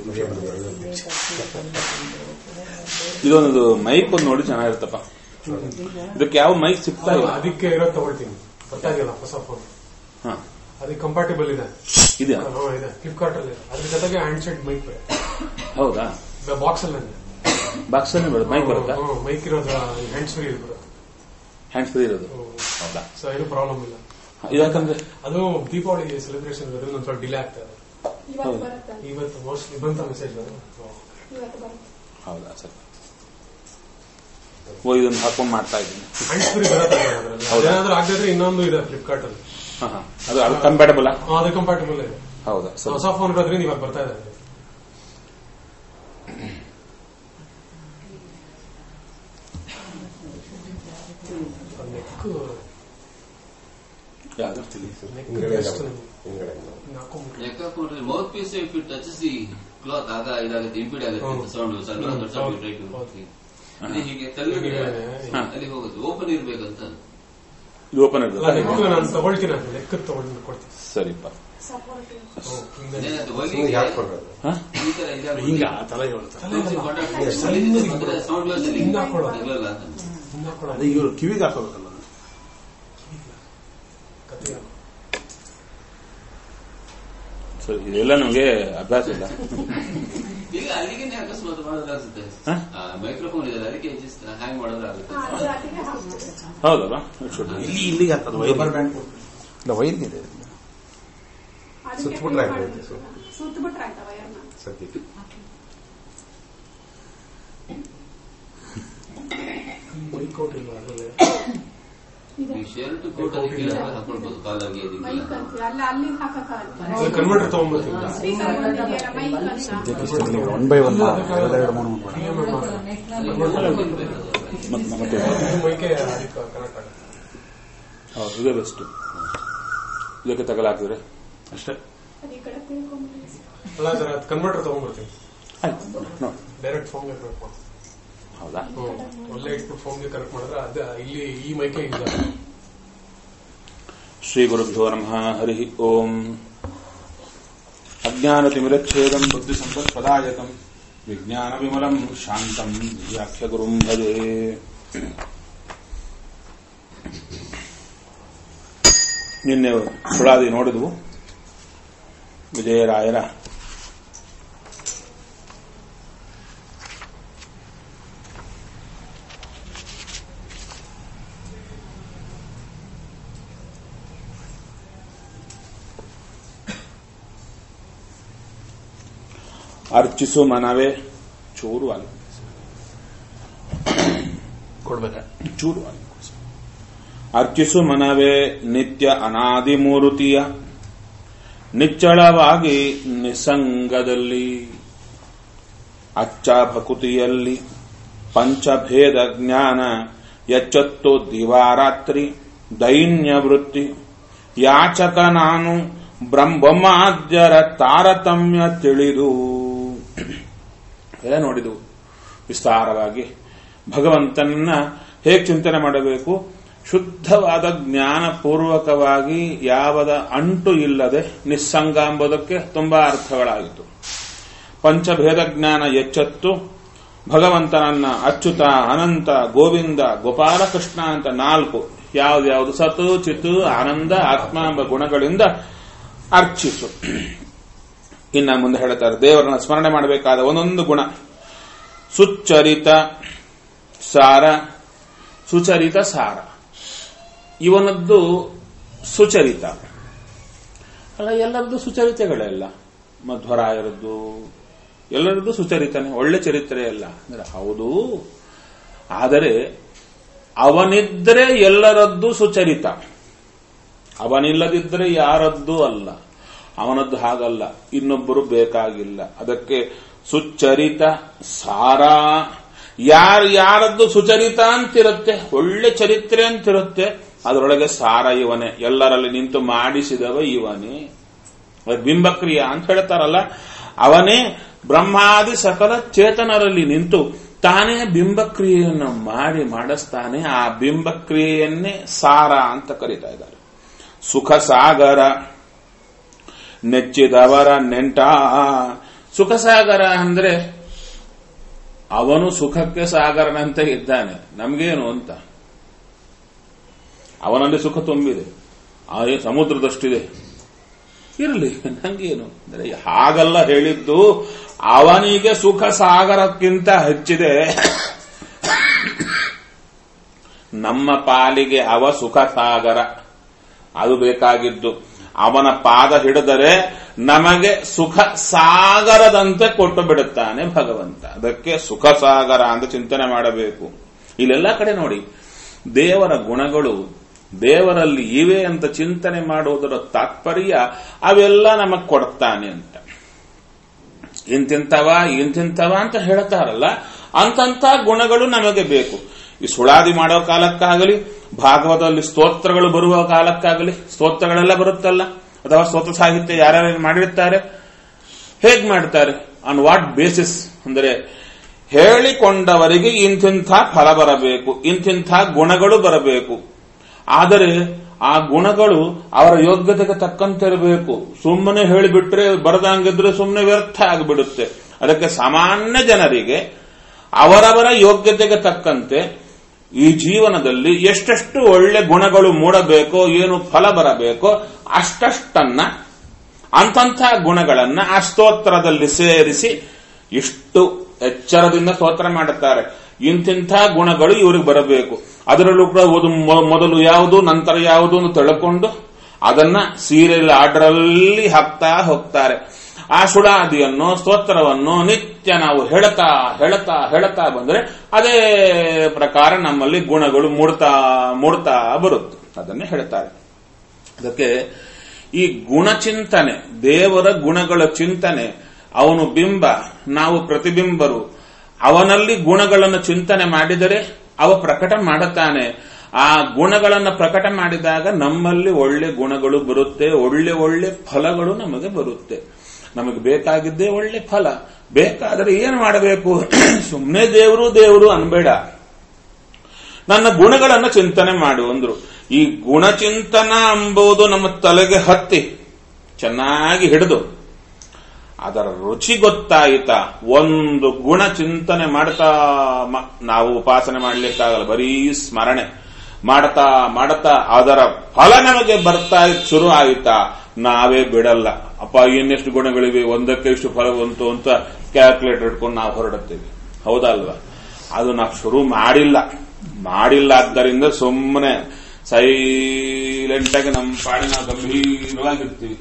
ಇದೊಂದು ಮೈಕ್ ಒಂದು ನೋಡಿ ಚೆನ್ನಾಗಿರುತ್ತಪ್ಪ ಇದಕ್ಕೆ ಯಾವ ಮೈಕ್ ಸಿಗ್ತಾ ಇಲ್ಲ ಅದಕ್ಕೆ ಇರೋ ತಗೊಳ್ತೀನಿ ಗೊತ್ತಾಗಿಲ್ಲ ಹೊಸ ಫೋನ್ ಹಾ ಅದಕ್ಕೆ ಕಂಫರ್ಟೇಬಲ್ ಇದೆ ಇದೆಯಾ ಹಾ, ಇದೆ ಫ್ಲಿಪ್ಕಾರ್ಟ್ ಅಲ್ಲಿ ಅದ್ರ ಜೊತೆಗೆ ಹ್ಯಾಂಡ್ ಸೆಟ್ ಮೈಕ್ ಹೌದಾ ಬಾಕ್ಸ್ ಅಲ್ಲಿ ಬಾಕ್ಸ್ ಅಲ್ಲಿ ಬರುತ್ತೆ ಮೈಕ್ ಬರುತ್ತಾ ಮೈಕ್ ಇರೋದು ಹ್ಯಾಂಡ್ಸ್ ಫ್ರೀ ಇದೆ ಬರುತ್ತೆ ಹ್ಯಾಂಡ್ ಫ್ರೀ ಇರೋದು ಹೌದಾ ಸೊ ಏನು ಪ್ರಾಬ್ಲಮ್ ಇಲ್ಲ ಯಾಕಂದ್ರೆ ಅದು ದೀಪಾವಳಿ ಸೆಲೆಬ್ರೇಷನ್ ಇರೋದ್ರಿಂದ ಒಂದು ಸ್ವಲ್ಪ ಡಿಲೇ ಆಗ್ತಾ ಇದೆ ಇವತ್ತು ಹೌದು. ಬರುತ್ತೆ ಇವತ್ತು ಮೋಸ್ಟ್ಲಿ ಬಂತ ಮೆಸೇಜ್ ಇವತ್ತು ಬರುತ್ತೆ ಹೌದಾ ಸರಿ ಓ ಇದನ್ನ ಹಾಕೊಂಡ್ ಮಾಡ್ತಾ ಇದ್ದೀನಿ ಹ್ಯಾಂಡ್ಸ್ ಫ್ರೀ ಬರುತ್ತೆ ಅದರಲ್ಲಿ ಹೌದಾ? ಅದೇನಾದ್ರೂ ಆಗದಿದ್ರೆ ಇನ್ನೊಂದು ಇದೆ ಫ್ಲಿಪ್ಕಾರ್ಟ್ ಅಲ್ಲಿ ಹಾ ಹಾ ಅದು ಅದು ಕಂಪ್ಯಾಟಬಲ್ ಹಾ, ಅದು ಕಂಫರ್ಟೇಬಲ್ ಇದೆ ಹೌದಾ ಸರಿ ಹೊಸ ಫೋನ್ ಇರೋದ್ರಿಂದ ಇವಾಗ ಬರ್ತಾ ಇದೆ ನೆಕ್ ಯಾವ್ದು ನೆಕ್ ಹಿಂದ್ಗಡೆ ಎಷ್ಟು ಹಿಂದ್ಗಡೆ ಹಾಕೊಂಡ್ಬಿಟ್ರೆ ಲೆಕ್ಕ ಕೊಟ್ರೆ mouthpiece if it touches the cloth ಆಗ ಇದಾಗುತ್ತೆ ಇಂಪಿಡ್ ಆಗುತ್ತೆ ಹೌದು. ಸೌಂಡ್ ಸ್ವಲ್ಪ ಹೌದು. ದೊಡ್ಡ ಸೌಂಡ್ ಟ್ರೈ ಟು ಹೌದು. ಇದು ಹೀಗೆ ತಳ್ಳಿದ್ರೆ ಹಾ. ಅಲ್ಲಿ ಹೋಗುತ್ತೆ ಓಪನ್ ಇರ್ಬೇಕಂತ ಇದು ಓಪನ್ ಅಲ್ಲ ಇರೋದು ನೆಕ್ ನಾನು ತಗೊಳ್ತೀನಿ ಅದು ಲೆಕ್ಕ ತಗೊಂಡು ಕೊಡ್ತೀನಿ ಸರಿಪ್ಪ ಸಪೋರ್ಟ್ ಹ್ಮ್, ಹಿಂದೆ. ಏನಾಯ್ತು ಸುಮ್ಮನೆ ಹೊಲಿಗೆ ಹಾಕ್ಕೊಂಡ್ರೆ ಹಾ ಈ ತರ ಇದಾಗ್ಬಿಟ್ಟು ಹಿಂಗ ತಲೆ ಹೇಳ್ತಾರೆ ತಲೆ ಇಲ್ಲ. ಕಾಂಟ್ಯಾಕ್ಟ್ ಸಣ್ಣದು ಅಂದ್ರೆ ಸೌಂಡ್ ಗ್ಲಾಸ್ ಅಲ್ಲಿ ಹಿಂದೆ ಹಾಕೊಳ್ಳೋದು. ತಗಲಲ್ಲ ಅಂತ ಹಿಂದೆ ಹಾಕೊಳ್ಳೋದು. ಅದೇ ಇವ್ರು ಕಿವಿಗೆ ಹಾಕೋಬೇಕಲ್ಲ ಕತ್ತಿ ಹಾಕು. ಸರಿ ಇದೆಲ್ಲ ನಮಗೆ ಅಭ್ಯಾಸ ಇಲ್ಲ ಈಗ ಅಲ್ಲಿಗೆ ಅಕಸ್ಮಾತ್ ಮಾಡಿದ್ರೆ ಅನ್ಸುತ್ತೆ ಹಾ? ಮೈಕ್ರೋಫೋನ್ ಇದೆ ಅದಕ್ಕೆ ಜಸ್ಟ್ ಹ್ಯಾಂಗ್ ಮಾಡಿದ್ರೆ ಆಗುತ್ತೆ ಅದು ರಾತ್ರಿಗೆ ಹಾಕ್ಬೋದು ಹೌದಲ್ವಾ It should be. ಇಲ್ಲಿ ಇಲ್ಲಿಗೆ ಹಾಕೋದು ವೈರ್ ಇಲ್ಲ ವೈರ್ಗೆ ಇದೆ ಅದಕ್ಕೆ ಸುತ್ಬಿಟ್ರೆ clip ಆಯ್ತು, ಮಾಡ್ಬೇಕು. ಸುತ್ಬಿಟ್ರೆ ಆಯ್ತಾ ವಯರ್ನ ಸದ್ಯಕ್ಕೆ ಮೈಕ್ ಔಟ್ ಇಲ್ಲ ಅದರಲ್ಲಿ ಇದೆ ಈ ಶರ್ಟ್ ಕೋಟ್ ಅದಕ್ಕೆ ಏನಾದ್ರು ಹಾಕೊಳ್ಬೋದು ಕಾಲರ್ಗೆ ಮೈಕ್ ಇದಕ್ಕೆಲ್ಲ ಅಂತ ಅಲ್ಲ ಅಲ್ಲಿ ಹಾಕಕ್ಕಾಗಲ್ಲ ಅದು ಕನ್ವರ್ಟರ್ ತಗೊಂಡ್ಬರ್ತೀನಿ ಸ್ಪೀಕರ್ ಬಂದಿದೆಯಲ್ಲ ಮೈಕ್ ಅಂತ ಒನ್ ಬೈ ಒನ್ ಎರಡು ಮೂರು ಮೂರು ಮತ್ತೆ ಮತ್ತೆ ಮೈಕೆ ಅದಕ್ಕೆ ಕನೆಕ್ಟ್ ಆಗುತ್ತೆ ಹೌದು ಇದೇ ಬೆಸ್ಟ್ ಇದಕ್ಕೆ ತಗಲಾಕಿದ್ರೆ ಅಷ್ಟೇ ಅದು ಈ ಕಡೆ ತಿಳ್ಕೊಂಡ್ಬಿಡಿ ಅಲ್ಲ ಸರ್ ಅದು ಕನ್ವರ್ಟರ್ ತಗೊಂಡ್ಬರ್ತೀನಿ ಆಯ್ತು ನೋಡಿ ಡೈರೆಕ್ಟ್ ಫೋನ್ಗೆ ಕನೆಕ್ಟ್ ಮಾಡಿ ಹೌದಾ ಒಳ್ಳೆ ಇಟ್ಬಿಟ್ಟು ಫೋನ್ಗೆ ಕನೆಕ್ಟ್ ಮಾಡಿದ್ರೆ ಅದೇ ಇಲ್ಲಿ ಈ ಮೈಕೆ ಇದೆ ಶ್ರೀ ಗುರುಭ್ಯೋ ನಮಃ ಹರಿ ಓಂ ಅಜ್ಞಾನತಿಮಿರಚ್ಛೇದಂ ಬುದ್ಧಿ ಸಂಪತ್ಪದಾಯಕಂ ವಿಜ್ಞಾನ ವಿಮಲಂ ಶಾಂತಂ ವ್ಯಾಖ್ಯ ಗುರುಂ ಭಜೆ ನಿನ್ನೆ ಸುಳಾದಿ ನೋಡಿದ್ವು ವಿಜಯರಾಯರ ಅರ್ಚಿಸು ಮನವೇ ಚೂರು ಅಲ್ಲಿ ಕೊಡ್ಬೇಕ ಚೂರು ಅಲ್ಲಿ ಅರ್ಚಿಸು ಮನವೇ ನಿತ್ಯ ಅನಾದಿ ಮೂರುತಿಯ ನಿಚ್ಚಳವಾಗಿ ನಿಸಂಗದಲ್ಲಿ ಅಚ್ಚ ಭಕುತಿಯಲ್ಲಿ ಪಂಚಭೇದ ಜ್ಞಾನ ಎಚ್ಚತ್ತು ದಿವಾರಾತ್ರಿ ದೈನ್ಯ ವೃತ್ತಿ ಯಾಚಕ ನಾನು ಬ್ರಹ್ಮಮಾದ್ಯರ ತಾರತಮ್ಯ ತಿಳಿದು ಎಲ್ಲ ನೋಡಿದವು ವಿಸ್ತಾರವಾಗಿ ಭಗವಂತನನ್ನ ಹೇಗೆ ಚಿಂತನೆ ಮಾಡಬೇಕು ಶುದ್ಧವಾದ ಜ್ಞಾನಪೂರ್ವಕವಾಗಿ ಯಾವದ ಅಂಟು ಇಲ್ಲದೆ ನಿಸ್ಸಂಗ ಎಂಬುದಕ್ಕೆ ತುಂಬಾ ಅರ್ಥಗಳಾಯಿತು ಪಂಚಭೇದ ಜ್ಞಾನ ಎಚ್ಚತ್ತು ಭಗವಂತನನ್ನ ಅಚ್ಯುತ ಅನಂತ ಗೋವಿಂದ ಗೋಪಾಲಕೃಷ್ಣ ಅಂತ ನಾಲ್ಕು ಯಾವ್ದ್ಯಾವ್ದು ಸತು ಚಿತು ಆನಂದ ಆತ್ಮ ಎಂಬ ಗುಣಗಳಿಂದ ಅರ್ಚಿಸು ಇನ್ನ ಮುಂದೆ ಹೇಳ್ತಾರೆ ದೇವರನ್ನ ಸ್ಮರಣೆ ಮಾಡಬೇಕಾದ ಒಂದೊಂದು ಗುಣ ಸುಚ್ಚರಿತ ಸಾರ ಸುಚರಿತ ಸಾರ ಇವನದ್ದು ಸುಚರಿತ ಅಲ್ಲ ಎಲ್ಲರದ್ದು ಸುಚರಿತೆಗಳೆಲ್ಲ ಮಧ್ವರಾಯರದ್ದು ಎಲ್ಲರದ್ದು ಸುಚರಿತನೆ ಒಳ್ಳೆ ಚರಿತ್ರೆ ಅಲ್ಲ ಅಂದ್ರೆ ಹೌದು ಆದರೆ ಅವನಿದ್ರೆ ಎಲ್ಲರದ್ದು ಸುಚರಿತ ಅವನಿಲ್ಲದಿದ್ದರೆ ಯಾರದ್ದು ಅಲ್ಲ ಅವನದ್ದು ಹಾಗಲ್ಲ ಇನ್ನೊಬ್ಬರು ಬೇಕಾಗಿಲ್ಲ ಅದಕ್ಕೆ ಸುಚರಿತ ಸಾರ ಯಾರು ಯಾರದ್ದು ಸುಚರಿತ ಅಂತಿರುತ್ತೆ ಒಳ್ಳೆ ಚರಿತ್ರೆ ಅಂತಿರುತ್ತೆ ಅದರೊಳಗೆ ಸಾರ ಇವನೇ ಎಲ್ಲರಲ್ಲಿ ನಿಂತು ಮಾಡಿಸಿದವ ಇವನೇ ಅದು ಬಿಂಬಕ್ರಿಯ ಅಂತ ಹೇಳ್ತಾರಲ್ಲ ಅವನೇ ಬ್ರಹ್ಮಾದಿ ಸಕಲ ಚೇತನರಲ್ಲಿ ನಿಂತು ತಾನೇ ಬಿಂಬಕ್ರಿಯೆಯನ್ನು ಮಾಡಿ ಮಾಡಿಸ್ತಾನೆ ಆ ಬಿಂಬಕ್ರಿಯೆಯನ್ನೇ ಸಾರ ಅಂತ ಕರೀತಾ ಇದ್ದಾರೆ ಸುಖ ಸಾಗರ ನೆಚ್ಚಿದವರ ನೆಂಟ ಸುಖ ಸಾಗರ ಅಂದ್ರೆ ಅವನು ಸುಖಕ್ಕೆ ಸಾಗರನಂತೆ ಇದ್ದಾನೆ ನಮಗೇನು ಅಂತ ಅವನಲ್ಲಿ ಸುಖ ತುಂಬಿದೆ ಆ ಸಮುದ್ರದಷ್ಟಿದೆ ಇರಲಿ ನಂಗೇನು ಅಂದ್ರೆ ಹಾಗಲ್ಲ ಹೇಳಿದ್ದು ಅವನಿಗೆ ಸುಖ ಸಾಗರಕ್ಕಿಂತ ಹೆಚ್ಚಿದೆ ನಮ್ಮ ಪಾಲಿಗೆ ಅವ ಸುಖ ಸಾಗರ ಅದು ಬೇಕಾಗಿದ್ದು ಅವನ ಪಾದ ಹಿಡಿದರೆ ನಮಗೆ ಸುಖ ಸಾಗರದಂತೆ ಕೊಟ್ಟು ಬಿಡುತ್ತಾನೆ ಭಗವಂತ ಅದಕ್ಕೆ ಸುಖ ಸಾಗರ ಅಂತ ಚಿಂತನೆ ಮಾಡಬೇಕು ಇಲ್ಲೆಲ್ಲ ಕಡೆ ನೋಡಿ ದೇವರ ಗುಣಗಳು ದೇವರಲ್ಲಿ ಇವೆ ಅಂತ ಚಿಂತನೆ ಮಾಡುವುದರ ತಾತ್ಪರ್ಯ ಅವೆಲ್ಲ ನಮಗ್ ಕೊಡ್ತಾನೆ ಅಂತ ಇಂತಿಂತವ ಇಂತಿಂತವ ಅಂತ ಹೇಳ್ತಾರಲ್ಲ ಅಂತಂತ ಗುಣಗಳು ನಮಗೆ ಬೇಕು ಈ ಸುಳಾದಿ ಮಾಡೋ ಕಾಲಕ್ಕಾಗಲಿ ಭಾಗವತದಲ್ಲಿ ಸ್ತೋತ್ರಗಳು ಬರುವ ಕಾಲಕ್ಕಾಗಲಿ ಸ್ತೋತ್ರಗಳೆಲ್ಲ ಬರುತ್ತಲ್ಲ ಅಥವಾ ಸ್ತೋತ್ರ ಸಾಹಿತ್ಯ ಯಾರ್ಯಾರು ಮಾಡಿರ್ತಾರೆ ಹೇಗ್ ಮಾಡ್ತಾರೆ ಆನ್ ವಾಟ್ ಬೇಸಿಸ್ ಅಂದರೆ ಹೇಳಿಕೊಂಡವರಿಗೆ ಇಂತಿಂಥ ಫಲ ಬರಬೇಕು ಇಂತಿಂಥ ಗುಣಗಳು ಬರಬೇಕು ಆದರೆ ಆ ಗುಣಗಳು ಅವರ ಯೋಗ್ಯತೆಗೆ ತಕ್ಕಂತೆ ಇರಬೇಕು ಸುಮ್ಮನೆ ಹೇಳಿಬಿಟ್ರೆ ಬರದಂಗಿದ್ರೆ ಸುಮ್ಮನೆ ವ್ಯರ್ಥ ಆಗಿಬಿಡುತ್ತೆ ಅದಕ್ಕೆ ಸಾಮಾನ್ಯ ಜನರಿಗೆ ಅವರವರ ಯೋಗ್ಯತೆಗೆ ತಕ್ಕಂತೆ ಈ ಜೀವನದಲ್ಲಿ ಎಷ್ಟೆಷ್ಟು ಒಳ್ಳೆ ಗುಣಗಳು ಮೂಡಬೇಕೋ ಏನು ಫಲ ಬರಬೇಕೋ ಅಷ್ಟಷ್ಟನ್ನ ಅಂತಂಥ ಗುಣಗಳನ್ನ ಆ ಸ್ತೋತ್ರದಲ್ಲಿ ಸೇರಿಸಿ ಇಷ್ಟು ಎಚ್ಚರದಿಂದ ಸ್ತೋತ್ರ ಮಾಡುತ್ತಾರೆ ಇಂತಿಂಥ ಗುಣಗಳು ಇವ್ರಿಗೆ ಬರಬೇಕು ಅದರಲ್ಲೂ ಕೂಡ ಒಂದು ಮೊ- ಮೊದಲು ಯಾವುದು ನಂತರ ಯಾವುದು ಅಂತ ತಿಳ್ಕೊಂಡು ಅದನ್ನ ಸೀರಿಯಲ್ ಆರ್ಡರಲ್ಲಿ ಹಾಕ್ತಾ ಹೋಗ್ತಾರೆ ಆ ಸುಳಾದಿಯನ್ನು ಸ್ತೋತ್ರವನ್ನು ನಿತ್ಯ ನಾವು ಹೇಳ್ತಾ ಹೇಳ್ತಾ ಹೇಳ್ತಾ ಬಂದ್ರೆ ಅದೇ ಪ್ರಕಾರ ನಮ್ಮಲ್ಲಿ ಗುಣಗಳು ಮೂಡ್ತಾ ಮೂಡ್ತಾ ಬರುತ್ತೆ ಅದನ್ನೇ ಹೇಳ್ತಾರೆ ಅದಕ್ಕೆ ಈ ಗುಣಚಿಂತನೆ ದೇವರ ಗುಣಗಳ ಚಿಂತನೆ ಅವನು ಬಿಂಬ ನಾವು ಪ್ರತಿಬಿಂಬರು ಅವನಲ್ಲಿ ಗುಣಗಳನ್ನು ಚಿಂತನೆ ಮಾಡಿದರೆ ಅವ ಪ್ರಕಟ ಮಾಡುತ್ತಾನೆ ಆ ಗುಣಗಳನ್ನು ಪ್ರಕಟ ಮಾಡಿದಾಗ ನಮ್ಮಲ್ಲಿ ಒಳ್ಳೆ ಗುಣಗಳು ಬರುತ್ತೆ ಒಳ್ಳೆ ಒಳ್ಳೆ ಫಲಗಳು ನಮಗೆ ಬರುತ್ತೆ ನಮಗೆ ಬೇಕಾಗಿದ್ದೇ ಒಳ್ಳೆ ಫಲ ಬೇಕಾದರೆ ಏನು ಮಾಡಬೇಕು ಸುಮ್ಮನೆ ದೇವರು ದೇವರು ಅನ್ಬೇಡ ನನ್ನ ಗುಣಗಳನ್ನು ಚಿಂತನೆ ಮಾಡು ಅಂದ್ರು ಈ ಗುಣಚಿಂತನ ಎಂಬುದು ನಮ್ಮ ತಲೆಗೆ ಹತ್ತಿ ಚೆನ್ನಾಗಿ ಹಿಡಿದು ಅದರ ರುಚಿ ಗೊತ್ತಾಯಿತಾ ಒಂದು ಗುಣ ಚಿಂತನೆ ಮಾಡ್ತಾ ಮ- ನಾವು ಉಪಾಸನೆ ಮಾಡ್ಲಿಕ್ಕಾಗಲ್ಲ ಬರೀ ಸ್ಮರಣೆ ಮಾಡ್ತಾ ಮಾಡ್ತಾ ಅದರ ಫಲ ನಮಗೆ ಬರ್ತಾ ಇದ್ ಶುರು ಆಯಿತಾ ನಾವೇ ಬಿಡಲ್ಲ ಅಪ್ಪ ಇನ್ನೆಷ್ಟು ಗುಣಗಳಿವೆ ಒಂದಕ್ಕೆ ಇಷ್ಟು ಫಲ ಬಂತು ಅಂತ ಕ್ಯಾಲ್ಕುಲೇಟರ್ ಇಟ್ಕೊಂಡು ನಾವು ಹೊರಡುತ್ತೇವೆ ಹೌದಲ್ವಾ ಅದು ನಾವು ಶುರು ಮಾಡಿಲ್ಲ ಮಾಡಿಲ್ಲ ಆದ್ದರಿಂದ ಸುಮ್ಮನೆ ಸೈಲೆಂಟ್ ಆಗಿ ನಮ್ಮ ಪಾಡಿ ನಾವು ಗಂಭೀರವಾಗಿರ್ತೀವಿ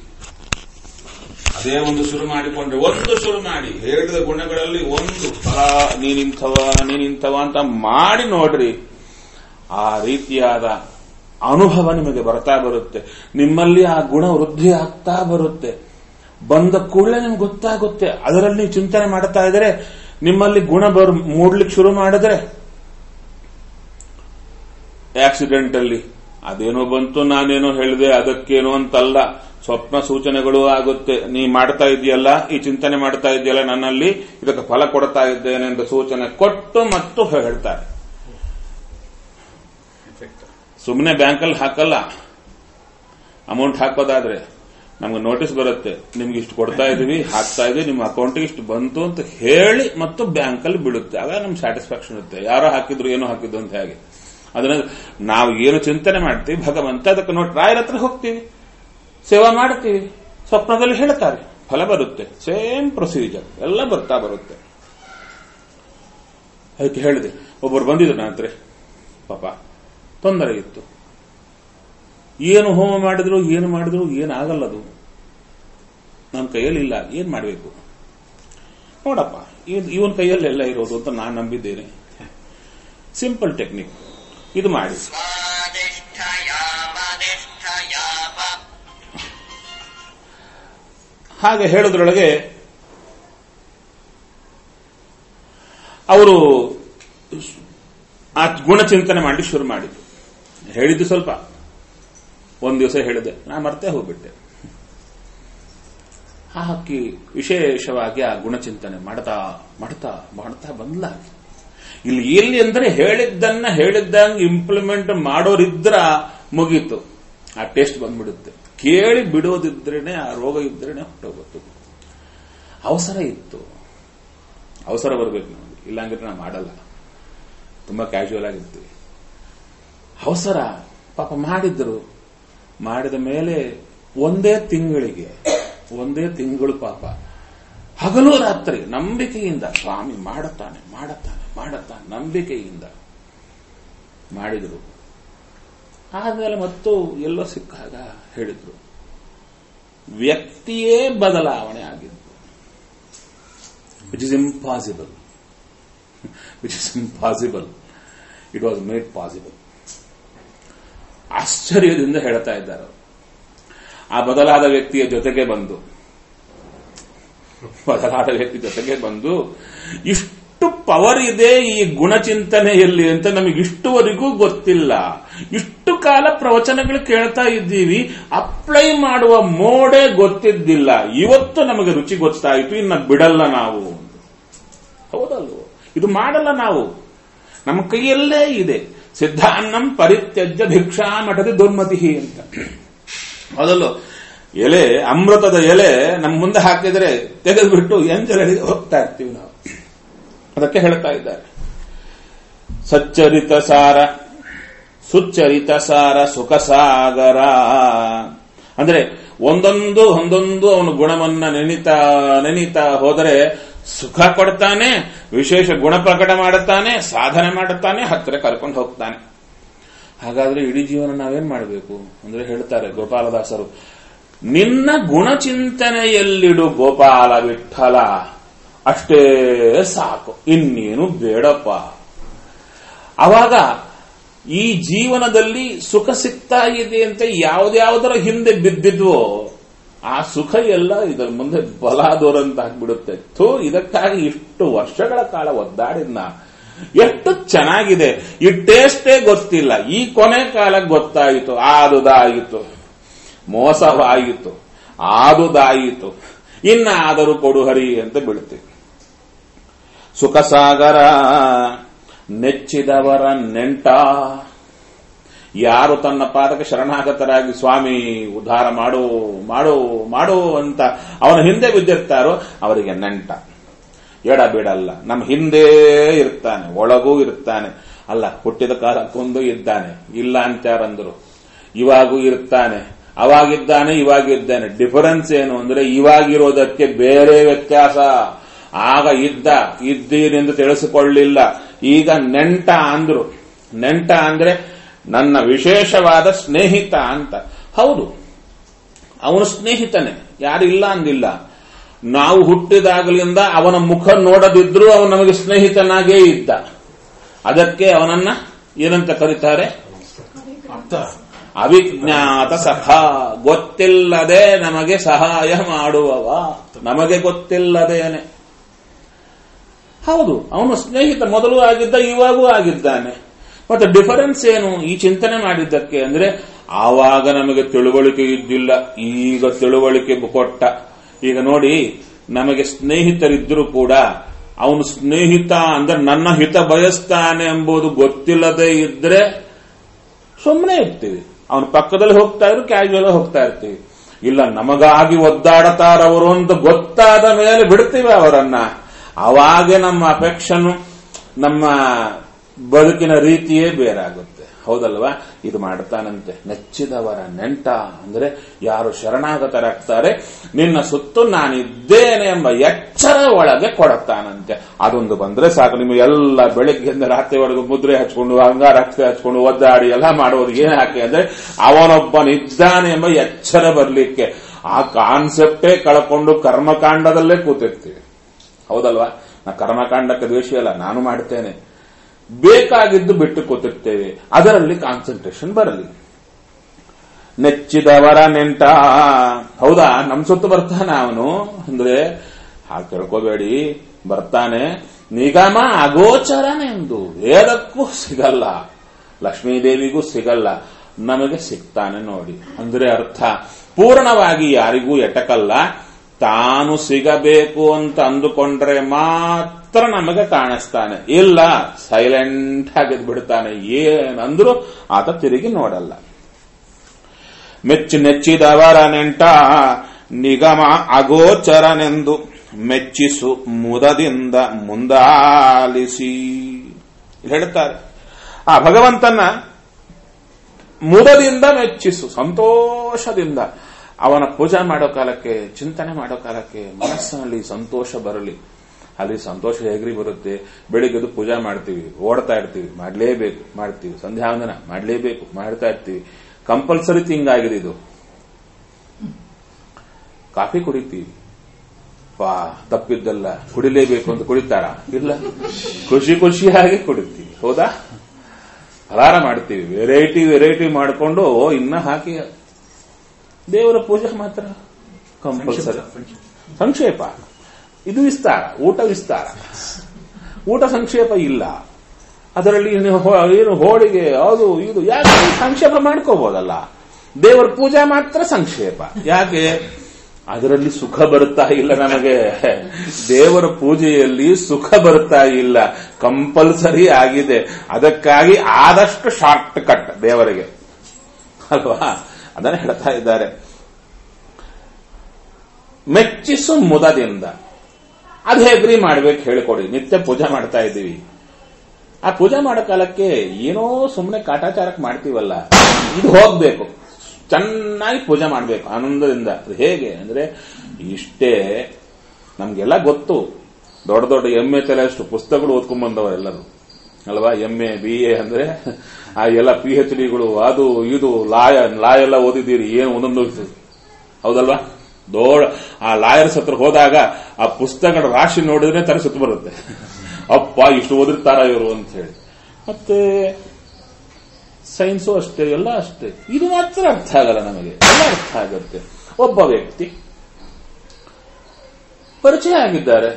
ಅದೇ ಒಂದು ಶುರು ಮಾಡಿಕೊಂಡ್ರೆ ಒಂದು ಶುರು ಮಾಡಿ ಹೇಳಿದ ಗುಣಗಳಲ್ಲಿ ಒಂದು ಫಲ ನೀನಿಂಥವ ನೀನಿಂಥವ ಅಂತ ಮಾಡಿ ನೋಡ್ರಿ ಆ ರೀತಿಯಾದ ಅನುಭವ ನಿಮಗೆ ಬರ್ತಾ ಬರುತ್ತೆ ನಿಮ್ಮಲ್ಲಿ ಆ ಗುಣ ವೃದ್ಧಿ ಆಗ್ತಾ ಬರುತ್ತೆ ಬಂದ ಕೂಡಲೇ ನಿಮ್ಗೆ ಗೊತ್ತಾಗುತ್ತೆ ಅದರಲ್ಲಿ ನೀವು ಚಿಂತನೆ ಮಾಡ್ತಾ ಇದ್ರೆ ನಿಮ್ಮಲ್ಲಿ ಗುಣ ಬರ್ ಮೂಡ್ಲಿಕ್ಕೆ ಶುರು ಮಾಡಿದ್ರೆ ಆಕ್ಸಿಡೆಂಟ್ ಅಲ್ಲಿ ಅದೇನೋ ಬಂತು ನಾನೇನೋ ಹೇಳಿದೆ ಅದಕ್ಕೇನೋ ಅಂತಲ್ಲ ಸ್ವಪ್ನ ಸೂಚನೆಗಳು ಆಗುತ್ತೆ ನೀ ಮಾಡ್ತಾ ಇದೆಯಲ್ಲ ಈ ಚಿಂತನೆ ಮಾಡ್ತಾ ಇದೆಯಲ್ಲ ನನ್ನಲ್ಲಿ ಇದಕ್ಕೆ ಫಲ ಕೊಡ್ತಾ ಇದ್ದೇನೆ ಅಂತ ಸೂಚನೆ ಕೊಟ್ಟು ಮತ್ತು ಹೇಳ್ತಾರೆ ಸುಮ್ಮನೆ ಬ್ಯಾಂಕಲ್ಲಿ ಹಾಕಲ್ಲ ಅಮೌಂಟ್ ಹಾಕೋದಾದ್ರೆ ನಮ್ಗೆ ನೋಟಿಸ್ ಬರುತ್ತೆ ನಿಮ್ಗೆ ಇಷ್ಟು ಕೊಡ್ತಾ ಇದೀವಿ ಹಾಕ್ತಾ ಇದೀವಿ ನಿಮ್ಮ ಅಕೌಂಟ್ಗೆ ಇಷ್ಟು ಬಂತು ಅಂತ ಹೇಳಿ ಮತ್ತು ಬ್ಯಾಂಕಲ್ಲಿ ಬೀಳುತ್ತೆ ಆಗ ನಮ್ಗೆ ಸ್ಯಾಟಿಸ್ಫ್ಯಾಕ್ಷನ್ ಇರುತ್ತೆ ಯಾರೋ ಹಾಕಿದ್ರು ಏನೋ ಹಾಕಿದ್ರು ಅಂತ ಹೇಗೆ ಅದನ್ನ ನಾವು ಏನು ಚಿಂತನೆ ಮಾಡ್ತೀವಿ ಭಗವಂತ ಅದಕ್ಕೆ ನೋಡಿ ರಾಯರ ಹತ್ರ ಹೋಗ್ತೀವಿ ಸೇವಾ ಮಾಡ್ತೀವಿ ಸ್ವಪ್ನದಲ್ಲಿ ಹೇಳ್ತಾರೆ ಫಲ ಬರುತ್ತೆ ಸೇಮ್ ಪ್ರೊಸೀಜರ್ ಎಲ್ಲ ಬರ್ತಾ ಬರುತ್ತೆ ಅದಕ್ಕೆ ಹೇಳಿದೆ ಒಬ್ಬರು ಬಂದಿದ್ರು ನನ್ನ ಹತ್ರ ಪಾಪ ತೊಂದರೆ ಇತ್ತು ಏನು ಹೋಮ ಮಾಡಿದ್ರು ಏನು ಮಾಡಿದ್ರು ಏನಾಗಲ್ಲದು ನನ್ನ ಕೈಯಲ್ಲಿ ಇಲ್ಲ ಏನ್ ಮಾಡಬೇಕು ನೋಡಪ್ಪ ಇವನ್ ಕೈಯಲ್ಲಿ ಎಲ್ಲ ಇರೋದು ಅಂತ ನಾನು ನಂಬಿದ್ದೇನೆ ಸಿಂಪಲ್ ಟೆಕ್ನಿಕ್ ಇದು ಮಾಡಿ ಹಾಗೆ ಹೇಳೋದ್ರೊಳಗೆ ಅವರು ಆ ಗುಣಚಿಂತನೆ ಮಾಡಿ ಶುರು ಮಾಡಿದ್ರು ಹೇಳಿದ್ದು ಸ್ವಲ್ಪ ಒಂದ್ ದಿವಸ ಹೇಳಿದೆ ನಾ ಮರ್ತೇ ಹೋಗ್ಬಿಟ್ಟೆ ಹಾಕಿ ವಿಶೇಷವಾಗಿ ಆ ಗುಣಚಿಂತನೆ ಮಾಡ್ತಾ ಮಾಡ್ತಾ ಮಾಡ್ತಾ ಬಂದ್ಲ ಇಲ್ಲಿ ಎಲ್ಲಿ ಅಂದ್ರೆ ಹೇಳಿದ್ದನ್ನ ಹೇಳಿದ್ದಂಗೆ ಇಂಪ್ಲಿಮೆಂಟ್ ಮಾಡೋರಿದ್ರ ಮುಗೀತು ಆ ಟೇಸ್ಟ್ ಬಂದ್ಬಿಡುತ್ತೆ ಕೇಳಿ ಬಿಡೋದಿದ್ರೇನೆ ಆ ರೋಗ ಇದ್ರೇನೆ ಹೊಟ್ಟೋಗುತ್ತೆ ಅವಸರ ಇತ್ತು ಅವಸರ ಬರಬೇಕು ನಮಗೆ ಇಲ್ಲಾಂದ್ರೆ ನಾವು ಮಾಡಲ್ಲ ತುಂಬಾ ಕ್ಯಾಶುವಲ್ ಆಗಿರ್ತೀವಿ ಅವಸರ ಪಾಪ ಮಾಡಿದ್ರು ಮಾಡಿದ ಮೇಲೆ ಒಂದೇ ತಿಂಗಳಿಗೆ ಒಂದೇ ತಿಂಗಳು ಪಾಪ ಹಗಲು ರಾತ್ರಿ ನಂಬಿಕೆಯಿಂದ ಸ್ವಾಮಿ ಮಾಡುತ್ತಾನೆ ಮಾಡುತ್ತಾನೆ ಮಾಡುತ್ತಾನೆ ನಂಬಿಕೆಯಿಂದ ಮಾಡಿದರು ಆದ್ಮೇಲೆ ಮತ್ತು ಎಲ್ಲೋ ಸಿಕ್ಕಾಗ ಹೇಳಿದ್ರು ವ್ಯಕ್ತಿಯೇ ಬದಲಾವಣೆ ಆಗಿದ್ದು which is impossible which is impossible it was made possible ಆಶ್ಚರ್ಯದಿಂದ ಹೇಳ್ತಾ ಇದ್ದಾರೆ ಅವರು. ಆ ಬದಲಾದ ವ್ಯಕ್ತಿಯ ಜೊತೆಗೆ ಬಂದು ಬದಲಾದ ವ್ಯಕ್ತಿ ಜೊತೆಗೆ ಬಂದು ಇಷ್ಟು ಪವರ್ ಇದೆ ಈ ಗುಣಚಿಂತನೆಯಲ್ಲಿ ಅಂತ ನಮಗೆ ಇಷ್ಟುವರೆಗೂ ಗೊತ್ತಿಲ್ಲ ಇಷ್ಟು ಕಾಲ ಪ್ರವಚನಗಳು ಕೇಳ್ತಾ ಇದ್ದೀವಿ ಅಪ್ಲೈ ಮಾಡುವ ಮೋಡೇ ಗೊತ್ತಿದ್ದಿಲ್ಲ ಇವತ್ತು ನಮಗೆ ರುಚಿ ಗೊತ್ತಾಯಿತು ಇನ್ನ ಬಿಡಲ್ಲ ನಾವು ಹೌದಲ್ವೋ ಇದು ಮಾಡಲ್ಲ ನಾವು ನಮ್ಮ ಕೈಯಲ್ಲೇ ಇದೆ ಸಿದ್ಧಾನ್ನಂ ಪರಿತ್ಯಜ್ಯ ಭಿಕ್ಷಾ ಮಠದ ದುರ್ಮತಿ ಅಂತ ಮೊದಲು ಎಲೆ ಅಮೃತದ ಎಲೆ ನಮ್ಮ ಮುಂದೆ ಹಾಕಿದ್ರೆ ತೆಗೆದುಬಿಟ್ಟು ಎಂಜಲಡಿ ಹೋಗ್ತಾ ಇರ್ತೀವಿ ನಾವು ಅದಕ್ಕೆ ಹೇಳ್ತಾ ಇದ್ದಾರೆ ಸಚ್ಚರಿತ ಸಾರ ಸುಚ್ಚರಿತ ಸಾರ ಸುಖ ಸಾಗರ ಅಂದ್ರೆ ಒಂದೊಂದು ಒಂದೊಂದು ಅವನು ಗುಣವನ್ನ ನೆನಿತಾ ನೆನೀತಾ ಹೋದರೆ ಸುಖ ಕೊಡ್ತಾನೆ ವಿಶೇಷ ಗುಣ ಪ್ರಕಟ ಮಾಡುತ್ತಾನೆ ಸಾಧನೆ ಮಾಡುತ್ತಾನೆ ಹತ್ತಿರ ಕರ್ಕೊಂಡು ಹೋಗ್ತಾನೆ ಹಾಗಾದ್ರೆ ಇಡೀ ಜೀವನ ನಾವೇನ್ ಮಾಡಬೇಕು ಅಂದ್ರೆ ಹೇಳ್ತಾರೆ ಗೋಪಾಲದಾಸರು ನಿನ್ನ ಗುಣಚಿಂತನೆಯಲ್ಲಿಡು ಗೋಪಾಲ ವಿಠಲ ಅಷ್ಟೇ ಸಾಕು ಇನ್ನೇನು ಬೇಡಪ್ಪ ಅವಾಗ ಈ ಜೀವನದಲ್ಲಿ ಸುಖ ಸಿಗ್ತಾ ಇದೆ ಅಂತ ಯಾವ್ದ್ಯಾವ್ದರ ಹಿಂದೆ ಬಿದ್ದಿದ್ವೋ ಆ ಸುಖ ಎಲ್ಲ ಇದರ ಮುಂದೆ ಬಲಾದೋರಂತ ಆಗ್ಬಿಡುತ್ತೆ ಥೂ ಇದಕ್ಕಾಗಿ ಇಷ್ಟು ವರ್ಷಗಳ ಕಾಲ ಒದ್ದಾಡಿದ್ನ ಎಷ್ಟು ಚೆನ್ನಾಗಿದೆ ಈ ಟೇಸ್ಟೇ ಗೊತ್ತಿಲ್ಲ ಈ ಕೊನೆ ಕಾಲಕ್ಕೆ ಗೊತ್ತಾಯಿತು ಆದುದಾಯಿತು ಮೋಸವಾಯಿತು ಆದುದಾಯಿತು ಇನ್ನಾದರೂ ಕೊಡು ಹರಿ ಅಂತ ಬೀಳ್ತೀವಿ ಸುಖ ಸಾಗರ ನೆಚ್ಚಿದವರ ನೆಂಟ ಯಾರು ತನ್ನ ಪಾದಕ್ಕೆ ಶರಣಾಗತರಾಗಿ ಸ್ವಾಮಿ ಉದ್ಧಾರ ಮಾಡು ಮಾಡು ಮಾಡು ಅಂತ ಅವನ ಹಿಂದೆ ಬಿದ್ದಿರ್ತಾರೋ ಅವರಿಗೆ ನೆಂಟ ಎಡ ಬಿಡಲ್ಲ ನಮ್ಮ ಹಿಂದೆ ಇರ್ತಾನೆ ಒಳಗೂ ಇರ್ತಾನೆ ಅಲ್ಲ ಹುಟ್ಟಿದ ಕಾಲಕ್ಕೊಂದು ಇದ್ದಾನೆ ಇಲ್ಲ ಅಂತ ಯಾರಂದ್ರು ಇವಾಗೂ ಇರ್ತಾನೆ ಅವಾಗಿದ್ದಾನೆ ಇವಾಗಿದ್ದಾನೆ ಡಿಫರೆನ್ಸ್ ಏನು ಅಂದ್ರೆ ಇವಾಗಿರೋದಕ್ಕೆ ಬೇರೆ ವ್ಯತ್ಯಾಸ ಆಗ ಇದ್ದ ಇದ್ದೀನೆಂದು ತಿಳಿಸಿಕೊಳ್ಳಿಲ್ಲ ಈಗ ನೆಂಟ ಅಂದ್ರು ನೆಂಟ ಅಂದ್ರೆ ನನ್ನ ವಿಶೇಷವಾದ ಸ್ನೇಹಿತ ಅಂತ ಹೌದು ಅವನು ಸ್ನೇಹಿತನೇ ಯಾರಿಲ್ಲ ಅಂದಿಲ್ಲ ನಾವು ಹುಟ್ಟಿದಾಗಲಿಂದ ಅವನ ಮುಖ ನೋಡದಿದ್ರೂ ಅವನು ನಮಗೆ ಸ್ನೇಹಿತನಾಗೇ ಇದ್ದ ಅದಕ್ಕೆ ಅವನನ್ನ ಏನಂತ ಕರೀತಾರೆ ಅವಿಜ್ಞಾತ ಸಖ ಗೊತ್ತಿಲ್ಲದೆ ನಮಗೆ ಸಹಾಯ ಮಾಡುವವ ನಮಗೆ ಗೊತ್ತಿಲ್ಲದೇನೆ ಹೌದು ಅವನು ಸ್ನೇಹಿತ ಮೊದಲು ಆಗಿದ್ದ ಇವಾಗೂ ಆಗಿದ್ದಾನೆ ಮತ್ತೆ ಡಿಫರೆನ್ಸ್ ಏನು ಈ ಚಿಂತನೆ ಮಾಡಿದ್ದಕ್ಕೆ ಅಂದ್ರೆ ಆವಾಗ ನಮಗೆ ತಿಳುವಳಿಕೆ ಇದ್ದಿಲ್ಲ ಈಗ ತಿಳುವಳಿಕೆ ಕೊಟ್ಟ ಈಗ ನೋಡಿ ನಮಗೆ ಸ್ನೇಹಿತರಿದ್ದರೂ ಕೂಡ ಅವನು ಸ್ನೇಹಿತ ಅಂದ್ರೆ ನನ್ನ ಹಿತ ಬಯಸ್ತಾನೆ ಎಂಬುದು ಗೊತ್ತಿಲ್ಲದೆ ಇದ್ರೆ ಸುಮ್ಮನೆ ಇರ್ತೀವಿ ಅವನ ಪಕ್ಕದಲ್ಲಿ ಹೋಗ್ತಾ ಇದ್ರು ಕ್ಯಾಶುವಲ್ ಹೋಗ್ತಾ ಇರ್ತೀವಿ ಇಲ್ಲ ನಮಗಾಗಿ ಒದ್ದಾಡತಾರವರು ಅಂತ ಗೊತ್ತಾದ ಮೇಲೆ ಬಿಡ್ತೀವಿ ಅವರನ್ನ ಅವಾಗೆ ನಮ್ಮ ಅಪೇಕ್ಷನು ನಮ್ಮ ಬದುಕಿನ ರೀತಿಯೇ ಬೇರಾಗುತ್ತೆ ಹೌದಲ್ವಾ ಇದು ಮಾಡ್ತಾನಂತೆ ನೆಚ್ಚಿದವರ ನೆಂಟ ಅಂದ್ರೆ ಯಾರು ಶರಣಾಗತರಾಗ್ತಾರೆ ನಿನ್ನ ಸುತ್ತು ನಾನಿದ್ದೇನೆ ಎಂಬ ಎಚ್ಚರ ಒಳಗೆ ಕೊಡುತ್ತಾನಂತೆ ಅದೊಂದು ಬಂದ್ರೆ ಸಾಕು ನಿಮಗೆ ಎಲ್ಲ ಬೆಳಿಗ್ಗೆಯಿಂದ ರಾತ್ರಿವರೆಗೂ ಮುದ್ರೆ ಹಚ್ಕೊಂಡು ಅಂಗಾರ ಹಚ್ಚಿ ಹಚ್ಕೊಂಡು ಒದ್ದಾಡಿ ಎಲ್ಲ ಮಾಡೋದು ಏನ್ ಹಾಕಿ ಅಂದ್ರೆ ಅವನೊಬ್ಬನಿದ್ದಾನೆ ಎಂಬ ಎಚ್ಚರ ಬರಲಿಕ್ಕೆ ಆ ಕಾನ್ಸೆಪ್ಟೇ ಕಳ್ಕೊಂಡು ಕರ್ಮಕಾಂಡದಲ್ಲೇ ಕೂತಿರ್ತೀವಿ ಹೌದಲ್ವಾ ನಾ ಕರ್ಮಕಾಂಡಕ್ಕೆ ದ್ವೇಷ ಅಲ್ಲ ನಾನು ಮಾಡ್ತೇನೆ ಬೇಕಾಗಿದ್ದು ಬಿಟ್ಟು ಕೂತಿರ್ತೇವೆ ಅದರಲ್ಲಿ ಕಾನ್ಸಂಟ್ರೇಷನ್ ಬರಲಿ ನೆಚ್ಚಿದವರ ನೆಂಟ ಹೌದಾ ನಮ್ ಸುತ್ತು ಬರ್ತಾನೆ ಅವನು ಅಂದ್ರೆ ಹಾಗೆ ತಿಳ್ಕೋಬೇಡಿ ಬರ್ತಾನೆ ನಿಗಮ ಅಗೋಚರನೆಂದು ವೇದಕ್ಕೂ ಸಿಗಲ್ಲ ಲಕ್ಷ್ಮೀದೇವಿಗೂ ಸಿಗಲ್ಲ ನಮಗೆ ಸಿಗ್ತಾನೆ ನೋಡಿ ಅಂದ್ರೆ ಅರ್ಥ ಪೂರ್ಣವಾಗಿ ಯಾರಿಗೂ ಎಟಕಲ್ಲ ತಾನು ಸಿಗಬೇಕು ಅಂತ ಅಂದುಕೊಂಡ್ರೆ ಮಾತ್ರ ನಮಗೆ ಕಾಣಿಸ್ತಾನೆ ಇಲ್ಲ ಸೈಲೆಂಟ್ ಆಗಿ ಬಿಡ್ತಾನೆ ಏನಂದ್ರು ಆತ ತಿರುಗಿ ನೋಡಲ್ಲ ಮೆಚ್ಚಿ ನೆಚ್ಚಿದವರ ನೆಂಟ ನಿಗಮ ಅಗೋಚರನೆಂದು ಮೆಚ್ಚಿಸು ಮುದದಿಂದ ಮುಂದಾಲಿಸಿ ಹೇಳ್ತಾರೆ ಆ ಭಗವಂತನ ಮುದದಿಂದ ಮೆಚ್ಚಿಸು ಸಂತೋಷದಿಂದ ಅವನ ಪೂಜೆ ಮಾಡೋ ಕಾಲಕ್ಕೆ ಚಿಂತನೆ ಮಾಡೋ ಕಾಲಕ್ಕೆ ಮನಸ್ಸಿನಲ್ಲಿ ಸಂತೋಷ ಬರಲಿ ಅಲ್ಲಿ ಸಂತೋಷ ಹೇಗ್ರಿ ಬರುತ್ತೆ ಬೆಳಿಗ್ಗೆದು ಪೂಜೆ ಮಾಡ್ತೀವಿ ಓಡ್ತಾ ಇರ್ತೀವಿ ಮಾಡಲೇಬೇಕು ಮಾಡ್ತೀವಿ ಸಂಧ್ಯಾವಂದನ ಮಾಡಲೇಬೇಕು ಮಾಡ್ತಾ ಇರ್ತೀವಿ ಕಂಪಲ್ಸರಿ ಥಿಂಗ್ ಆಗಿದೆ ಇದು ಕಾಫಿ ಕುಡಿತೀವಿ ವಾ ತಪ್ಪಿದ್ದಲ್ಲ ಕುಡಿಲೇಬೇಕು ಅಂತ ಕುಡಿತಾರ ಇಲ್ಲ ಖುಷಿ ಖುಷಿಯಾಗಿ ಕುಡಿತೀವಿ ಹೌದಾ ಫಲಾರ ಮಾಡ್ತೀವಿ ವೆರೈಟಿ ವೆರೈಟಿ ಮಾಡಿಕೊಂಡು ಇನ್ನ ಹಾಕಿ ದೇವರ ಪೂಜೆ ಮಾತ್ರ ಕಂಪಲ್ಸರಿ ಸಂಕ್ಷೇಪ ಇದು ವಿಸ್ತಾರ ಊಟ ವಿಸ್ತಾರ ಊಟ ಸಂಕ್ಷೇಪ ಇಲ್ಲ ಅದರಲ್ಲಿ ಏನು ಹೋ- ಏನು ಹೋಳಿಗೆ ಅದು ಇದು ಯಾಕೆ ಸಂಕ್ಷೇಪ ಮಾಡ್ಕೋಬಹುದಲ್ಲ ದೇವರ ಪೂಜೆ ಮಾತ್ರ ಸಂಕ್ಷೇಪ ಯಾಕೆ ಅದರಲ್ಲಿ ಸುಖ ಬರುತ್ತಾ ಇಲ್ಲ ನಮಗೆ ದೇವರ ಪೂಜೆಯಲ್ಲಿ ಸುಖ ಬರ್ತಾ ಇಲ್ಲ ಕಂಪಲ್ಸರಿ ಆಗಿದೆ ಅದಕ್ಕಾಗಿ ಆದಷ್ಟು ಶಾರ್ಟ್ ಕಟ್ ದೇವರಿಗೆ ಅಲ್ವಾ ಅದನ್ನ ಹೇಳ್ತಾ ಇದ್ದಾರೆ ಮೆಚ್ಚಿಸು ಮುದದಿಂದ ಅದು ಹೇಗ್ರಿ ಮಾಡ್ಬೇಕು ಹೇಳಿಕೊಡಿ ನಿತ್ಯ ಪೂಜೆ ಮಾಡ್ತಾ ಇದ್ದೀವಿ ಆ ಪೂಜೆ ಮಾಡೋ ಕಾಲಕ್ಕೆ ಏನೋ ಸುಮ್ಮನೆ ಕಾಟಾಚಾರಕ್ಕೆ ಮಾಡ್ತೀವಲ್ಲ ಇದು ಹೋಗ್ಬೇಕು ಚೆನ್ನಾಗಿ ಪೂಜೆ ಮಾಡಬೇಕು ಆನಂದದಿಂದ ಅದು ಹೇಗೆ ಅಂದ್ರೆ ಇಷ್ಟೇ ನಮ್ಗೆಲ್ಲ ಗೊತ್ತು ದೊಡ್ಡ ದೊಡ್ಡ ಎಂ ಎ ಅಷ್ಟು ಪುಸ್ತಕಗಳು ಓದ್ಕೊಂಡ್ ಬಂದವರೆಲ್ಲರೂ ಅಲ್ವಾ ಎಂ ಎ ಬಿ ಎ ಅಂದ್ರೆ ಆ ಎಲ್ಲ ಪಿ ಎಚ್ ಡಿಗಳು ಅದು ಇದು ಲಾಯ ಲಾ ಎಲ್ಲ ಓದಿದ್ದೀರಿ ಏನು ಒಂದೊಂದು ಹೌದಲ್ವಾ ದೊಡ್ಡ ಆ ಲಾಯರ್ಸ್ ಹತ್ರ ಹೋದಾಗ ಆ ಪುಸ್ತಕಗಳ ರಾಶಿ ನೋಡಿದ್ರೆ ತರ ಸುತ್ತ ಬರುತ್ತೆ ಅಪ್ಪ ಇಷ್ಟು ಓದಿರ್ತಾರ ಇವರು ಅಂತ ಹೇಳಿ ಮತ್ತೆ ಸೈನ್ಸು ಅಷ್ಟೇ ಎಲ್ಲ ಅಷ್ಟೇ ಇದು ಮಾತ್ರ ಅರ್ಥ ಆಗಲ್ಲ ನಮಗೆ ಎಲ್ಲ ಅರ್ಥ ಆಗುತ್ತೆ ಒಬ್ಬ ವ್ಯಕ್ತಿ ಪರಿಚಯ ಆಗಿದ್ದಾರೆ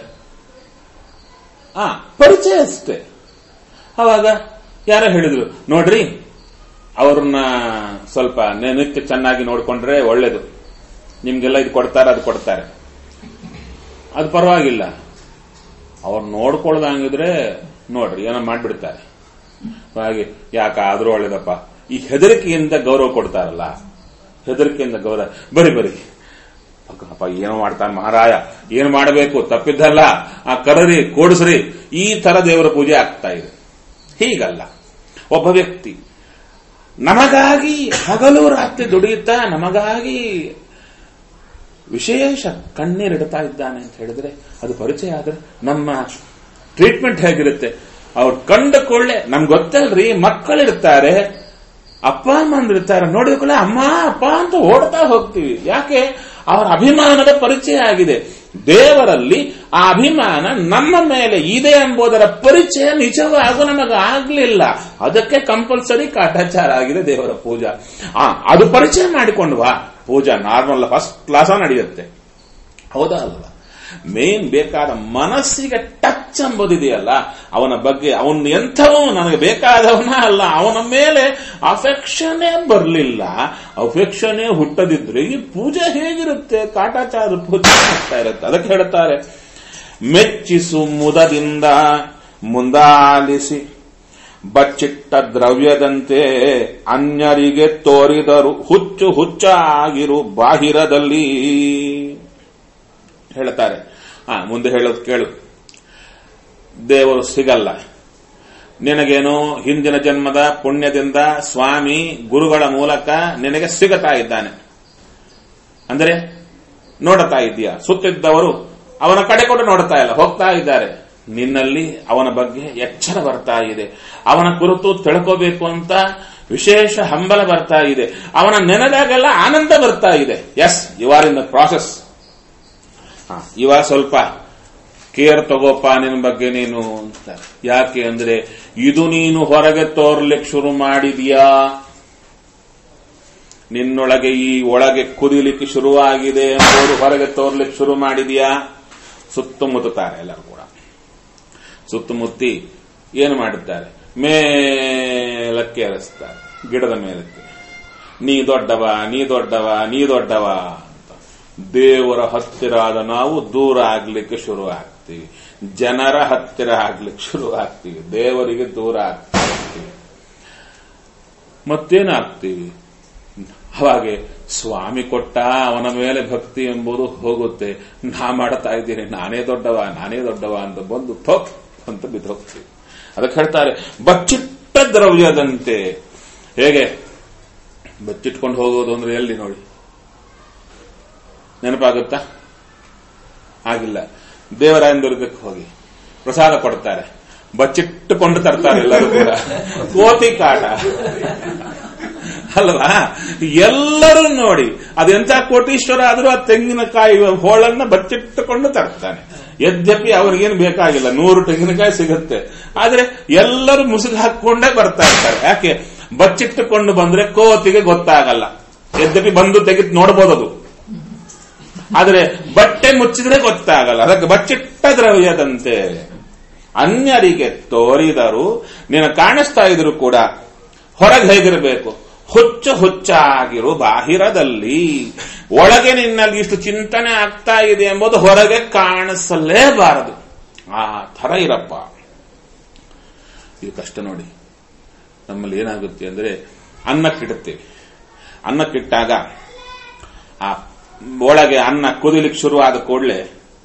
ಆ ಪರಿಚಯ ಅಷ್ಟೇ ಅವಾಗ ಯಾರೋ ಹೇಳಿದ್ರು ನೋಡ್ರಿ ಅವ್ರನ್ನ ಸ್ವಲ್ಪ ನೆ- ನಿತ್ಯ ಚೆನ್ನಾಗಿ ನೋಡ್ಕೊಂಡ್ರೆ ಒಳ್ಳೇದು ನಿಮ್ಗೆಲ್ಲ ಇದು ಕೊಡ್ತಾರೆ ಅದು ಕೊಡ್ತಾರೆ ಅದು ಪರವಾಗಿಲ್ಲ ಅವ್ರು ನೋಡ್ಕೊಳ್ದಂಗಿದ್ರೆ ನೋಡ್ರಿ ಏನೋ ಮಾಡ್ಬಿಡ್ತಾರೆ ಹಾಗೆ ಯಾಕ ಆದ್ರೂ ಒಳ್ಳೇದಪ್ಪ ಈ ಹೆದರಿಕೆಯಿಂದ ಗೌರವ ಕೊಡ್ತಾರಲ್ಲ ಹೆದರಿಕೆಯಿಂದ ಗೌರವ ಬರಿ ಬರಿ ಅಪ್ಪ ಏನೋ ಮಾಡ್ತಾನೆ ಮಹಾರಾಯ ಏನು ಮಾಡಬೇಕು ತಪ್ಪಿದ್ದಲ್ಲ ಆ ಕರರಿ ಕೂಡಿಸ್ರಿ ಈ ತರ ದೇವರ ಪೂಜೆ ಆಗ್ತಾ ಇದೆ ಹೀಗಲ್ಲ ಒಬ್ಬ ವ್ಯಕ್ತಿ ನಮಗಾಗಿ ಹಗಲು ರಾತ್ರಿ ದುಡಿಯುತ್ತಾ ನಮಗಾಗಿ ವಿಶೇಷ ಕಣ್ಣೀರಿಡ್ತಾ ಇದ್ದಾನೆ ಅಂತ ಹೇಳಿದ್ರೆ ಅದು ಪರಿಚಯ ಆದ್ರೆ ನಮ್ಮ ಟ್ರೀಟ್ಮೆಂಟ್ ಹೇಗಿರುತ್ತೆ ಅವ್ರು ಕಂಡ ಕೊಳ್ಳೆ ನಮ್ಗೆ ಗೊತ್ತಲ್ರಿ ಮಕ್ಕಳಿರ್ತಾರೆ ಅಪ್ಪ ಅಮ್ಮಂದಿರ್ತಾರೆ ನೋಡಿದ ಅಮ್ಮ ಅಪ್ಪ ಅಂತ ಓಡ್ತಾ ಹೋಗ್ತೀವಿ ಯಾಕೆ ಅವರ ಅಭಿಮಾನದ ಪರಿಚಯ ಆಗಿದೆ ದೇವರಲ್ಲಿ ಆ ಅಭಿಮಾನ ನಮ್ಮ ಮೇಲೆ ಇದೆ ಎಂಬುದರ ಪರಿಚಯ ನಿಜವಾಗೂ ನಮಗೆ ಆಗ್ಲಿಲ್ಲ ಅದಕ್ಕೆ ಕಂಪಲ್ಸರಿ ಕಾಟಾಚಾರ ಆಗಿದೆ ದೇವರ ಪೂಜಾ ಆ ಅದು ಪರಿಚಯ ಮಾಡಿಕೊಂಡ್ವಾ ಪೂಜಾ ನಾರ್ಮಲ್ ಫಸ್ಟ್ ಕ್ಲಾಸ ನಡೆಯುತ್ತೆ ಹೌದಾ ಅಲ್ವಾ ಮೇನ್ ಬೇಕಾದ ಮನಸ್ಸಿಗೆ ಟಚ್ ಎಂಬುದಿದೆಯಲ್ಲ ಅವನ ಬಗ್ಗೆ ಅವನು ಎಂಥವೋ ನನಗೆ ಬೇಕಾದವನ ಅಲ್ಲ ಅವನ ಮೇಲೆ ಅಫೆಕ್ಷನೇ ಬರಲಿಲ್ಲ ಅಫೆಕ್ಷನೇ ಹುಟ್ಟದಿದ್ರೆ ಈ ಪೂಜೆ ಹೇಗಿರುತ್ತೆ ಕಾಟಾಚಾರ ಪೂಜೆ ಆಗ್ತಾ ಇರುತ್ತೆ ಅದಕ್ಕೆ ಹೇಳ್ತಾರೆ ಮೆಚ್ಚಿಸು ಮುದದಿಂದ ಮುಂದಾಲಿಸಿ ಬಚ್ಚಿಟ್ಟ ದ್ರವ್ಯದಂತೆ ಅನ್ಯರಿಗೆ ತೋರಿದರು ಹುಚ್ಚು ಹುಚ್ಚಾಗಿರು ಬಾಹಿರದಲ್ಲಿ ಹೇಳ್ತಾರೆ ಆ ಮುಂದೆ ಹೇಳೋದು ಕೇಳು ದೇವರು ಸಿಗಲ್ಲ ನಿನಗೇನೋ ಹಿಂದಿನ ಜನ್ಮದ ಪುಣ್ಯದಿಂದ ಸ್ವಾಮಿ ಗುರುಗಳ ಮೂಲಕ ನಿನಗೆ ಸಿಗತಾ ಇದ್ದಾನೆ ಅಂದರೆ ನೋಡುತ್ತಾ ಇದೆಯಾ ಸುತ್ತಿದ್ದವರು ಅವನ ಕಡೆ ಕೂಡ ನೋಡ್ತಾ ಇಲ್ಲ ಹೋಗ್ತಾ ಇದ್ದಾರೆ ನಿನ್ನಲ್ಲಿ ಅವನ ಬಗ್ಗೆ ಎಚ್ಚರ ಬರ್ತಾ ಇದೆ ಅವನ ಕುರಿತು ತಿಳ್ಕೋಬೇಕು ಅಂತ ವಿಶೇಷ ಹಂಬಲ ಬರ್ತಾ ಇದೆ ಅವನ ನೆನೆದಾಗೆಲ್ಲ ಆನಂದ ಬರ್ತಾ ಇದೆ yes you are in the process ಇವಾಗ ಸ್ವಲ್ಪ ಕೇರ್ ತಗೋಪ್ಪ ನಿನ್ನ ಬಗ್ಗೆ ನೀನು ಅಂತ ಯಾಕೆ ಅಂದ್ರೆ ಇದು ನೀನು ಹೊರಗೆ ತೋರ್ಲಿಕ್ಕೆ ಶುರು ಮಾಡಿದ್ಯಾ ನಿನ್ನೊಳಗೆ ಈ ಒಳಗೆ ಕುದಿಲಿಕ್ಕೆ ಶುರುವಾಗಿದೆ ಎಂಬುದು ಹೊರಗೆ ತೋರ್ಲಿಕ್ಕೆ ಶುರು ಮಾಡಿದ್ಯಾ ಸುತ್ತಮುತ್ತಾರೆ ಎಲ್ಲರೂ ಕೂಡ ಸುತ್ತಮುತ್ತಿ ಏನು ಮಾಡುತ್ತಾರೆ ಮೇಲಕ್ಕೆ ಏರಿಸ್ತಾರೆ ಗಿಡದ ಮೇಲಕ್ಕೆ ನೀ ದೊಡ್ಡವ ನೀ ದೊಡ್ಡವ ನೀ ದೊಡ್ಡವ ಅಂತ ದೇವರ ಹತ್ತಿರ ಆದ ನಾವು ದೂರ ಆಗ್ಲಿಕ್ಕೆ ಶುರು ಆಗ್ತೀವಿ ಜನರ ಹತ್ತಿರ ಆಗ್ಲಿಕ್ಕೆ ಶುರು ಆಗ್ತೀವಿ ದೇವರಿಗೆ ದೂರ ಆಗ್ತಾ ಇರ್ತೀವಿ ಮತ್ತೇನಾಗ್ತೀವಿ ಅವಾಗೆ ಸ್ವಾಮಿ ಕೊಟ್ಟ ಅವನ ಮೇಲೆ ಭಕ್ತಿ ಎಂಬುದು ಹೋಗುತ್ತೆ ನಾ ಮಾಡ್ತಾ ಇದ್ದೀನಿ ನಾನೇ ದೊಡ್ಡವ ನಾನೇ ದೊಡ್ಡವ ಅಂತ ಬಂದು ಥೋಕ್ ಅಂತ ಬಿದ್ದೋಗ್ತೀವಿ ಅದಕ್ಕೆ ಹೇಳ್ತಾರೆ ಬಚ್ಚಿಟ್ಟ ದ್ರವ್ಯದಂತೆ ಹೇಗೆ ಬಚ್ಚಿಟ್ಕೊಂಡು ಹೋಗೋದು ಅಂದ್ರೆ ಎಲ್ಲಿ ನೋಡಿ ನೆನಪಾಗುತ್ತಾ ಆಗಿಲ್ಲ ದೇವರಾಯನ ದುರ್ಗಕ್ಕೆ ಹೋಗಿ ಪ್ರಸಾದ ಕೊಡ್ತಾರೆ ಬಚ್ಚಿಟ್ಟುಕೊಂಡು ತರ್ತಾರೆ ಎಲ್ಲರೂ ಕೂಡ ಕೋತಿ ಕಾಟ ಅಲ್ವಾ ಎಲ್ಲರೂ ನೋಡಿ ಅದೆಂತ ಕೋಟೀಶ್ವರ ಆದ್ರೂ ಆ ತೆಂಗಿನಕಾಯಿ ಹೋಳನ್ನ ಬಚ್ಚಿಟ್ಟುಕೊಂಡು ತರ್ತಾನೆ ಯದ್ಯಪಿ ಅವ್ರಿಗೇನು ಬೇಕಾಗಿಲ್ಲ ನೂರು ತೆಂಗಿನಕಾಯಿ ಸಿಗುತ್ತೆ ಆದ್ರೆ ಎಲ್ಲರೂ ಮುಸುಗು ಹಾಕೊಂಡೇ ಬರ್ತಾ ಇರ್ತಾರೆ ಯಾಕೆ ಬಚ್ಚಿಟ್ಟುಕೊಂಡು ಬಂದ್ರೆ ಕೋತಿಗೆ ಗೊತ್ತಾಗಲ್ಲ ಯದ್ಯಪಿ ಬಂದು ತೆಗೆದು ನೋಡಬಹುದು ಅದು ಆದ್ರೆ ಬಟ್ಟೆ ಮುಚ್ಚಿದ್ರೆ ಗೊತ್ತಾಗಲ್ಲ ಅದಕ್ಕೆ ಬಚ್ಚಿಟ್ಟ ದ್ರವ್ಯದಂತೆ ಅನ್ಯರಿಗೆ ತೋರಿದರು ನೀನು ಕಾಣಿಸ್ತಾ ಇದ್ರು ಕೂಡ ಹೊರಗೆ ಹೇಗಿರಬೇಕು ಹುಚ್ಚು ಹುಚ್ಚಾಗಿರು ಬಾಹಿರದಲ್ಲಿ ಒಳಗೆ ನಿನ್ನಲ್ಲಿ ಇಷ್ಟು ಚಿಂತನೆ ಆಗ್ತಾ ಇದೆ ಎಂಬುದು ಹೊರಗೆ ಕಾಣಿಸಲೇಬಾರದು ಆ ಥರ ಇರಪ್ಪ ಇದು ಕಷ್ಟ ನೋಡಿ ನಮ್ಮಲ್ಲಿ ಏನಾಗುತ್ತೆ ಅಂದ್ರೆ ಅನ್ನಕ್ಕಿಡುತ್ತೇವೆ ಅನ್ನಕ್ಕಿಟ್ಟಾಗ ಆ ಒಳಗೆ ಅನ್ನ ಕುದಿಲಿಕ್ಕೆ ಶುರುವಾದ ಕೂಡಲೇ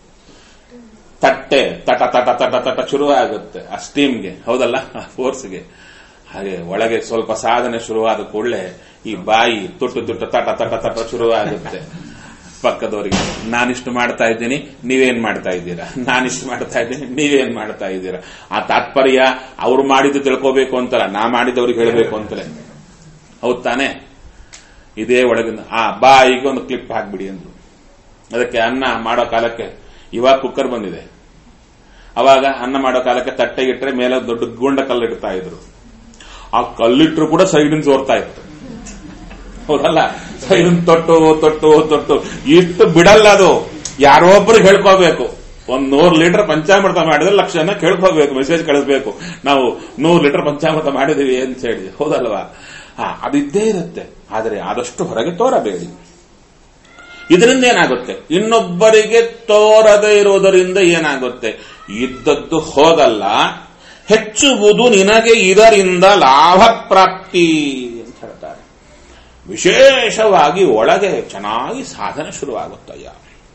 ತಟ್ಟೆ ತಟ ತಟ ತಟ ತಟ ಶುರುವಾಗುತ್ತೆ ಆ ಸ್ಟೀಮ್ಗೆ ಹೌದಲ್ಲ ಆ ಫೋರ್ಸ್ಗೆ ಹಾಗೆ ಒಳಗೆ ಸ್ವಲ್ಪ ಸಾಧನೆ ಶುರುವಾದ ಕೂಡಲೇ ಈ ಬಾಯಿ ತುಟ್ಟು ತುಟ್ಟು ತಟ ತಟ ತಟ ಶುರುವಾಗುತ್ತೆ ಪಕ್ಕದವರಿಗೆ ನಾನಿಷ್ಟು ಮಾಡ್ತಾ ಇದ್ದೀನಿ ನೀವೇನ್ ಮಾಡ್ತಾ ಇದ್ದೀರಾ ನಾನಿಷ್ಟು ಮಾಡ್ತಾ ಇದ್ದೀನಿ ನೀವೇನ್ ಮಾಡ್ತಾ ಇದ್ದೀರಾ ಆ ತಾತ್ಪರ್ಯ ಅವ್ರು ಮಾಡಿದ್ದು ತಿಳ್ಕೋಬೇಕು ಅಂತಲ್ಲ ನಾ ಮಾಡಿದವ್ರಿಗೆ ಹೇಳಬೇಕು ಅಂತಲೇ ಹೌದ್ ತಾನೇ ಇದೇ ಒಳಗಿಂದ ಆ ಬಾಯಿಗೆ ಒಂದು ಕ್ಲಿಪ್ ಹಾಕ್ಬಿಡಿ ಅಂದ್ರು ಅದಕ್ಕೆ ಅನ್ನ ಮಾಡೋ ಕಾಲಕ್ಕೆ ಇವಾಗ ಕುಕ್ಕರ್ ಬಂದಿದೆ ಅವಾಗ ಅನ್ನ ಮಾಡೋ ಕಾಲಕ್ಕೆ ತಟ್ಟೆ ಇಟ್ಟರೆ ಮೇಲೆ ದೊಡ್ಡ ಗುಂಡ ಕಲ್ಲಿಡ್ತಾ ಇದ್ರು ಆ ಕಲ್ಲಿಟ್ರು ಕೂಡ ಸೈಡಿನ ಸೋರ್ತಾ ಇತ್ತು ಹೌದಲ್ಲ ಸೈಡಿನ ತೊಟ್ಟು ತೊಟ್ಟು ತೊಟ್ಟು ಇಷ್ಟು ಬಿಡಲ್ಲ ಅದು ಯಾರೋ ಒಬ್ರಿಗೆ ಹೇಳ್ಕೋಬೇಕು ಒಂದ್ ನೂರು ಲೀಟರ್ ಪಂಚಾಮೃತ ಮಾಡಿದ್ರೆ ಲಕ್ಷ ಜನ ಕೇಳ್ಕೋಬೇಕು ಮೆಸೇಜ್ ಕಳಿಸ್ಬೇಕು ನಾವು ನೂರು ಲೀಟರ್ ಪಂಚಾಮೃತ ಮಾಡಿದೀವಿ ಅಂತ ಹೇಳಿ ಹೌದಲ್ವಾ ಹಾ ಅದಿದ್ದೇ ಇರುತ್ತೆ ಆದರೆ ಆದಷ್ಟು ಹೊರಗೆ ತೋರಬೇಡಿ ಇದರಿಂದ ಏನಾಗುತ್ತೆ ಇನ್ನೊಬ್ಬರಿಗೆ ತೋರದೇ ಇರುವುದರಿಂದ ಏನಾಗುತ್ತೆ ಇದ್ದದ್ದು ಹೋಗಲ್ಲ ಹೆಚ್ಚುವುದು ನಿನಗೆ ಇದರಿಂದ ಲಾಭ ಪ್ರಾಪ್ತಿ ಅಂತ ಹೇಳ್ತಾರೆ ವಿಶೇಷವಾಗಿ ಒಳಗೆ ಚೆನ್ನಾಗಿ ಸಾಧನೆ ಶುರುವಾಗುತ್ತಯ್ಯ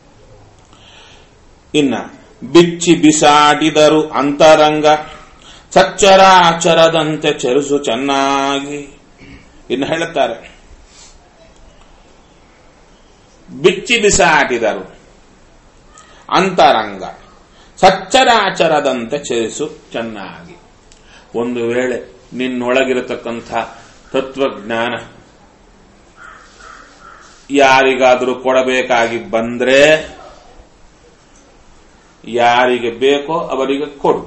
ಇನ್ನ ಬಿಚ್ಚಿ ಬಿಸಾಡಿದರು ಅಂತರಂಗ ಸಚ್ಚರಾಚರದಂತೆ ಚರಿಸು ಚೆನ್ನಾಗಿ ಇನ್ನು ಹೇಳುತ್ತಾರೆ ಬಿಚ್ಚಿ ಬಿಸಾಡಿದರು ಅಂತರಂಗ ಸಚ್ಚರಾಚರದಂತೆ ಚರಿಸು ಚೆನ್ನಾಗಿ ಒಂದು ವೇಳೆ ನಿನ್ನೊಳಗಿರತಕ್ಕಂಥ ತತ್ವಜ್ಞಾನ ಯಾರಿಗಾದರೂ ಕೊಡಬೇಕಾಗಿ ಬಂದ್ರೆ ಯಾರಿಗೆ ಬೇಕೋ ಅವರಿಗೆ ಕೊಡು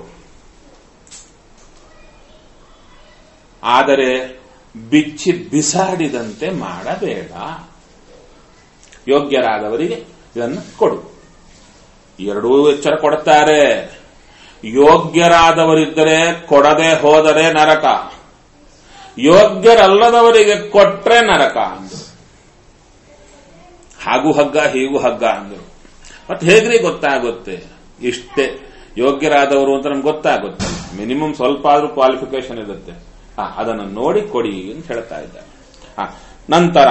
ಆದರೆ ಬಿಚ್ಚಿ ಬಿಸಾಡಿದಂತೆ ಮಾಡಬೇಡ ಯೋಗ್ಯರಾದವರಿಗೆ ಇದನ್ನು ಕೊಡು ಎರಡೂ ಎಚ್ಚರ ಕೊಡುತ್ತಾರೆ ಯೋಗ್ಯರಾದವರಿದ್ದರೆ ಕೊಡದೆ ಹೋದರೆ ನರಕ ಯೋಗ್ಯರಲ್ಲದವರಿಗೆ ಕೊಟ್ರೆ ನರಕ ಅಂದರು ಹಾಗೂ ಹಗ್ಗ ಹೀಗೂ ಹಗ್ಗ ಅಂದರು ಮತ್ತೆ ಹೇಗ್ರಿ ಗೊತ್ತಾಗುತ್ತೆ ಇಷ್ಟೇ ಯೋಗ್ಯರಾದವರು ಅಂತ ನಮ್ಗೆ ಗೊತ್ತಾಗುತ್ತೆ ಮಿನಿಮಮ್ ಸ್ವಲ್ಪ ಆದ್ರೂ ಕ್ವಾಲಿಫಿಕೇಶನ್ ಇರುತ್ತೆ ಆ, ಅದನ್ನು ನೋಡಿ ಕೊಡಿ ಅಂತ ಹೇಳ್ತಾ ಇದ್ದಾರೆ ಆ, ನಂತರ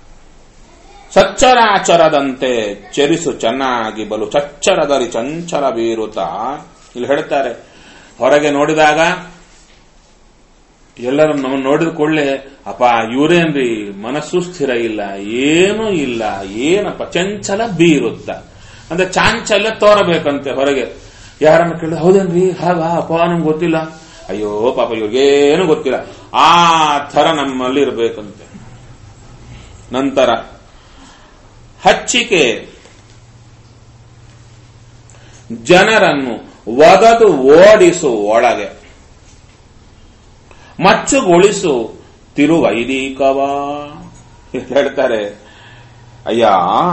ಸಚ್ಚರಾಚರದಂತೆ ಚರಿಸು ಚೆನ್ನಾಗಿ ಬಲು ಚಚ್ಚರದಲ್ಲಿ ಚಂಚಲ ಬೀರುತ್ತ ಇಲ್ಲಿ ಹೇಳ್ತಾರೆ ಹೊರಗೆ ನೋಡಿದಾಗ ಎಲ್ಲರೂ ನಮ್ಮ ನೋಡಿದ ಕೂಡಲೇ ಅಪ್ಪ ಇವರೇನ್ರಿ ಮನಸ್ಸು ಸ್ಥಿರ ಇಲ್ಲ ಏನೂ ಇಲ್ಲ ಏನಪ್ಪ ಚಂಚಲ ಬೀರುತ್ತ ಅಂದ್ರೆ ಚಾಂಚಲ್ಯ ತೋರಬೇಕಂತೆ ಹೊರಗೆ ಯಾರನ್ನ ಕೇಳಿದ್ರೆ ಹೌದೇನ್ರಿ ಹಾಗ ಅಪ್ಪ ನಮ್ಗೆ ಗೊತ್ತಿಲ್ಲ ಅಯ್ಯೋ ಪಾಪ ಇವ್ರಿಗೇನು ಗೊತ್ತಿಲ್ಲ ಆ ಥರ ನಮ್ಮಲ್ಲಿ ಇರಬೇಕಂತೆ ನಂತರ ಹಚ್ಚಿಕೆ ಜನರನ್ನು ಒಗದು ಓಡಿಸು ಒಳಗೆ ಮಚ್ಚುಗೊಳಿಸು ತಿರುವೈದಿಕವ ಹೇಳ್ತಾರೆ ಅಯ್ಯ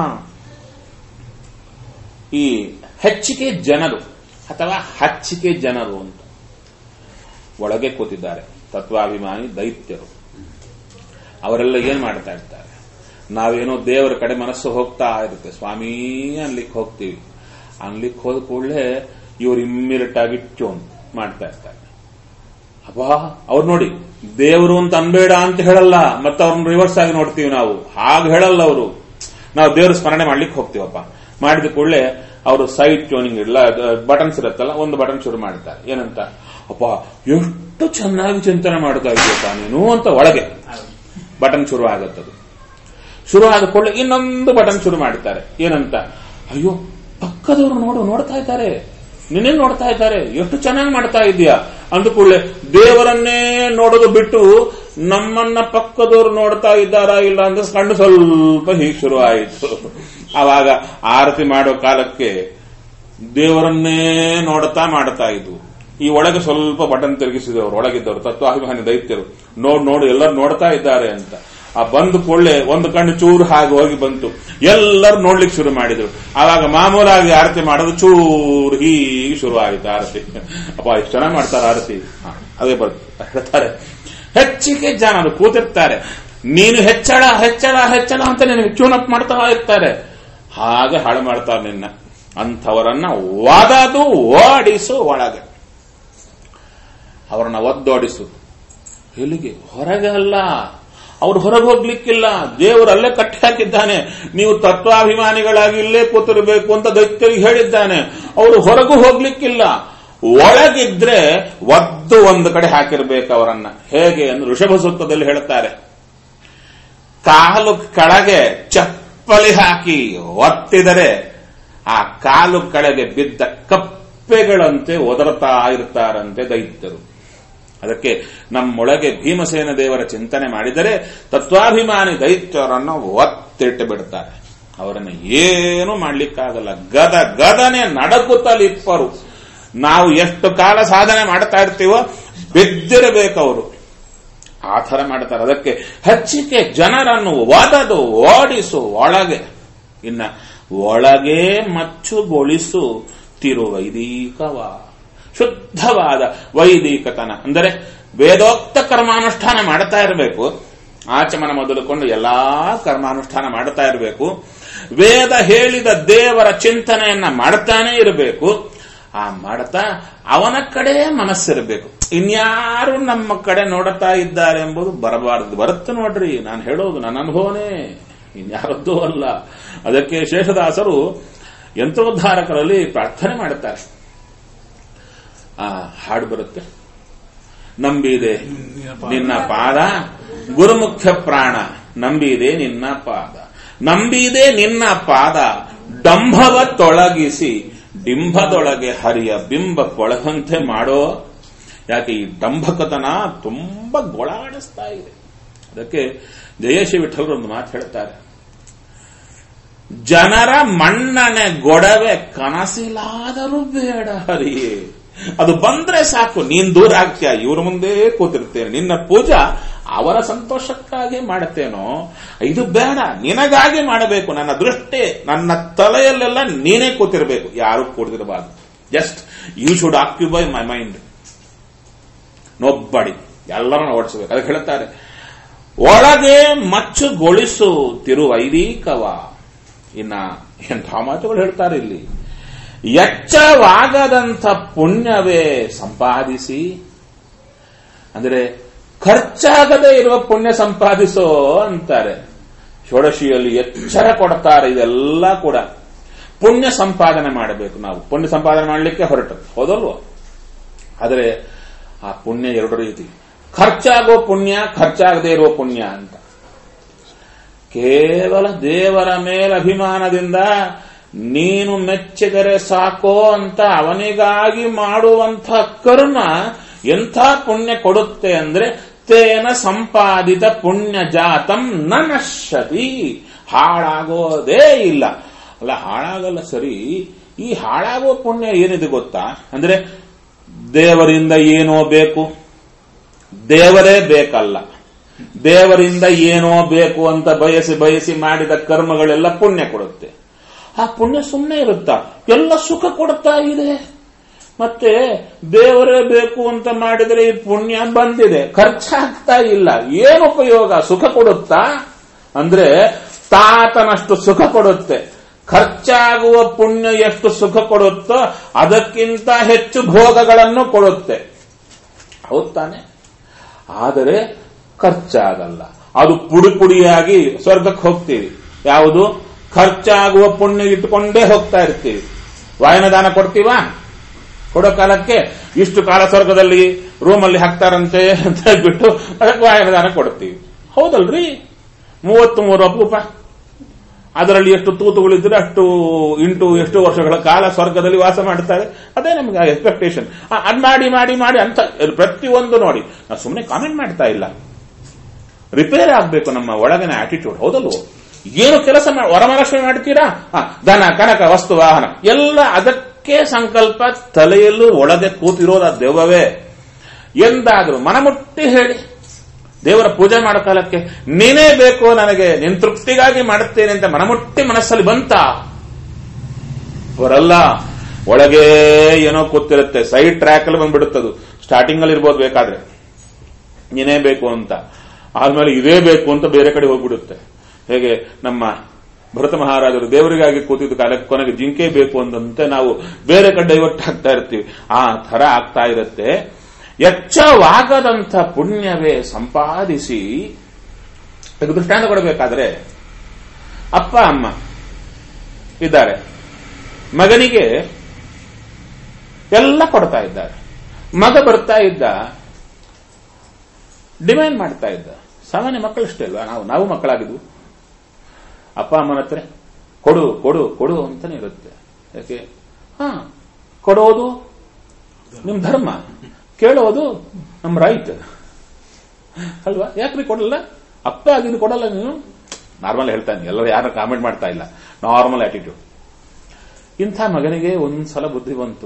ಈ ಹೆಚ್ಚಿಗೆ ಜನರು ಅಥವಾ ಹಚ್ಚಿಕೆ ಜನರು ಅಂತ ಒಳಗೆ ಕೂತಿದ್ದಾರೆ ತತ್ವಾಭಿಮಾನಿ ದೈತ್ಯರು ಅವರೆಲ್ಲ ಏನ್ ಮಾಡ್ತಾ ಇರ್ತಾರೆ ನಾವೇನೋ ದೇವರ ಕಡೆ ಮನಸ್ಸು ಹೋಗ್ತಾ ಇರುತ್ತೆ ಸ್ವಾಮಿ ಅನ್ಲಿಕ್ಕೆ ಹೋಗ್ತೀವಿ ಅನ್ಲಿಕ್ಕೆ ಹೋದ ಕೂಡಲೇ ಇವ್ರು ಇಮ್ಮಿಡಿಯೇಟ್ ಆಗಿ ಟ್ಯೂನ್ ಮಾಡ್ತಾ ಇರ್ತಾರೆ ಅಬ್ಬಾ ಅವ್ರು ನೋಡಿ ದೇವರು ಅಂತ ಅನ್ಬೇಡ ಅಂತ ಹೇಳಲ್ಲ ಮತ್ತೆ ಅವ್ರನ್ನ ರಿವರ್ಸ್ ಆಗಿ ನೋಡ್ತೀವಿ ನಾವು ಹಾಗೆ ಹೇಳಲ್ಲ ಅವರು ನಾವು ದೇವ್ರ ಸ್ಮರಣೆ ಮಾಡ್ಲಿಕ್ಕೆ ಹೋಗ್ತೀವಪ್ಪ ಮಾಡಿದ ಕೂಡಲೇ ಅವರು ಸೈಡ್ ಟ್ಯೂನಿಂಗ್ ಇಲ್ಲ ಬಟನ್ಸ್ ಇರುತ್ತಲ್ಲ ಒಂದು ಬಟನ್ ಶುರು ಮಾಡ್ತಾರೆ ಏನಂತ ಅಪ್ಪ ಎಷ್ಟು ಚೆನ್ನಾಗಿ ಚಿಂತನೆ ಮಾಡ್ತಾ ಇದೆಯಪ್ಪ ನೀನು ಅಂತ ಒಳಗೆ ಬಟನ್ ಶುರು ಆಗತ್ತದು ಶುರು ಆದ ಕೂಡಲೇ ಇನ್ನೊಂದು ಬಟನ್ ಶುರು ಮಾಡ್ತಾರೆ ಏನಂತ ಅಯ್ಯೋ ಪಕ್ಕದವರು ನೋಡು ನೋಡ್ತಾ ಇದ್ದಾರೆ ನಿನ್ನೆ ನೋಡ್ತಾ ಇದ್ದಾರೆ ಎಷ್ಟು ಚೆನ್ನಾಗಿ ಮಾಡ್ತಾ ಇದೀಯಾ ಅಂದ ಕೂಡಲೇ ದೇವರನ್ನೇ ನೋಡೋದು ಬಿಟ್ಟು ನಮ್ಮನ್ನ ಪಕ್ಕದವರು ನೋಡ್ತಾ ಇದ್ದಾರಾ ಇಲ್ಲ ಅಂತ ಕಣ್ಣು ಸ್ವಲ್ಪ ಹೀಗೆ ಶುರು ಆಯಿತು ಆವಾಗ ಆರತಿ ಮಾಡೋ ಕಾಲಕ್ಕೆ ದೇವರನ್ನೇ ನೋಡ್ತಾ ಮಾಡ್ತಾ ಇದ್ವು ಈ ಒಳಗೆ ಸ್ವಲ್ಪ ಬಟನ್ ತಿರುಗಿಸಿದವರು ಒಳಗಿದ್ದವರು ತತ್ವಾಭಿಮಾನಿ ದೈತ್ಯರು ನೋಡ್ ನೋಡು ಎಲ್ಲರೂ ನೋಡ್ತಾ ಇದ್ದಾರೆ ಅಂತ ಆ ಬಂದು ಕೊಳ್ಳೆ ಒಂದು ಕಣ್ಣು ಚೂರು ಹಾಗೆ ಹೋಗಿ ಬಂತು ಎಲ್ಲರೂ ನೋಡ್ಲಿಕ್ಕೆ ಶುರು ಮಾಡಿದ್ರು ಆವಾಗ ಮಾಮೂಲಾಗಿ ಆರತಿ ಮಾಡೋದು ಚೂರು ಹೀಗೆ ಶುರು ಆಯಿತು ಆರತಿ ಅಪ್ಪ ಎಷ್ಟು ಚೆನ್ನಾಗಿ ಮಾಡ್ತಾರೆ ಆರತಿ ಹ, ಅದೇ ಬರುತ್ತೆ ಹೇಳ್ತಾರೆ ಹೆಚ್ಚಿಗೆ ಜನರು ಕೂತಿರ್ತಾರೆ ನೀನು ಹೆಚ್ಚಳ ಹೆಚ್ಚಳ ಹೆಚ್ಚಳ ಅಂತ ನಿನಗೆ ಟ್ಯೂನ್ ಅಪ್ ಮಾಡ್ತಾ ಇರ್ತಾರೆ ಹಾಗೆ ಹಾಳು ಮಾಡ್ತಾರೆ ನಿನ್ನ ಅಂಥವರನ್ನ ಒದದು ಓಡಿಸು ಒಳಗೆ ಅವರನ್ನ ಒದ್ದೋಡಿಸು ಎಲ್ಲಿಗೆ ಹೊರಗೆ ಅಲ್ಲ ಅವ್ರು ಹೊರಗೆ ಹೋಗ್ಲಿಕ್ಕಿಲ್ಲ ದೇವರು ಅಲ್ಲೇ ಕಟ್ಟಿ ಹಾಕಿದ್ದಾನೆ ನೀವು ತತ್ವಾಭಿಮಾನಿಗಳಾಗಿ ಇಲ್ಲೇ ಕೂತಿರಬೇಕು ಅಂತ ದೈತ್ಯರಿಗೆ ಹೇಳಿದ್ದಾನೆ ಅವರು ಹೊರಗೂ ಹೋಗ್ಲಿಕ್ಕಿಲ್ಲ ಒಳಗಿದ್ರೆ ಒದ್ದು ಒಂದು ಕಡೆ ಹಾಕಿರ್ಬೇಕು ಅವರನ್ನ ಹೇಗೆ ಎಂದು ಋಷಭ ಸೂಕ್ತದಲ್ಲಿ ಹೇಳುತ್ತಾರೆ ಕಾಲು ಕೆಳಗೆ ಚಪ್ಪಲಿ ಹಾಕಿ ಒತ್ತಿದರೆ ಆ ಕಾಲು ಕೆಳಗೆ ಬಿದ್ದ ಕಪ್ಪೆಗಳಂತೆ ಒದರುತ್ತಾ ಇರ್ತಾರಂತೆ ದೈತ್ಯರು ಅದಕ್ಕೆ ನಮ್ಮೊಳಗೆ ಭೀಮಸೇನ ದೇವರ ಚಿಂತನೆ ಮಾಡಿದರೆ ತತ್ವಾಭಿಮಾನಿ ದೈತ್ಯರನ್ನು ಒತ್ತಿಟ್ಟು ಬಿಡ್ತಾರೆ ಅವರನ್ನು ಏನು ಮಾಡ್ಲಿಕ್ಕಾಗಲ್ಲ ಗದ ಗದನೆ ನಡಕುತ್ತಲಿಪ್ಪರು ನಾವು ಎಷ್ಟು ಕಾಲ ಸಾಧನೆ ಮಾಡ್ತಾ ಇರ್ತೀವೋ ಬಿದ್ದಿರಬೇಕವರು ಆ ಥರ ಮಾಡ್ತಾರೆ ಅದಕ್ಕೆ ಹಚ್ಚಿಕೆ ಜನರನ್ನು ಒದದು ಓಡಿಸು ಒಳಗೆ ಇನ್ನ ಒಳಗೆ ಮಚ್ಚುಗೊಳಿಸು ತಿರುವೈದಿಕವ ಶುದ್ಧವಾದ ವೈದಿಕತನ ಅಂದರೆ ವೇದೋಕ್ತ ಕರ್ಮಾನುಷ್ಠಾನ ಮಾಡ್ತಾ ಇರಬೇಕು ಆಚಮನ ಮೊದಲುಕೊಂಡು ಎಲ್ಲಾ ಕರ್ಮಾನುಷ್ಠಾನ ಮಾಡ್ತಾ ಇರಬೇಕು ವೇದ ಹೇಳಿದ ದೇವರ ಚಿಂತನೆಯನ್ನ ಮಾಡ್ತಾನೆ ಇರಬೇಕು ಆ ಮಾಡ್ತಾ ಅವನ ಕಡೆ ಮನಸ್ಸಿರಬೇಕು ಇನ್ಯಾರು ನಮ್ಮ ಕಡೆ ನೋಡುತ್ತಾ ಇದ್ದಾರೆ ಎಂಬುದು ಬರಬಾರದು ಬರುತ್ತೆ ನೋಡ್ರಿ ನಾನು ಹೇಳೋದು ನನ್ನ ಅನುಭವನೇ ಇನ್ಯಾರದ್ದೂ ಅಲ್ಲ ಅದಕ್ಕೆ ಶೇಷದಾಸರು ಯಂತ್ರೋದ್ಧಾರಕರಲ್ಲಿ ಪ್ರಾರ್ಥನೆ ಮಾಡುತ್ತಾರೆ ಆ ಹಾಡು ಬರುತ್ತೆ ನಂಬಿದೆ ನಿನ್ನ ಪಾದ ಗುರುಮುಖ್ಯ ಪ್ರಾಣ ನಂಬಿದೆ ನಿನ್ನ ಪಾದ ನಂಬಿದೆ ನಿನ್ನ ಪಾದ ಡಂಭವ ತೊಳಗಿಸಿ ಡಿಂಭದೊಳಗೆ ಹರಿಯ ಬಿಂಬ ಕೊಳಗಂತೆ ಮಾಡೋ ಯಾಕೆ ಈ ಡಂಭಕತನ ತುಂಬಾ ಗೊಳಾಡಿಸ್ತಾ ಇದೆ ಅದಕ್ಕೆ ಜಯಶ್ರೀ ವಿಠಲರು ಒಂದು ಮಾತು ಹೇಳ್ತಾರೆ ಜನರ ಮಣ್ಣನೆ ಗೊಡವೆ ಕನಸಿಲಾದರೂ ಬೇಡ ಹರಿಯೇ ಅದು ಬಂದ್ರೆ ಸಾಕು ನೀನ್ ದೂರ ಆಗ್ತೀಯ ಇವ್ರ ಮುಂದೆ ಕೂತಿರ್ತೇನೆ ನಿನ್ನ ಪೂಜಾ ಅವರ ಸಂತೋಷಕ್ಕಾಗಿ ಮಾಡುತ್ತೇನೋ ಇದು ಬೇಡ ನಿನಗಾಗಿ ಮಾಡಬೇಕು ನನ್ನ ದೃಷ್ಟಿ ನನ್ನ ತಲೆಯಲ್ಲೆಲ್ಲ ನೀನೇ ಕೂತಿರ್ಬೇಕು ಯಾರು ಕೂಡ್ತಿರಬಾರ್ದು just you should occupy my mind nobody ಎಲ್ಲರನ್ನ ಓಡಿಸಬೇಕು ಅದಕ್ಕೆ ಹೇಳ್ತಾರೆ ಒಳಗೆ ಮಚ್ಚುಗೊಳಿಸು ತಿರುವೈದಿಕವ ಇನ್ನ ಎಂಥ ಮಾತುಗಳು ಹೇಳ್ತಾರೆ ಇಲ್ಲಿ ಎಚ್ಚವಾಗದಂಥ ಪುಣ್ಯವೇ ಸಂಪಾದಿಸಿ ಅಂದರೆ ಖರ್ಚಾಗದೇ ಇರುವ ಪುಣ್ಯ ಸಂಪಾದಿಸೋ ಅಂತಾರೆ ಷೋಡಶಿಯಲ್ಲಿ ಎಚ್ಚರ ಕೊಡ್ತಾರೆ ಇದೆಲ್ಲ ಕೂಡ ಪುಣ್ಯ ಸಂಪಾದನೆ ಮಾಡಬೇಕು ನಾವು ಪುಣ್ಯ ಸಂಪಾದನೆ ಮಾಡಲಿಕ್ಕೆ ಹೊರಟು ಹೌದಲ್ವೋ ಆದರೆ ಆ ಪುಣ್ಯ ಎರಡು ರೀತಿ ಖರ್ಚಾಗೋ ಪುಣ್ಯ ಖರ್ಚಾಗದೇ ಇರುವ ಪುಣ್ಯ ಅಂತ ಕೇವಲ ದೇವರ ಮೇಲೆ ಅಭಿಮಾನದಿಂದ ನೀನು ಮೆಚ್ಚಿದರೆ ಸಾಕೋ ಅಂತ ಅವನಿಗಾಗಿ ಮಾಡುವಂಥ ಕರ್ಮ ಎಂಥ ಪುಣ್ಯ ಕೊಡುತ್ತೆ ಅಂದ್ರೆ ತೇನ ಸಂಪಾದಿತ ಪುಣ್ಯ ಜಾತಂ ನ ನಶ್ಯತಿ ಹಾಳಾಗೋದೇ ಇಲ್ಲ ಅಲ್ಲ ಹಾಳಾಗಲ್ಲ ಸರಿ ಈ ಹಾಳಾಗೋ ಪುಣ್ಯ ಏನಿದೆ ಗೊತ್ತಾ ಅಂದ್ರೆ ದೇವರಿಂದ ಏನೋ ಬೇಕು ದೇವರೇ ಬೇಕಲ್ಲ ದೇವರಿಂದ ಏನೋ ಬೇಕು ಅಂತ ಬಯಸಿ ಬಯಸಿ ಮಾಡಿದ ಕರ್ಮಗಳೆಲ್ಲ ಪುಣ್ಯ ಕೊಡುತ್ತೆ ಆ ಪುಣ್ಯ ಸುಮ್ಮನೆ ಇರುತ್ತಾ ಎಲ್ಲ ಸುಖ ಕೊಡ್ತಾ ಇದೆ ಮತ್ತೆ ದೇವರೇ ಬೇಕು ಅಂತ ಮಾಡಿದರೆ ಈ ಪುಣ್ಯ ಬಂದಿದೆ ಖರ್ಚಾಗ್ತಾ ಇಲ್ಲ ಏನು ಉಪಯೋಗ ಸುಖ ಕೊಡುತ್ತಾ ಅಂದ್ರೆ ತಾತನಷ್ಟು ಸುಖ ಕೊಡುತ್ತೆ ಖರ್ಚಾಗುವ ಪುಣ್ಯ ಎಷ್ಟು ಸುಖ ಕೊಡುತ್ತೋ ಅದಕ್ಕಿಂತ ಹೆಚ್ಚು ಭೋಗಗಳನ್ನು ಕೊಡುತ್ತೆ ಹೌದ್ ತಾನೆ ಆದರೆ ಖರ್ಚಾಗಲ್ಲ ಅದು ಪುಡಿ ಪುಡಿಯಾಗಿ ಸ್ವರ್ಗಕ್ಕೆ ಹೋಗ್ತೀವಿ ಯಾವುದು ಖರ್ಚಾಗುವ ಪುಣ್ಯ ಇಟ್ಟುಕೊಂಡೇ ಹೋಗ್ತಾ ಇರ್ತೀವಿ ವಾಯನದಾನ ಕೊಡ್ತೀವಾ ಕೊಡೋ ಕಾಲಕ್ಕೆ ಇಷ್ಟು ಕಾಲ ಸ್ವರ್ಗದಲ್ಲಿ ರೂಮಲ್ಲಿ ಹಾಕ್ತಾರಂತೆ ಅಂತ ಹೇಳ್ಬಿಟ್ಟು ಅದಕ್ಕೆ ವಾಯನದಾನ ಕೊಡ್ತೀವಿ ಹೌದಲ್ರಿ ಮೂವತ್ತು ಮೂರು ಅಪರೂಪ ಅದರಲ್ಲಿ ಎಷ್ಟು ತೂತುಗಳಿದ್ರೆ ಅಷ್ಟು ಇಂಟು ಎಷ್ಟು ವರ್ಷಗಳ ಕಾಲ ಸ್ವರ್ಗದಲ್ಲಿ ವಾಸ ಮಾಡ್ತಾರೆ ಅದೇ ನಮ್ಗೆ ಎಕ್ಸ್ಪೆಕ್ಟೇಷನ್ ಅದ್ ಮಾಡಿ ಮಾಡಿ ಮಾಡಿ ಅಂತ ಪ್ರತಿಯೊಂದು ನೋಡಿ ನಾವು ಸುಮ್ಮನೆ ಕಾಮೆಂಟ್ ಮಾಡ್ತಾ ಇಲ್ಲ ರಿಪೇರ್ ಆಗ್ಬೇಕು ನಮ್ಮ ಒಳಗಿನ ಆಟಿಟ್ಯೂಡ್ ಹೌದಲ್ವೋ ಏನು ಕೆಲಸ ಮಾ- ವರಮಹಾಲಕ್ಷ್ಮಿ ಮಾಡ್ತೀರಾ ಹ, ಧನ ಕನಕ ವಸ್ತು ವಾಹನ ಎಲ್ಲ ಅದಕ್ಕೆ ಸಂಕಲ್ಪ ತಲೆಯಲ್ಲೂ ಒಳಗೆ ಕೂತಿರೋದು ಆ ದೆವ್ವವೇ ಎಂದಾದರೂ ಮನಮುಟ್ಟಿ ಹೇಳಿ ದೇವರ ಪೂಜೆ ಮಾಡೋ ಕಾಲಕ್ಕೆ ನೀನೇ ಬೇಕು ನನಗೆ ನಿನ್ ತೃಪ್ತಿಗಾಗಿ ಮಾಡುತ್ತೇನೆ ಅಂತ ಮನಮುಟ್ಟಿ ಮನಸ್ಸಲ್ಲಿ ಬಂತ ಬರಲ್ಲ ಒಳಗೆ ಏನೋ ಕೂತಿರುತ್ತೆ ಸೈಡ್ ಟ್ರ್ಯಾಕ್ ಅಲ್ಲಿ ಬಂದ್ಬಿಡುತ್ತದು ಸ್ಟಾರ್ಟಿಂಗ್ ಅಲ್ಲಿ ಇರ್ಬೋದು ಬೇಕಾದ್ರೆ ನೀನೇ ಬೇಕು ಅಂತ ಆದ್ಮೇಲೆ ಇದೇ ಬೇಕು ಅಂತ ಬೇರೆ ಕಡೆ ಹೋಗ್ಬಿಡುತ್ತೆ ಹೇಗೆ ನಮ್ಮ ಭರತ ಮಹಾರಾಜರು ದೇವರಿಗಾಗಿ ಕೂತಿದ್ದ ಕಾಲಕ್ಕೆ ಕೊನೆಗೆ ಜಿಂಕೆ ಬೇಕು ಅಂದಂತೆ ನಾವು ಬೇರೆ ಕಡೆ ಡೈವರ್ಟ್ ಆಗ್ತಾ ಇರ್ತೀವಿ ಆ ತರ ಆಗ್ತಾ ಇರುತ್ತೆ ಎಚ್ಚವಾಗದಂಥ ಪುಣ್ಯವೇ ಸಂಪಾದಿಸಿ ಇದಕ್ಕೆ ದೃಷ್ಟಾಂತ ಕೊಡಬೇಕಾದ್ರೆ ಅಪ್ಪ ಅಮ್ಮ ಇದ್ದಾರೆ ಮಗನಿಗೆ ಎಲ್ಲ ಕೊಡ್ತಾ ಇದ್ದಾರೆ ಮಗ ಬರ್ತಾ ಇದ್ದ ಡಿಮ್ಯಾಂಡ್ ಮಾಡ್ತಾ ಇದ್ದ ಸಾಮಾನ್ಯ ಮಕ್ಕಳಷ್ಟೇ ಅಲ್ವಾ ನಾವು ನಾವು ಮಕ್ಕಳಾಗಿದ್ವು ಅಪ್ಪ ಅಮ್ಮನ ಹತ್ರ ಕೊಡು ಕೊಡು ಕೊಡು ಅಂತಾನೆ ಇರುತ್ತೆ ಯಾಕೆ ಹಾ ಕೊಡೋದು ನಿಮ್ ಧರ್ಮ ಕೇಳೋದು ನಮ್ ರೈಟ್ ಅಲ್ವಾ ಯಾಕ್ರಿ ಕೊಡಲ್ಲ ಅಪ್ಪ ಆಗಿದ್ದು ಕೊಡಲ್ಲ ನೀನು ನಾರ್ಮಲ್ ಹೇಳ್ತಾನೆ ಎಲ್ಲರೂ ಯಾರು ಕಾಮೆಂಟ್ ಮಾಡ್ತಾ ಇಲ್ಲ ನಾರ್ಮಲ್ ಆಟಿಟ್ಯೂಡ್ ಇಂಥ ಮಗನಿಗೆ ಒಂದ್ಸಲ ಬುದ್ಧಿ ಬಂತು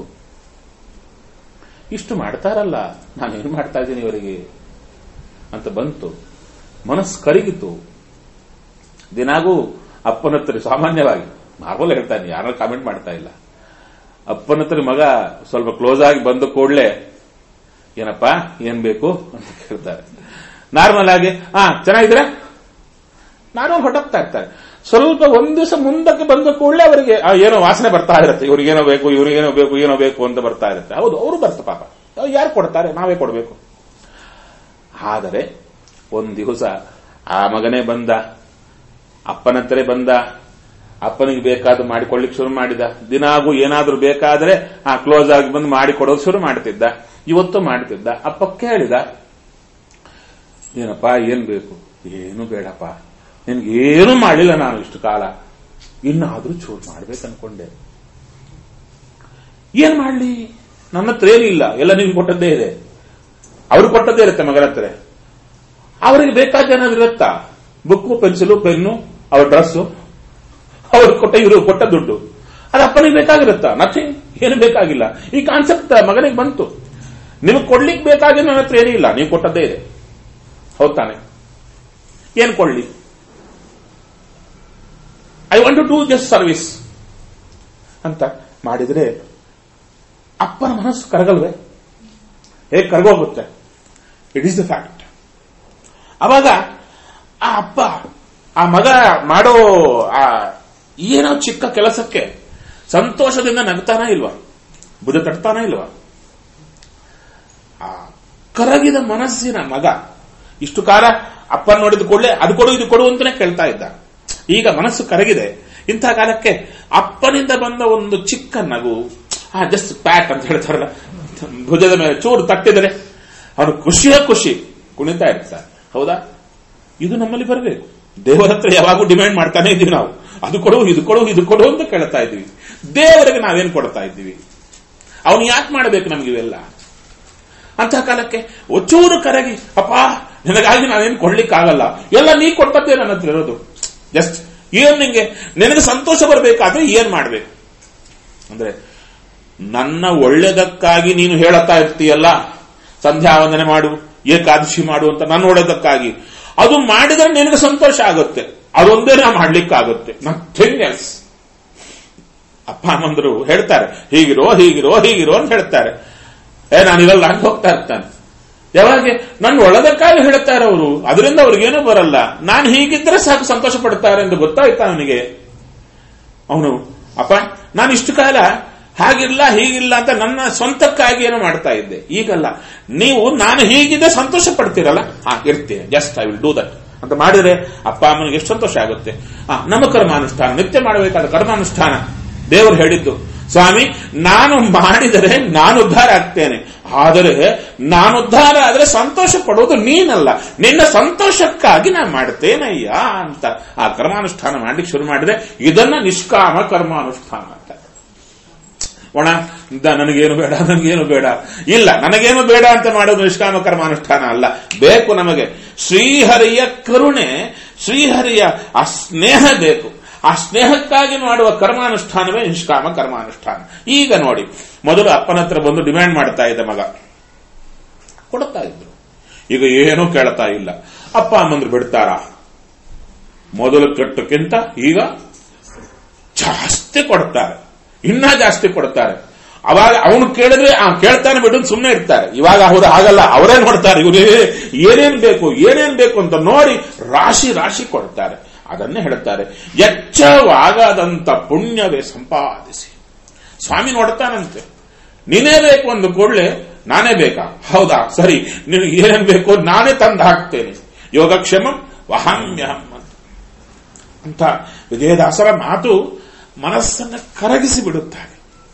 ಇಷ್ಟು ಮಾಡ್ತಾರಲ್ಲ ನಾನು ಏನು ಮಾಡ್ತಾ ಇದ್ದೀನಿ ಇವರಿಗೆ ಅಂತ ಬಂತು ಮನಸ್ಸು ಕರಗಿತು ದಿನಾಗೂ ಅಪ್ಪನ ಹತ್ರ ಸಾಮಾನ್ಯವಾಗಿ ನಾರ್ಮಲ್ ಹೇಳ್ತಾನೆ ಯಾರು ಕಾಮೆಂಟ್ ಮಾಡ್ತಾ ಇಲ್ಲ ಅಪ್ಪನ ಹತ್ರ ಮಗ ಸ್ವಲ್ಪ ಕ್ಲೋಸ್ ಆಗಿ ಬಂದ ಕೂಡಲೇ ಏನಪ್ಪ ಏನ್ ಬೇಕು ಅಂತ ಕೇಳ್ತಾರೆ ನಾರ್ಮಲ್ ಆಗಿ ಹಾ ಚೆನ್ನಾಗಿದ್ದೀರಾ ನಾರ್ಮಲ್ ಹೊಟ್ಟೋಗ್ತಾ ಇರ್ತಾರೆ ಸ್ವಲ್ಪ ಒಂದ್ ದಿವಸ ಮುಂದಕ್ಕೆ ಬಂದ ಕೂಡಲೇ ಅವರಿಗೆ ಆ, ಏನೋ ವಾಸನೆ ಬರ್ತಾ ಇರುತ್ತೆ ಇವ್ರಿಗೇನೋ ಬೇಕು ಇವ್ರಿಗೇನೋ ಬೇಕು ಏನೋ ಬೇಕು ಅಂತ ಬರ್ತಾ ಇರುತ್ತೆ ಹೌದು ಅವರು ಬರ್ತ ಪಾಪ ಯಾರು ಕೊಡ್ತಾರೆ ನಾವೇ ಕೊಡಬೇಕು ಆದರೆ ಒಂದ್ ದಿವಸ ಆ ಮಗನೇ ಬಂದ ಅಪ್ಪನಂತರೇ ಬಂದ ಅಪ್ಪನಿಗೆ ಬೇಕಾದ ಮಾಡಿಕೊಳ್ಳಿಕ್ ಶುರು ಮಾಡಿದ ದಿನಾಗೂ ಏನಾದ್ರೂ ಬೇಕಾದ್ರೆ ಆ ಕ್ಲೋಸ್ ಆಗಿ ಬಂದು ಮಾಡಿಕೊಡೋದು ಶುರು ಮಾಡ್ತಿದ್ದ ಇವತ್ತು ಮಾಡ್ತಿದ್ದ ಅಪ್ಪ ಕೇಳಿದ ಏನಪ್ಪ ಏನ್ ಬೇಕು ಏನು ಬೇಡಪ್ಪ ನಿನ್ಗೆ ಏನು ಮಾಡಿಲ್ಲ ನಾನು ಇಷ್ಟು ಕಾಲ ಇನ್ನಾದ್ರೂ ಚೂರು ಮಾಡ್ಬೇಕು ಅನ್ಕೊಂಡೆ ಏನ್ ಮಾಡ್ಲಿ ನನ್ನ ಹತ್ರ ಏನಿಲ್ಲ ಎಲ್ಲ ನಿಮ್ಗೆ ಕೊಟ್ಟದ್ದೇ ಇದೆ ಅವ್ರು ಕೊಟ್ಟದ್ದೇ ಇರುತ್ತೆ ಮಗನ ಹತ್ರ ಅವರಿಗೆ ಬೇಕಾದ ಏನಾದ್ರು ಇರುತ್ತಾ ಬುಕ್ಕು ಪೆನ್ಸಿಲು ಪೆನ್ನು ಅವ್ರ ಡ್ರೆಸ್ಸು ಅವ್ರು ಕೊಟ್ಟ ಇವರು ಕೊಟ್ಟ ದುಡ್ಡು ಅದು ಅಪ್ಪನಿಗೆ ಬೇಕಾಗಿರುತ್ತಾ ನಥಿಂಗ್ ಏನು ಬೇಕಾಗಿಲ್ಲ ಈ ಕಾನ್ಸೆಪ್ಟ್ ಮಗನಿಗೆ ಬಂತು ನಿಮಗೆ ಕೊಡ್ಲಿಕ್ಕೆ ಬೇಕಾಗಿ ನನ್ನ ಹತ್ರ ಏನೂ ಇಲ್ಲ ನೀವು ಕೊಟ್ಟದ್ದೇ ಇದೆ ಹೌದ್ ತಾನೆ ಏನ್ ಕೊಡ್ಲಿ I want to do just service ಅಂತ ಮಾಡಿದ್ರೆ ಅಪ್ಪನ ಮನಸ್ಸು ಕರಗಲ್ವೇ ಹೇಗೆ ಕರಗೋಗುತ್ತೆ ಇಟ್ ಈಸ್ ದ ಫ್ಯಾಕ್ಟ್ ಅವಾಗ ಆ ಅಪ್ಪ ಆ ಮಗ ಮಾಡೋ ಆ ಏನೋ ಚಿಕ್ಕ ಕೆಲಸಕ್ಕೆ ಸಂತೋಷದಿಂದ ನಗ್ತಾನ ಇಲ್ವಾ ಬುಧ ತಟ್ತಾನ ಇಲ್ವಾ ಆ ಕರಗಿದ ಮನಸ್ಸಿನ ಮಗ ಇಷ್ಟು ಕಾಲ ಅಪ್ಪನ ನೋಡಿದ ಕೂಡಲೇ ಅದು ಕೊಡು ಇದು ಕೊಡು ಅಂತಾನೆ ಕೇಳ್ತಾ ಇದ್ದ ಈಗ ಮನಸ್ಸು ಕರಗಿದೆ ಇಂಥ ಕಾಲಕ್ಕೆ ಅಪ್ಪನಿಂದ ಬಂದ ಒಂದು ಚಿಕ್ಕ ನಗು ಆ ಜಸ್ಟ್ ಪ್ಯಾಟ್ ಅಂತ ಹೇಳ್ತಾರಲ್ಲ ಭುಜದ ಮೇಲೆ ಚೂರು ತಟ್ಟಿದರೆ ಅವನು ಖುಷಿಯ ಖುಷಿ ಕುಣಿತಾ ಇರ್ತಾರೆ ಹೌದಾ ಇದು ನಮ್ಮಲ್ಲಿ ಬರಬೇಕು ದೇವರ ಹತ್ರ ಯಾವಾಗೂ ಡಿಮ್ಯಾಂಡ್ ಮಾಡ್ತಾನೆ ಇದ್ದೀವಿ ನಾವು ಅದು ಕೊಡು ಇದು ಕೊಡು ಇದು ಕೊಡು ಅಂತ ಕೇಳ್ತಾ ಇದ್ದೀವಿ ದೇವರಿಗೆ ನಾವೇನ್ ಕೊಡ್ತಾ ಇದ್ದೀವಿ ಅವನು ಯಾಕೆ ಮಾಡಬೇಕು ನಮ್ಗೆ ಇವೆಲ್ಲ ಅಂತ ಕಾಲಕ್ಕೆ ಒಚ್ಚೂರು ಕರಗಿ ಅಪ್ಪ ನಿನಗಾಗಿ ನಾನೇನು ಕೊಡ್ಲಿಕ್ಕಾಗಲ್ಲ ಎಲ್ಲ ನೀ ಕೊಟ್ಟದ್ದೇ ನನ್ನ ಹತ್ರ ಇರೋದು ಜಸ್ಟ್ ಏನ್ ನಿಂಗೆ ನಿನಗೆ ಸಂತೋಷ ಬರಬೇಕಾದ್ರೆ ಏನ್ ಮಾಡ್ಬೇಕು ಅಂದ್ರೆ ನನ್ನ ಒಳ್ಳೆದಕ್ಕಾಗಿ ನೀನು ಹೇಳುತ್ತಾ ಇರ್ತೀಯಲ್ಲ ಸಂಧ್ಯಾ ವಂದನೆ ಮಾಡು ಏಕಾದಶಿ ಮಾಡು ಅಂತ ನನ್ನ ಒಳ್ಳೆದಕ್ಕಾಗಿ ಅದು ಮಾಡಿದ್ರೆ ನಿನಗೆ ಸಂತೋಷ ಆಗುತ್ತೆ ಅದೊಂದೇ ನಾ ಮಾಡ್ಲಿಕ್ಕಾಗುತ್ತೆ ನಥಿಂಗ್ ಎಲ್ಸ್ ಅಪ್ಪ ಅಮ್ಮಂದ್ರು ಹೇಳ್ತಾರೆ ಹೀಗಿರೋ ಹೀಗಿರೋ ಹೀಗಿರೋ ಅಂತ ಹೇಳ್ತಾರೆ ಏ ನಾನಿರಲ್ಲ ಅಂತ ಹೋಗ್ತಾ ಇರ್ತಾನೆ ಯಾವಾಗ ನನ್ನ ಒಳದಕ್ಕಾಗಿ ಹೇಳ್ತಾರೆ ಅವರು ಅದರಿಂದ ಅವ್ರಿಗೇನೂ ಬರಲ್ಲ ನಾನು ಹೀಗಿದ್ರೆ ಸಾಕು ಸಂತೋಷ ಪಡ್ತಾರೆ ಎಂದು ಗೊತ್ತಾಯ್ತಾ ಅವನಿಗೆ ಅವನು ಅಪ್ಪ ನಾನು ಇಷ್ಟು ಕಾಲ ಹಾಗಿಲ್ಲ ಹೀಗಿಲ್ಲ ಅಂತ ನನ್ನ ಸ್ವಂತಕ್ಕಾಗಿ ಏನೋ ಮಾಡ್ತಾ ಇದ್ದೆ ಈಗಲ್ಲ ನೀವು ನಾನು ಹೀಗಿದೆ ಸಂತೋಷ ಪಡ್ತೀರಲ್ಲ ಹಾ ಇರ್ತೀನಿ just I will do that ಅಂತ ಮಾಡಿದ್ರೆ ಅಪ್ಪ ಅಮ್ಮನಿಗೆ ಎಷ್ಟು ಸಂತೋಷ ಆಗುತ್ತೆ ಆ ನಮ್ಮ ಕರ್ಮಾನುಷ್ಠಾನ ನಿತ್ಯ ಮಾಡಬೇಕಾದ ಕರ್ಮಾನುಷ್ಠಾನ ದೇವರು ಹೇಳಿದ್ದು ಸ್ವಾಮಿ ನಾನು ಮಾಡಿದರೆ ನಾನು ಉದ್ಧಾರ ಆಗ್ತೇನೆ ಆದರೆ ನಾನು ಉದ್ಧಾರ ಆದರೆ ಸಂತೋಷ ಪಡುವುದು ನೀನಲ್ಲ ನಿನ್ನ ಸಂತೋಷಕ್ಕಾಗಿ ನಾನು ಮಾಡ್ತೇನಯ್ಯ ಅಂತ ಆ ಕರ್ಮಾನುಷ್ಠಾನ ಮಾಡ್ಲಿಕ್ಕೆ ಶುರು ಮಾಡಿದ್ರೆ ಇದನ್ನ ನಿಷ್ಕಾಮ ಕರ್ಮಾನುಷ್ಠಾನ ಅಂತ ಒಣ ದ- ನನಗೇನು ಬೇಡ ನನಗೇನು ಬೇಡ ಇಲ್ಲ ನನಗೇನು ಬೇಡ ಅಂತ ಮಾಡೋದು ನಿಷ್ಕಾಮ ಕರ್ಮಾನುಷ್ಠಾನ ಅಲ್ಲ ಬೇಕು ನಮಗೆ ಶ್ರೀಹರಿಯ ಕರುಣೆ ಶ್ರೀಹರಿಯ ಆ ಸ್ನೇಹ ಬೇಕು ಆ ಸ್ನೇಹಕ್ಕಾಗಿ ಮಾಡುವ ಕರ್ಮಾನುಷ್ಠಾನವೇ ನಿಷ್ಕಾಮ ಕರ್ಮಾನುಷ್ಠಾನ ಈಗ ನೋಡಿ ಮೊದಲು ಅಪ್ಪನ ಹತ್ರ ಬಂದು ಡಿಮ್ಯಾಂಡ್ ಮಾಡ್ತಾ ಇದ್ದ ಮಗ ಕೊಡ್ತಾ ಇದ್ರು ಈಗ ಏನೂ ಕೇಳ್ತಾ ಇಲ್ಲ ಅಪ್ಪ ಅಮ್ಮಂದ್ರು ಬಿಡ್ತಾರಾ ಮೊದಲು ಕೆಟ್ಟಕ್ಕಿಂತ ಈಗ ಜಾಸ್ತಿ ಕೊಡ್ತಾರೆ ಇನ್ನ ಜಾಸ್ತಿ ಕೊಡ್ತಾರೆ ಅವಾಗ ಅವನು ಕೇಳಿದ್ರೆ ಆ ಕೇಳ್ತಾನೆ ಬಿಡು ಸುಮ್ಮನೆ ಇರ್ತಾರೆ ಇವಾಗ ಹೌದು ಹಾಗಲ್ಲ ಅವರೇ ನೋಡ್ತಾರೆ ಇವ್ರು ಏನೇನ್ ಬೇಕು ಏನೇನ್ ಬೇಕು ಅಂತ ನೋಡಿ ರಾಶಿ ರಾಶಿ ಕೊಡ್ತಾರೆ ಅದನ್ನೇ ಹೇಳ್ತಾರೆ ಎಚ್ಚವಾಗದಂತ ಪುಣ್ಯವೇ ಸಂಪಾದಿಸಿ ಸ್ವಾಮಿ ನೋಡ್ತಾನಂತೆ ನೀನೇ ಬೇಕು ಅಂದ ಕೂಡಲೇ ನಾನೇ ಬೇಕಾ ಹೌದಾ ಸರಿ ನಿನಗೆ ಏನೇನ್ ಬೇಕು ನಾನೇ ತಂದು ಹಾಕ್ತೇನೆ ಯೋಗಕ್ಷೇಮ ವಹಾಮ್ಯಹಂ ಅಂತ ಅಂತ ವಿಜಯದಾಸರ ಮಾತು ಮನಸ್ಸನ್ನು ಕರಗಿಸಿ ಬಿಡುತ್ತಾರೆ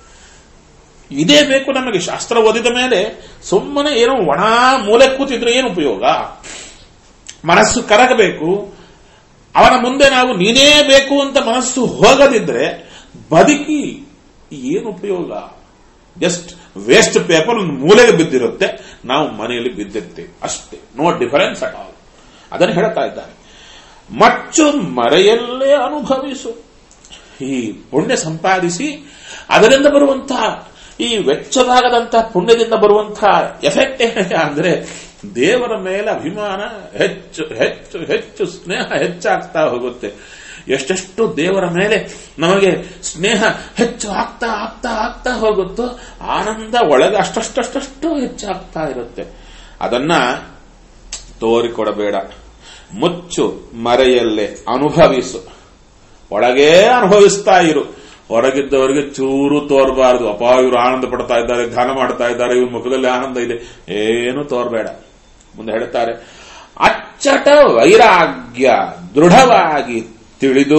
ಇದೇ ಬೇಕು ನಮಗೆ ಶಾಸ್ತ್ರ ಓದಿದ ಮೇಲೆ ಸುಮ್ಮನೆ ಏನೋ ಒಣ ಮೂಲೆ ಕೂತಿದ್ರೆ ಏನು ಉಪಯೋಗ ಮನಸ್ಸು ಕರಗಬೇಕು ಅವನ ಮುಂದೆ ನಾವು ನೀನೇ ಬೇಕು ಅಂತ ಮನಸ್ಸು ಹೋಗದಿದ್ರೆ ಬದುಕಿ ಏನು ಉಪಯೋಗ ಜಸ್ಟ್ ವೇಸ್ಟ್ ಪೇಪರ್ ಒಂದು ಮೂಲೆಗೆ ಬಿದ್ದಿರುತ್ತೆ ನಾವು ಮನೆಯಲ್ಲಿ ಬಿದ್ದಿರ್ತೇವೆ ಅಷ್ಟೇ ನೋ ಡಿಫರೆನ್ಸ್ ಅಟ್ ಆಲ್ ಅದನ್ನು ಹೇಳ್ತಾ ಇದ್ದಾರೆ ಮಚ್ಚು ಮರೆಯಲ್ಲೇ ಅನುಭವಿಸು ಈ ಪುಣ್ಯ ಸಂಪಾದಿಸಿ ಅದರಿಂದ ಬರುವಂತಹ ಈ ವೆಚ್ಚದಾಗದಂತಹ ಪುಣ್ಯದಿಂದ ಬರುವಂತಹ ಎಫೆಕ್ಟ್ ಏನಿದೆ ಅಂದ್ರೆ ದೇವರ ಮೇಲೆ ಅಭಿಮಾನ ಹೆಚ್ಚು ಹೆಚ್ಚು ಹೆಚ್ಚು ಸ್ನೇಹ ಹೆಚ್ಚಾಗ್ತಾ ಹೋಗುತ್ತೆ ಎಷ್ಟೆಷ್ಟು ದೇವರ ಮೇಲೆ ನಮಗೆ ಸ್ನೇಹ ಹೆಚ್ಚು ಆಗ್ತಾ ಆಗ್ತಾ ಆಗ್ತಾ ಹೋಗುತ್ತೋ ಆನಂದ ಒಳಗೆ ಅಷ್ಟಷ್ಟಷ್ಟು ಹೆಚ್ಚಾಗ್ತಾ ಇರುತ್ತೆ ಅದನ್ನ ತೋರಿಕೊಡಬೇಡ ಮುಚ್ಚು ಮರೆಯಲ್ಲೇ ಅನುಭವಿಸು ಒಳಗೇ ಅನುಭವಿಸ್ತಾ ಇರು ಹೊರಗಿದ್ದವರಿಗೆ ಚೂರು ತೋರಬಾರದು ಅಪ್ಪ ಇವರು ಆನಂದ ಪಡ್ತಾ ಇದ್ದಾರೆ ಧ್ಯಾನ ಮಾಡ್ತಾ ಇದ್ದಾರೆ ಇವ್ರ ಮುಖದಲ್ಲಿ ಆನಂದ ಇದೆ ಏನು ತೋರಬೇಡ ಮುಂದೆ ಹೇಳ್ತಾರೆ ಅಚ್ಚಟ ವೈರಾಗ್ಯ ದೃಢವಾಗಿ ತಿಳಿದು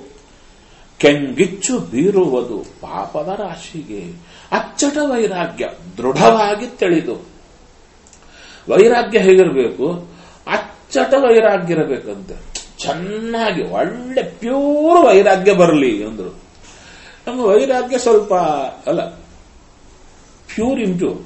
ಕೆಂಗಿಚ್ಚು ಬೀರುವುದು ಪಾಪದ ರಾಶಿಗೆ ಅಚ್ಚಟ ವೈರಾಗ್ಯ ದೃಢವಾಗಿ ತಿಳಿದು ವೈರಾಗ್ಯ ಹೇಗಿರಬೇಕು ಅಚ್ಚಟ ವೈರಾಗ್ಯ ಇರಬೇಕಂತೆ ಚೆನ್ನಾಗಿ ಒಳ್ಳೆ ಪ್ಯೂರ್ ವೈರಾಗ್ಯ ಬರಲಿ ಅಂದ್ರು ನಮ್ಮ ವೈರಾಗ್ಯ ಸ್ವಲ್ಪ ಅಲ್ಲ ಪ್ಯೂರ್ ಇಂಪ್ಯೂರ್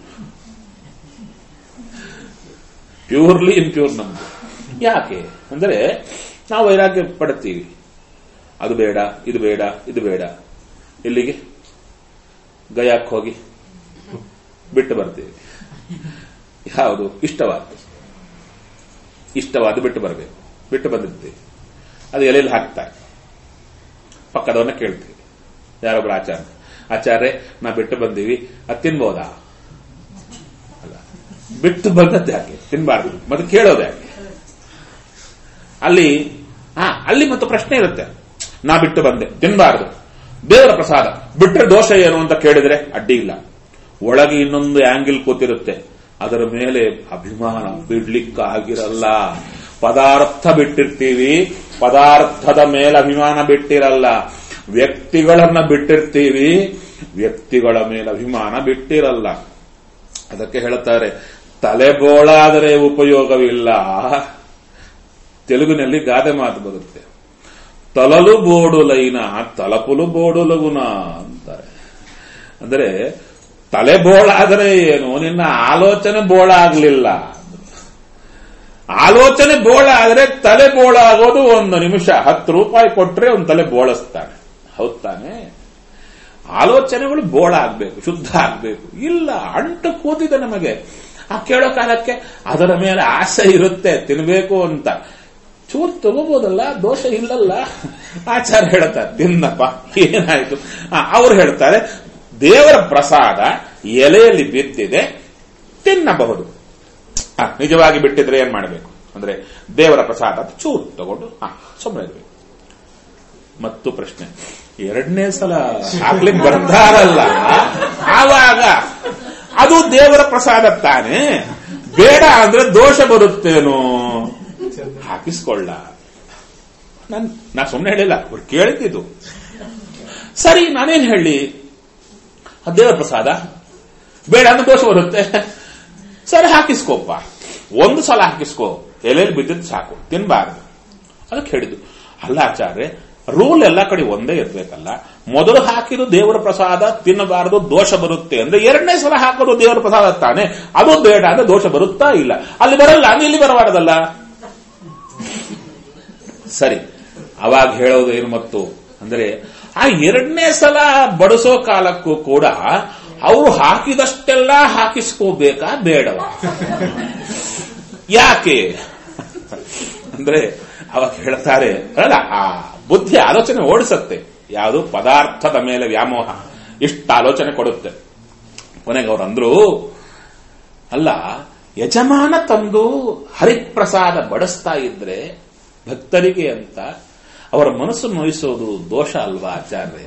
ಪ್ಯೂರ್ಲಿ ಇಂಪ್ಯೂರ್ ನಮ್ದು ಯಾಕೆ ಅಂದ್ರೆ ನಾವು ವೈರಾಗ್ಯ ಪಡ್ತೀವಿ ಅದು ಬೇಡ ಇದು ಬೇಡ ಇದು ಬೇಡ ಇಲ್ಲಿಗೆ ಗಯಾಕ್ ಹೋಗಿ ಬಿಟ್ಟು ಬರ್ತೀವಿ ಯಾವುದು ಇಷ್ಟವಾದ ಇಷ್ಟವಾದ ಬಿಟ್ಟು ಬರಬೇಕು ಬಿಟ್ಟು ಬಂದಿರ್ತೀವಿ ಅದು ಎಲೆಯಲ್ಲಿ ಹಾಕ್ತಾರೆ ಪಕ್ಕದವನ್ನ ಕೇಳ್ತೀವಿ ಯಾರೊಬ್ರು ಆಚಾರ್ಯ ಆಚಾರ್ಯ ನಾ ಬಿಟ್ಟು ಬಂದೀವಿ ಅದು ತಿನ್ಬೋದಾ ಅಲ್ಲ ಬಿಟ್ಟು ಬಂದದ್ದು ಯಾಕೆ ತಿನ್ಬಾರ್ದು ಮತ್ತೆ ಕೇಳೋದು ಯಾಕೆ ಅಲ್ಲಿ ಹಾ ಅಲ್ಲಿ ಮತ್ತು ಪ್ರಶ್ನೆ ಇರುತ್ತೆ ನಾ ಬಿಟ್ಟು ಬಂದೆ ತಿನ್ಬಾರ್ದು ದೇವರ ಪ್ರಸಾದ ಬಿಟ್ಟರೆ ದೋಷ ಏನು ಅಂತ ಕೇಳಿದ್ರೆ ಅಡ್ಡಿ ಇಲ್ಲ ಒಳಗೆ ಇನ್ನೊಂದು ಆಂಗಿಲ್ ಕೂತಿರುತ್ತೆ ಅದರ ಮೇಲೆ ಅಭಿಮಾನ ಬಿಡ್ಲಿಕ್ಕಾಗಿರಲ್ಲ ಪದಾರ್ಥ ಬಿಟ್ಟಿರ್ತೀವಿ ಪದಾರ್ಥದ ಮೇಲೆ ಅಭಿಮಾನ ಬಿಟ್ಟಿರಲ್ಲ ವ್ಯಕ್ತಿಗಳನ್ನ ಬಿಟ್ಟಿರ್ತೀವಿ ವ್ಯಕ್ತಿಗಳ ಮೇಲೆ ಅಭಿಮಾನ ಬಿಟ್ಟಿರಲ್ಲ ಅದಕ್ಕೆ ಹೇಳುತ್ತಾರೆ ತಲೆಬೋಳಾದರೆ ಉಪಯೋಗವಿಲ್ಲ ತೆಲುಗಿನಲ್ಲಿ ಗಾದೆ ಮಾತು ಬರುತ್ತೆ ತಲಲು ಬೋಡುಲೈನ ತಲಪುಲು ಬೋಡುಲಗುನ ಅಂತಾರೆ ಅಂದರೆ ತಲೆ ಬೋಳಾದರೆ ಏನು ನಿನ್ನ ಆಲೋಚನೆ ಬೋಳ ಆಗ್ಲಿಲ್ಲ ಆಲೋಚನೆ ಬೋಳ ಆದ್ರೆ ತಲೆ ಬೋಳ ಆಗೋದು ಒಂದು ನಿಮಿಷ ಹತ್ತು ರೂಪಾಯಿ ಕೊಟ್ರೆ ಒಂದು ತಲೆ ಬೋಳಿಸ್ತಾನೆ ಹೌದ್ ತಾನೆ ಆಲೋಚನೆಗಳು ಬೋಳ ಆಗ್ಬೇಕು ಶುದ್ಧ ಆಗ್ಬೇಕು ಇಲ್ಲ ಅಂಟು ಕೂತಿದೆ ನಮಗೆ ಆ ಕೇಳೋ ಕಾಲಕ್ಕೆ ಅದರ ಮೇಲೆ ಆಸೆ ಇರುತ್ತೆ ತಿನ್ಬೇಕು ಅಂತ ಚೂರು ತಗೋಬೋದಲ್ಲ ದೋಷ ಇಲ್ಲಲ್ಲ ಆಚಾರ ಹೇಳ್ತಾರೆ ತಿನ್ನಪ್ಪ ಏನಾಯ್ತು ಅವ್ರು ಹೇಳ್ತಾರೆ ದೇವರ ಪ್ರಸಾದ ಎಲೆಯಲ್ಲಿ ಬಿದ್ದಿದೆ ತಿನ್ನಬಹುದು ಆ, ನಿಜವಾಗಿ ಬಿಟ್ಟಿದ್ರೆ ಏನ್ ಮಾಡಬೇಕು ಅಂದ್ರೆ ದೇವರ ಪ್ರಸಾದ ಚೂರು ತಗೊಂಡು ಹಾ ಸುಮ್ಮನೆ ಇರಬೇಕು ಮತ್ತು ಪ್ರಶ್ನೆ ಎರಡನೇ ಸಲ ಹಾಕ್ಲಿಕ್ಕೆ ಬರ್ತಾರಲ್ಲ ಆವಾಗ ಅದು ದೇವರ ಪ್ರಸಾದ ತಾನೆ ಬೇಡ ಅಂದ್ರೆ ದೋಷ ಬರುತ್ತೇನೋ ಹಾಕಿಸ್ಕೊಳ್ಳ ನನ್ ನಾ ಸುಮ್ಮನೆ ಹೇಳಿಲ್ಲ ಅವ್ರು ಕೇಳಿದ್ದು ಸರಿ ನಾನೇನ್ ಹೇಳಿ ಅದು ದೇವರ ಪ್ರಸಾದ ಬೇಡ ಅಂದ್ರೆ ದೋಷ ಬರುತ್ತೆ ಸರಿ ಹಾಕಿಸ್ಕೋಪ್ಪ ಒಂದು ಸಲ ಹಾಕಿಸ್ಕೋ ಎಲೆಯಲ್ಲಿ ಬಿದ್ದಿದ್ದು ಸಾಕು ತಿನ್ಬಾರ್ದು ಅದಕ್ಕೆ ಹೇಳಿದ್ದು ಅಲ್ಲ ಆಚಾರ್ಯ ರೂಲ್ ಎಲ್ಲ ಕಡೆ ಒಂದೇ ಇರ್ಬೇಕಲ್ಲ ಮೊದಲು ಹಾಕಿದ್ದು ದೇವರ ಪ್ರಸಾದ ತಿನ್ನಬಾರದು ದೋಷ ಬರುತ್ತೆ ಅಂದ್ರೆ ಎರಡನೇ ಸಲ ಹಾಕೋದು ದೇವರ ಪ್ರಸಾದ ತಾನೆ ಅದು ಬೇಡ ಅಂದ್ರೆ ದೋಷ ಬರುತ್ತಾ ಇಲ್ಲ ಅಲ್ಲಿ ಬರಲ್ಲ ಅಂದ್ರೆ ಇಲ್ಲಿ ಬರಬಾರದಲ್ಲ ಸರಿ ಅವಾಗ ಹೇಳೋದು ಏನು ಮತ್ತು ಅಂದ್ರೆ ಆ ಎರಡನೇ ಸಲ ಬಡಿಸೋ ಕಾಲಕ್ಕೂ ಕೂಡ ಅವರು ಹಾಕಿದಷ್ಟೆಲ್ಲ ಹಾಕಿಸ್ಕೋಬೇಕಾ ಬೇಡವಾ ಯಾಕೆ ಅಂದ್ರೆ ಅವಾಗ ಹೇಳ್ತಾರೆ ಅಲ್ಲ ಆ ಬುದ್ಧಿ ಆಲೋಚನೆ ಓಡಿಸತ್ತೆ ಯಾವುದು ಪದಾರ್ಥದ ಮೇಲೆ ವ್ಯಾಮೋಹ ಇಷ್ಟ ಆಲೋಚನೆ ಕೊಡುತ್ತೆ ಕೊನೆಗೆ ಅವ್ರು ಅಂದ್ರು ಅಲ್ಲ ಯಜಮಾನ ತಂದು ಹರಿಪ್ರಸಾದ ಬಡಿಸ್ತಾ ಇದ್ರೆ ಭಕ್ತರಿಗೆ ಅಂತ ಅವರ ಮನಸ್ಸು ನೋಯಿಸೋದು ದೋಷ ಅಲ್ವಾ ಆಚಾರ್ಯ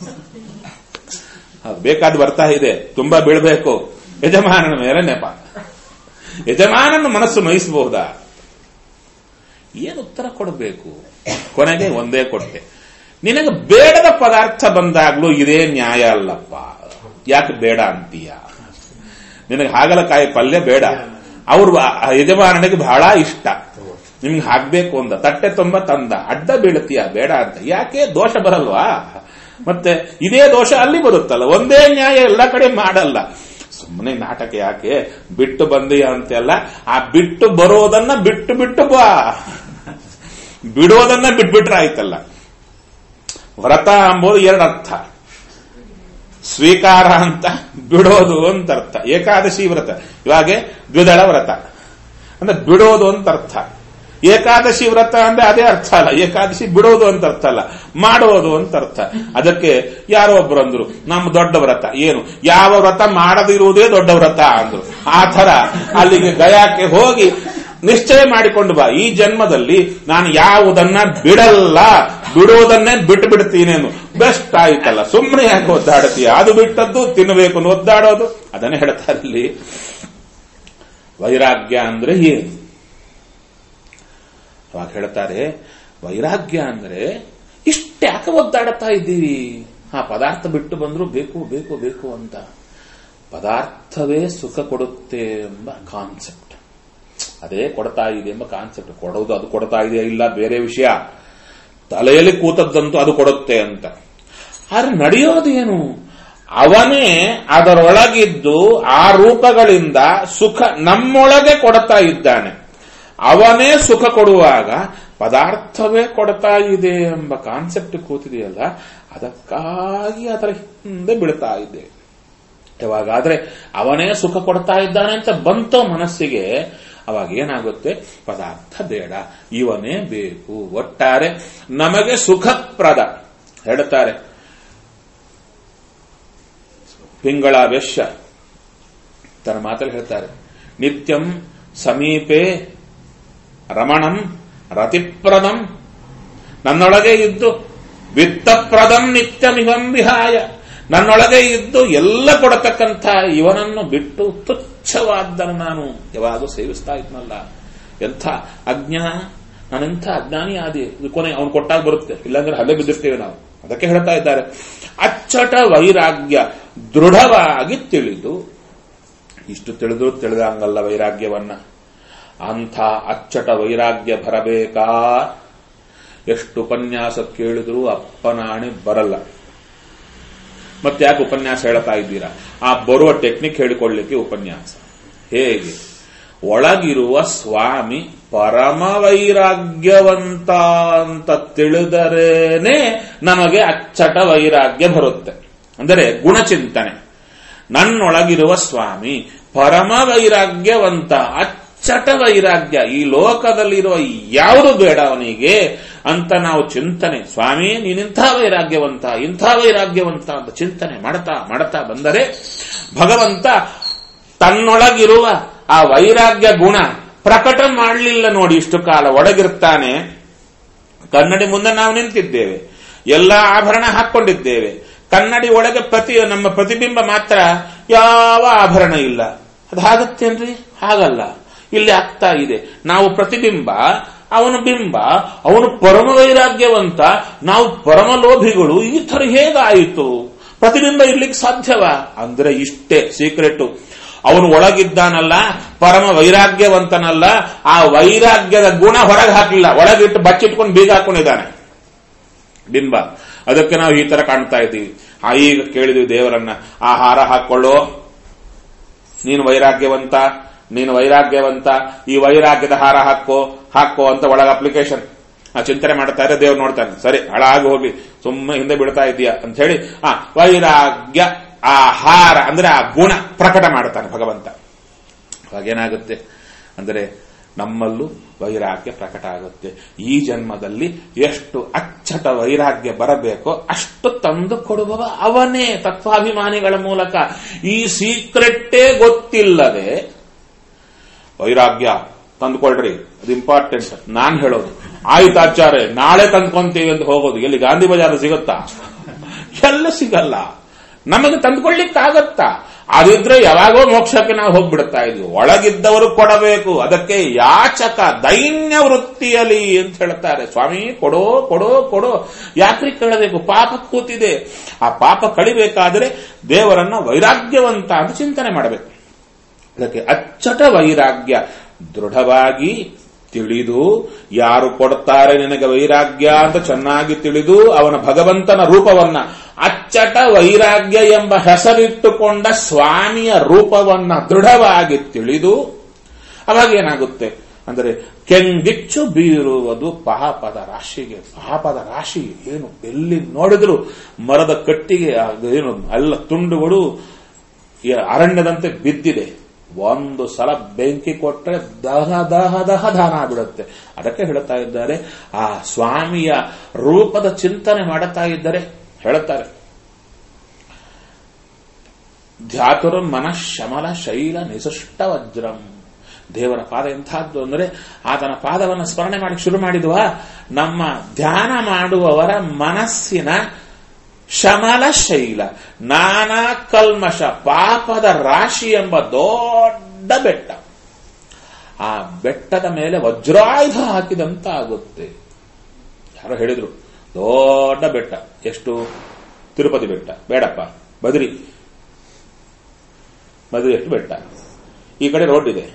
ಅದು ಬೇಕಾದ ಬರ್ತಾ ಇದೆ ತುಂಬಾ ಬೀಳ್ಬೇಕು ಯಜಮಾನನ ಮೇಲೆ ನೆಪ ಯಜಮಾನನ ಮನಸ್ಸು ನೋಯಿಸಬಹುದಾ ಏನು ಉತ್ತರ ಕೊಡಬೇಕು ಕೊನೆಗೆ ಒಂದೇ ಕೊಟ್ಟೆ ನಿನಗೆ ಬೇಡದ ಪದಾರ್ಥ ಬಂದಾಗ್ಲೂ ಇದೇ ನ್ಯಾಯ ಅಲ್ಲಪ್ಪ ಯಾಕೆ ಬೇಡ ಅಂತೀಯ ನಿನಗೆ ಹಾಗಲಕಾಯಿ ಪಲ್ಯ ಬೇಡ ಅವ್ರು ಆ ಯಜಮಾನನಿಗೆ ಬಹಳ ಇಷ್ಟ ನಿಮ್ಗೆ ಹಾಕ್ಬೇಕು ಅಂದ ತಟ್ಟೆ ತುಂಬ ತಂದ ಅಡ್ಡ ಬೀಳತೀಯ ಬೇಡ ಅಂತ ಯಾಕೆ ದೋಷ ಬರಲ್ವಾ ಮತ್ತೆ ಇದೇ ದೋಷ ಅಲ್ಲಿ ಬರುತ್ತಲ್ಲ ಒಂದೇ ನ್ಯಾಯ ಎಲ್ಲ ಕಡೆ ಮಾಡಲ್ಲ ಸುಮ್ಮನೆ ನಾಟಕ ಯಾಕೆ ಬಿಟ್ಟು ಬಂದೀಯ ಅಂತೆಲ್ಲ ಆ ಬಿಟ್ಟು ಬರೋದನ್ನ ಬಿಟ್ಟು ಬಿಟ್ಟು ಬಾ ಬಿಡೋದನ್ನ ಬಿಟ್ಬಿಟ್ರೆ ಆಯ್ತಲ್ಲ ವ್ರತ ಅಂಬೋದು ಎರಡು ಅರ್ಥ ಸ್ವೀಕಾರ ಅಂತ ಬಿಡೋದು ಅಂತ ಅರ್ಥ ಏಕಾದಶಿ ವ್ರತ ಇವಾಗೆ ದ್ವಿದಳ ವ್ರತ ಅಂದ್ರೆ ಬಿಡೋದು ಅಂತ ಅರ್ಥ ಏಕಾದಶಿ ವ್ರತ ಅಂದ್ರೆ ಅದೇ ಅರ್ಥ ಅಲ್ಲ ಏಕಾದಶಿ ಬಿಡೋದು ಅಂತ ಅರ್ಥ ಅಲ್ಲ ಮಾಡೋದು ಅಂತ ಅರ್ಥ ಅದಕ್ಕೆ ಯಾರೋ ಒಬ್ರು ಅಂದ್ರು ನಮ್ಮ ದೊಡ್ಡ ವ್ರತ ಏನು ಯಾವ ವ್ರತ ಮಾಡದಿರುವುದೇ ದೊಡ್ಡ ವ್ರತ ಅಂದ್ರು ಆ ತರ ಅಲ್ಲಿಗೆ ಗಯಾಕ್ಕೆ ಹೋಗಿ ನಿಶ್ಚಯ ಮಾಡಿಕೊಂಡು ಬಾ ಈ ಜನ್ಮದಲ್ಲಿ ನಾನು ಯಾವುದನ್ನ ಬಿಡಲ್ಲ ಬಿಡುವುದನ್ನೇ ಬಿಟ್ಟು ಬಿಡ್ತೀನೇನು ಬೆಸ್ಟ್ ಆಯ್ತಲ್ಲ ಸುಮ್ಮನೆ ಯಾಕೆ ಒದ್ದಾಡ್ತೀಯ ಅದು ಬಿಟ್ಟದ್ದು ತಿನ್ನಬೇಕು ಅನ್ನೋ ಒದ್ದಾಡೋದು ಅದನ್ನೇ ಹೇಳ್ತಾರೆ ಇಲ್ಲಿ ವೈರಾಗ್ಯ ಅಂದ್ರೆ ಏನು ಅವಾಗ ಹೇಳ್ತಾರೆ ವೈರಾಗ್ಯ ಅಂದ್ರೆ ಇಷ್ಟ್ಯಾಕೆ ಒದ್ದಾಡ್ತಾ ಇದ್ದೀವಿ ಆ ಪದಾರ್ಥ ಬಿಟ್ಟು ಬಂದ್ರು ಬೇಕು ಬೇಕು ಬೇಕು ಅಂತ ಪದಾರ್ಥವೇ ಸುಖ ಕೊಡುತ್ತೆ ಎಂಬ ಕಾನ್ಸೆಪ್ಟ್ ಅದೇ ಕೊಡ್ತಾ ಇದೆ ಎಂಬ ಕಾನ್ಸೆಪ್ಟ್ ಕೊಡೋದು ಅದು ಕೊಡ್ತಾ ಇದೆಯಾ ಇಲ್ಲ ಬೇರೆ ವಿಷಯ ತಲೆಯಲ್ಲಿ ಕೂತದ್ದಂತೂ ಅದು ಕೊಡುತ್ತೆ ಅಂತ ಆದ್ರೆ ನಡೆಯೋದೇನು ಅವನೇ ಅದರೊಳಗಿದ್ದು ಆ ರೂಪಗಳಿಂದ ಸುಖ ನಮ್ಮೊಳಗೆ ಕೊಡ್ತಾ ಇದ್ದಾನೆ ಅವನೇ ಸುಖ ಕೊಡುವಾಗ ಪದಾರ್ಥವೇ ಕೊಡ್ತಾ ಇದೆ ಎಂಬ ಕಾನ್ಸೆಪ್ಟ್ ಕೂತಿದೆಯಲ್ಲ ಅದಕ್ಕಾಗಿ ಅದರ ಹಿಂದೆ ಬೀಳ್ತಾ ಇದೆ ಯಾವಾಗಾದ್ರೆ ಅವನೇ ಸುಖ ಕೊಡ್ತಾ ಇದ್ದಾನೆ ಅಂತ ಬಂತೋ ಮನಸ್ಸಿಗೆ ಅವಾಗ ಏನಾಗುತ್ತೆ ಪದಾರ್ಥ ಬೇಡ ಇವನೇ ಬೇಕು ಒಟ್ಟಾರೆ ನಮಗೆ ಸುಖಪ್ರದ ಹೇಳ್ತಾರೆ ಪಿಂಗಳ ವೆಶ್ಯ ತನ್ನ ಮಾತಲ್ಲಿ ಹೇಳ್ತಾರೆ ನಿತ್ಯಂ ಸಮೀಪೆ ರಮಣಂ ರತಿಪ್ರದಂ ನನ್ನೊಳಗೆ ಇದ್ದು ವಿತ್ತಪ್ರದಂ ನಿತ್ಯಮಿವಂ ವಿಹಾಯ ನನ್ನೊಳಗೆ ಇದ್ದು ಎಲ್ಲ ಕೊಡತಕ್ಕಂಥ ಇವನನ್ನು ಬಿಟ್ಟು ತುಚ್ಛವಾದ್ದನ್ನು ನಾನು ಯಾವಾಗೂ ಸೇವಿಸ್ತಾ ಇದ್ನಲ್ಲ ಎಂಥ ಅಜ್ಞಾನ ನಾನೆಂಥ ಅಜ್ಞಾನಿ ಆದಿ ಇದು ಕೊನೆ ಅವನು ಕೊಟ್ಟಾಗ ಬರುತ್ತೆ ಇಲ್ಲಾಂದ್ರೆ ಹಲ್ಲೆ ಬಿದ್ದಿರ್ತೇವೆ ನಾವು ಅದಕ್ಕೆ ಹೇಳ್ತಾ ಇದ್ದಾರೆ ಅಚ್ಚಟ ವೈರಾಗ್ಯ ದೃಢವಾಗಿ ತಿಳಿದು ಇಷ್ಟು ತಿಳಿದು ತಿಳಿದಂಗಲ್ಲ ವೈರಾಗ್ಯವನ್ನ ಅಂಥ ಅಚ್ಚಟ ವೈರಾಗ್ಯ ಬರಬೇಕಾ ಎಷ್ಟು ಉಪನ್ಯಾಸ ಕೇಳಿದ್ರು ಅಪ್ಪನಾಣೆ ಬರಲ್ಲ ಮತ್ತೆ ಯಾಕೆ ಉಪನ್ಯಾಸ ಹೇಳ್ತಾ ಇದ್ದೀರಾ ಆ ಬರುವ ಟೆಕ್ನಿಕ್ ಹೇಳಿಕೊಳ್ಳಿಕ್ಕೆ ಉಪನ್ಯಾಸ ಹೇಗೆ ಒಳಗಿರುವ ಸ್ವಾಮಿ ಪರಮ ವೈರಾಗ್ಯವಂತ ಅಂತ ತಿಳಿದರೇನೆ ನಮಗೆ ಅಚ್ಚಟ ವೈರಾಗ್ಯ ಬರುತ್ತೆ ಅಂದರೆ ಗುಣಚಿಂತನೆ ನನ್ನೊಳಗಿರುವ ಸ್ವಾಮಿ ಪರಮ ವೈರಾಗ್ಯವಂತ ಅಚ್ಚಟ ವೈರಾಗ್ಯ ಈ ಲೋಕದಲ್ಲಿರುವ ಯಾವುದು ಬೇಡ ಅವನಿಗೆ ಅಂತ ನಾವು ಚಿಂತನೆ ಸ್ವಾಮಿ ನೀನಿಂಥ ವೈರಾಗ್ಯವಂತ ಇಂಥ ವೈರಾಗ್ಯವಂತ ಅಂತ ಚಿಂತನೆ ಮಾಡ್ತಾ ಮಾಡ್ತಾ ಬಂದರೆ ಭಗವಂತ ತನ್ನೊಳಗಿರುವ ಆ ವೈರಾಗ್ಯ ಗುಣ ಪ್ರಕಟ ಮಾಡಲಿಲ್ಲ ನೋಡಿ ಇಷ್ಟು ಕಾಲ ಒಳಗಿರ್ತಾನೆ ಕನ್ನಡಿ ಮುಂದೆ ನಾವು ನಿಂತಿದ್ದೇವೆ ಎಲ್ಲ ಆಭರಣ ಹಾಕೊಂಡಿದ್ದೇವೆ ಕನ್ನಡಿ ಒಳಗೆ ಪ್ರತಿ ನಮ್ಮ ಪ್ರತಿಬಿಂಬ ಮಾತ್ರ ಯಾವ ಆಭರಣ ಇಲ್ಲ ಅದು ಹಾಗತ್ತೇನ್ರಿ ಹಾಗಲ್ಲ ಇಲ್ಲಿ ಆಗ್ತಾ ಇದೆ ನಾವು ಪ್ರತಿಬಿಂಬ ಅವನ ಬಿಂಬ ಅವನು ಪರಮ ವೈರಾಗ್ಯವಂತ ನಾವು ಪರಮ ಲೋಭಿಗಳು ಈ ತರ ಹೇಗಾಯಿತು ಪ್ರತಿಬಿಂಬ ಇರ್ಲಿಕ್ಕೆ ಸಾಧ್ಯವಾ ಅಂದ್ರೆ ಇಷ್ಟೇ ಸೀಕ್ರೆಟ್ ಅವನು ಒಳಗಿದ್ದಾನಲ್ಲ ಪರಮ ವೈರಾಗ್ಯವಂತನಲ್ಲ ಆ ವೈರಾಗ್ಯದ ಗುಣ ಹೊರಗೆ ಹಾಕಲಿಲ್ಲ ಒಳಗಿಟ್ಟು ಬಚ್ಚಿಟ್ಕೊಂಡು ಬೀಗ ಹಾಕೊಂಡಿದ್ದಾನೆ ಬಿಂಬ ಅದಕ್ಕೆ ನಾವು ಈ ತರ ಕಾಣ್ತಾ ಇದ್ದೀವಿ ಆ ಈಗ ಕೇಳಿದ್ವಿ ದೇವರನ್ನ ಆ ಹಾರ ಹಾಕೊಳ್ಳೋ ನೀನು ವೈರಾಗ್ಯವಂತ ನೀನು ವೈರಾಗ್ಯವಂತ ಈ ವೈರಾಗ್ಯದ ಹಾರ ಹಾಕೋ ಹಾಕೋ ಅಂತ ಒಳಗ ಅಪ್ಲಿಕೇಶನ್ ಆ ಚಿಂತನೆ ಮಾಡ್ತಾ ಇದ್ರೆ ದೇವ್ರು ನೋಡ್ತಾನೆ ಸರಿ ಹಾಳಾಗಿ ಹೋಗ್ಲಿ ಸುಮ್ಮನೆ ಹಿಂದೆ ಬಿಡ್ತಾ ಇದೀಯ ಅಂತ ಹೇಳಿ ಆ ವೈರಾಗ್ಯ ಆ ಹಾರ ಅಂದ್ರೆ ಆ ಗುಣ ಪ್ರಕಟ ಮಾಡ್ತಾನೆ ಭಗವಂತ ಹಾಗೇನಾಗುತ್ತೆ ಅಂದರೆ ನಮ್ಮಲ್ಲೂ ವೈರಾಗ್ಯ ಪ್ರಕಟ ಆಗುತ್ತೆ ಈ ಜನ್ಮದಲ್ಲಿ ಎಷ್ಟು ಅಚ್ಚಟ ವೈರಾಗ್ಯ ಬರಬೇಕೋ ಅಷ್ಟು ತಂದು ಕೊಡುವವ ಅವನೇ ತತ್ವಾಭಿಮಾನಿಗಳ ಮೂಲಕ ಈ ಸೀಕ್ರೆಟ್ಟೇ ಗೊತ್ತಿಲ್ಲದೆ ವೈರಾಗ್ಯ ತಂದುಕೊಳ್ರಿ ಅದು ಇಂಪಾರ್ಟೆಂಟ್ ನಾನ್ ಹೇಳೋದು ಆಯ್ತು ಆಚಾರ್ಯ ನಾಳೆ ತಂದ್ಕೊಂತೀವಿ ಅಂತ ಹೋಗೋದು ಎಲ್ಲಿ ಗಾಂಧಿ ಬಜಾರ್ ಸಿಗುತ್ತಾ ಎಲ್ಲ ಸಿಗಲ್ಲ ನಮಗೆ ತಂದ್ಕೊಳ್ಳಿಕ್ಕಾಗತ್ತಾ ಅದಿದ್ರೆ ಯಾವಾಗೋ ಮೋಕ್ಷಕ್ಕೆ ನಾವು ಹೋಗ್ಬಿಡ್ತಾ ಇದ್ವಿ ಒಳಗಿದ್ದವರು ಕೊಡಬೇಕು ಅದಕ್ಕೆ ಯಾಚಕ ದೈನ್ಯ ವೃತ್ತಿಯಲ್ಲಿ ಅಂತ ಹೇಳ್ತಾರೆ ಸ್ವಾಮಿ ಕೊಡೋ ಕೊಡೋ ಕೊಡೋ ಯಾಕ್ರಿ ಕೇಳಬೇಕು ಪಾಪ ಕೂತಿದೆ ಆ ಪಾಪ ಕಳಿಬೇಕಾದ್ರೆ ದೇವರನ್ನ ವೈರಾಗ್ಯವಂತ ಅಂತ ಚಿಂತನೆ ಮಾಡಬೇಕು ಅದಕ್ಕೆ ಅಚ್ಚಟ ವೈರಾಗ್ಯ ದೃಢವಾಗಿ ತಿಳಿದು ಯಾರು ಕೊಡ್ತಾರೆ ನಿನಗೆ ವೈರಾಗ್ಯ ಅಂತ ಚೆನ್ನಾಗಿ ತಿಳಿದು ಅವನ ಭಗವಂತನ ರೂಪವನ್ನ ಅಚ್ಚಟ ವೈರಾಗ್ಯ ಎಂಬ ಹೆಸರಿಟ್ಟುಕೊಂಡ ಸ್ವಾಮಿಯ ರೂಪವನ್ನ ದೃಢವಾಗಿ ತಿಳಿದು ಅವಾಗ ಏನಾಗುತ್ತೆ ಅಂದರೆ ಕೆಂಗಿಚ್ಚು ಬೀರುವುದು ಪಾಪದ ರಾಶಿಗೆ ಪಾಪದ ರಾಶಿ ಏನು ಎಲ್ಲಿ ನೋಡಿದ್ರು ಮರದ ಕಟ್ಟಿಗೆ ಅದು ಏನು ಎಲ್ಲ ತುಂಡುಗಳು ಈ ಅರಣ್ಯದಂತೆ ಬಿದ್ದಿದೆ ಒಂದು ಸಲ ಬೆಂಕಿ ಕೊಟ್ಟರೆ ದಹ ದಹ ದಹ ದಾನ ಆಗ್ಬಿಡುತ್ತೆ ಅದಕ್ಕೆ ಹೇಳ್ತಾ ಇದ್ದಾರೆ ಆ ಸ್ವಾಮಿಯ ರೂಪದ ಚಿಂತನೆ ಮಾಡುತ್ತಾ ಇದ್ದರೆ ಹೇಳುತ್ತಾರೆ ಧ್ಯಾತುರ ಮನಃಶಮಲ ಶೈಲ ನಿಸೃಷ್ಟ ವಜ್ರಂ ದೇವರ ಪಾದ ಎಂಥದ್ದು ಅಂದರೆ ಆತನ ಪಾದವನ್ನು ಸ್ಮರಣೆ ಮಾಡಿ ಶುರು ಮಾಡಿದ್ವಾ ನಮ್ಮ ಧ್ಯಾನ ಮಾಡುವವರ ಮನಸ್ಸಿನ ಶಮಲ ಶೈಲ ನಾನಾ ಕಲ್ಮಶ ಪಾಪದ ರಾಶಿ ಎಂಬ ದೊಡ್ಡ ಬೆಟ್ಟ ಆ ಬೆಟ್ಟದ ಮೇಲೆ ವಜ್ರಾಯುಧ ಹಾಕಿದಂತ ಆಗುತ್ತೆ ಯಾರೋ ಹೇಳಿದ್ರು ದೊಡ್ಡ ಬೆಟ್ಟ ಎಷ್ಟು ತಿರುಪತಿ ಬೆಟ್ಟ ಬೇಡಪ್ಪ ಬದ್ರಿ ಬದ್ರಿ ಎಷ್ಟು ಬೆಟ್ಟ ಈ ಕಡೆ ರೋಡ್ ಇದೆ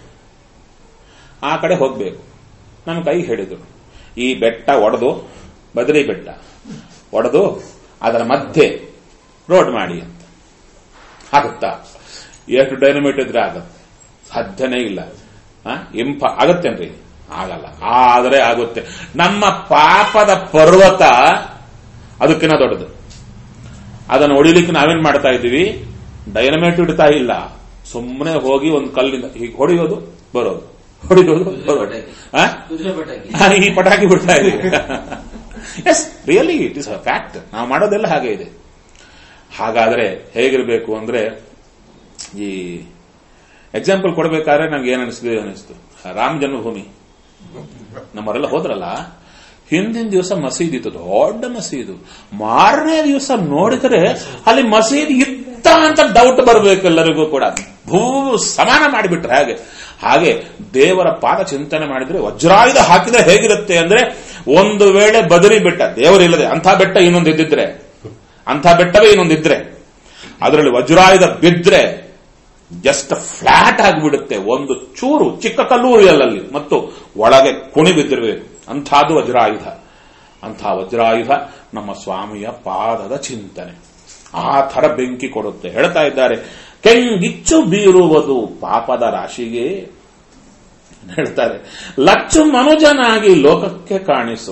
ಆ ಕಡೆ ಹೋಗ್ಬೇಕು ನಮ್ಮ ಕೈ ಹೇಳಿದ್ರು ಈ ಬೆಟ್ಟ ಒಡೆದು ಬದ್ರಿ ಬೆಟ್ಟ ಒಡೆದು ಅದರ ಮಧ್ಯೆ ರೋಡ್ ಮಾಡಿ ಅಂತ ಆಗುತ್ತಾ ಎಷ್ಟು ಡೈನಮೈಟ್ ಇದ್ರೆ ಆಗತ್ತೆ ಸಾಧ್ಯನೇ ಇಲ್ಲ ಆ, ಇಂಪ ಆಗತ್ತೇನ್ರಿ ಆಗಲ್ಲ ಆದರೆ ಆಗುತ್ತೆ ನಮ್ಮ ಪಾಪದ ಪರ್ವತ ಅದಕ್ಕಿಂತ ದೊಡ್ಡದು ಅದನ್ನು ಹೊಡಿಲಿಕ್ಕೆ ನಾವೇನ್ ಮಾಡ್ತಾ ಇದ್ದೀವಿ ಡೈನಮೈಟ್ ಇಡ್ತಾ ಇಲ್ಲ ಸುಮ್ಮನೆ ಹೋಗಿ ಒಂದು ಕಲ್ಲಿಂದ ಹೀಗೆ ಹೊಡೆಯೋದು ಬರೋದು ಹೊಡೆಯೋದು ಬರೋದು ಆ? ಕುದುರೆ ಪಟಾಕಿ ಆ, ಈ ಪಟಾಕಿ ಬಿಡ್ತಾ ಇದೀವಿ yes really it is a fact ನಾವು ಮಾಡೋದೆಲ್ಲ ಹಾಗೆ ಇದೆ ಹಾಗಾದ್ರೆ ಹೇಗಿರಬೇಕು ಅಂದ್ರೆ ಈ ಎಕ್ಸಾಂಪಲ್ ಕೊಡಬೇಕಾದ್ರೆ ನಂಗೆ ಏನ್ ಅನಿಸ್ತು ಅನಿಸ್ತು ರಾಮ ಜನ್ಮಭೂಮಿ ನಮ್ಮವರೆಲ್ಲ ಹೋದ್ರಲ್ಲ ಹಿಂದಿನ ದಿವಸ ಮಸೀದಿ ಇತ್ತು ದೊಡ್ಡ ಮಸೀದು ಮಾರನೇ ದಿವಸ ನೋಡಿದರೆ ಅಲ್ಲಿ ಮಸೀದಿ ಇತ್ತ ಅಂತ ಡೌಟ್ ಬರಬೇಕು ಎಲ್ಲರಿಗೂ ಕೂಡ ಭೂ ಸಮಾನ ಮಾಡಿಬಿಟ್ರೆ ಹಾಗೆ ಹಾಗೆ ದೇವರ ಪಾದ ಚಿಂತನೆ ಮಾಡಿದ್ರೆ ವಜ್ರಾಯುಧ ಹಾಕಿದ್ರೆ ಹೇಗಿರುತ್ತೆ ಅಂದ್ರೆ ಒಂದು ವೇಳೆ ಬದರಿ ಬೆಟ್ಟ ದೇವರಿಲ್ಲದೆ ಅಂಥ ಬೆಟ್ಟ ಇನ್ನೊಂದು ಇದ್ದಿದ್ರೆ ಅಂಥ ಬೆಟ್ಟವೇ ಇನ್ನೊಂದಿದ್ರೆ ಅದರಲ್ಲಿ ವಜ್ರಾಯುಧ ಬಿದ್ರೆ ಜಸ್ಟ್ ಫ್ಲಾಟ್ ಆಗಿಬಿಡುತ್ತೆ ಒಂದು ಚೂರು ಚಿಕ್ಕ ಕಲ್ಲು ಅಲ್ಲಲ್ಲಿ ಮತ್ತು ಒಳಗೆ ಕುಣಿ ಬಿದ್ದಿರಬೇಕು ಅಂಥದ್ದು ವಜ್ರಾಯುಧ ಅಂಥ ವಜ್ರಾಯುಧ ನಮ್ಮ ಸ್ವಾಮಿಯ ಪಾದದ ಚಿಂತನೆ ಆ ಥರ ಬೆಂಕಿ ಕೊಡುತ್ತೆ ಹೇಳ್ತಾ ಇದ್ದಾರೆ ಕೆಂಗಿಚ್ಚು ಬೀರುವುದು ಪಾಪದ ರಾಶಿಗೆ ಹೇಳ್ತಾರೆ ಲಚ್ಚು ಮನುಜನಾಗಿ ಲೋಕಕ್ಕೆ ಕಾಣಿಸು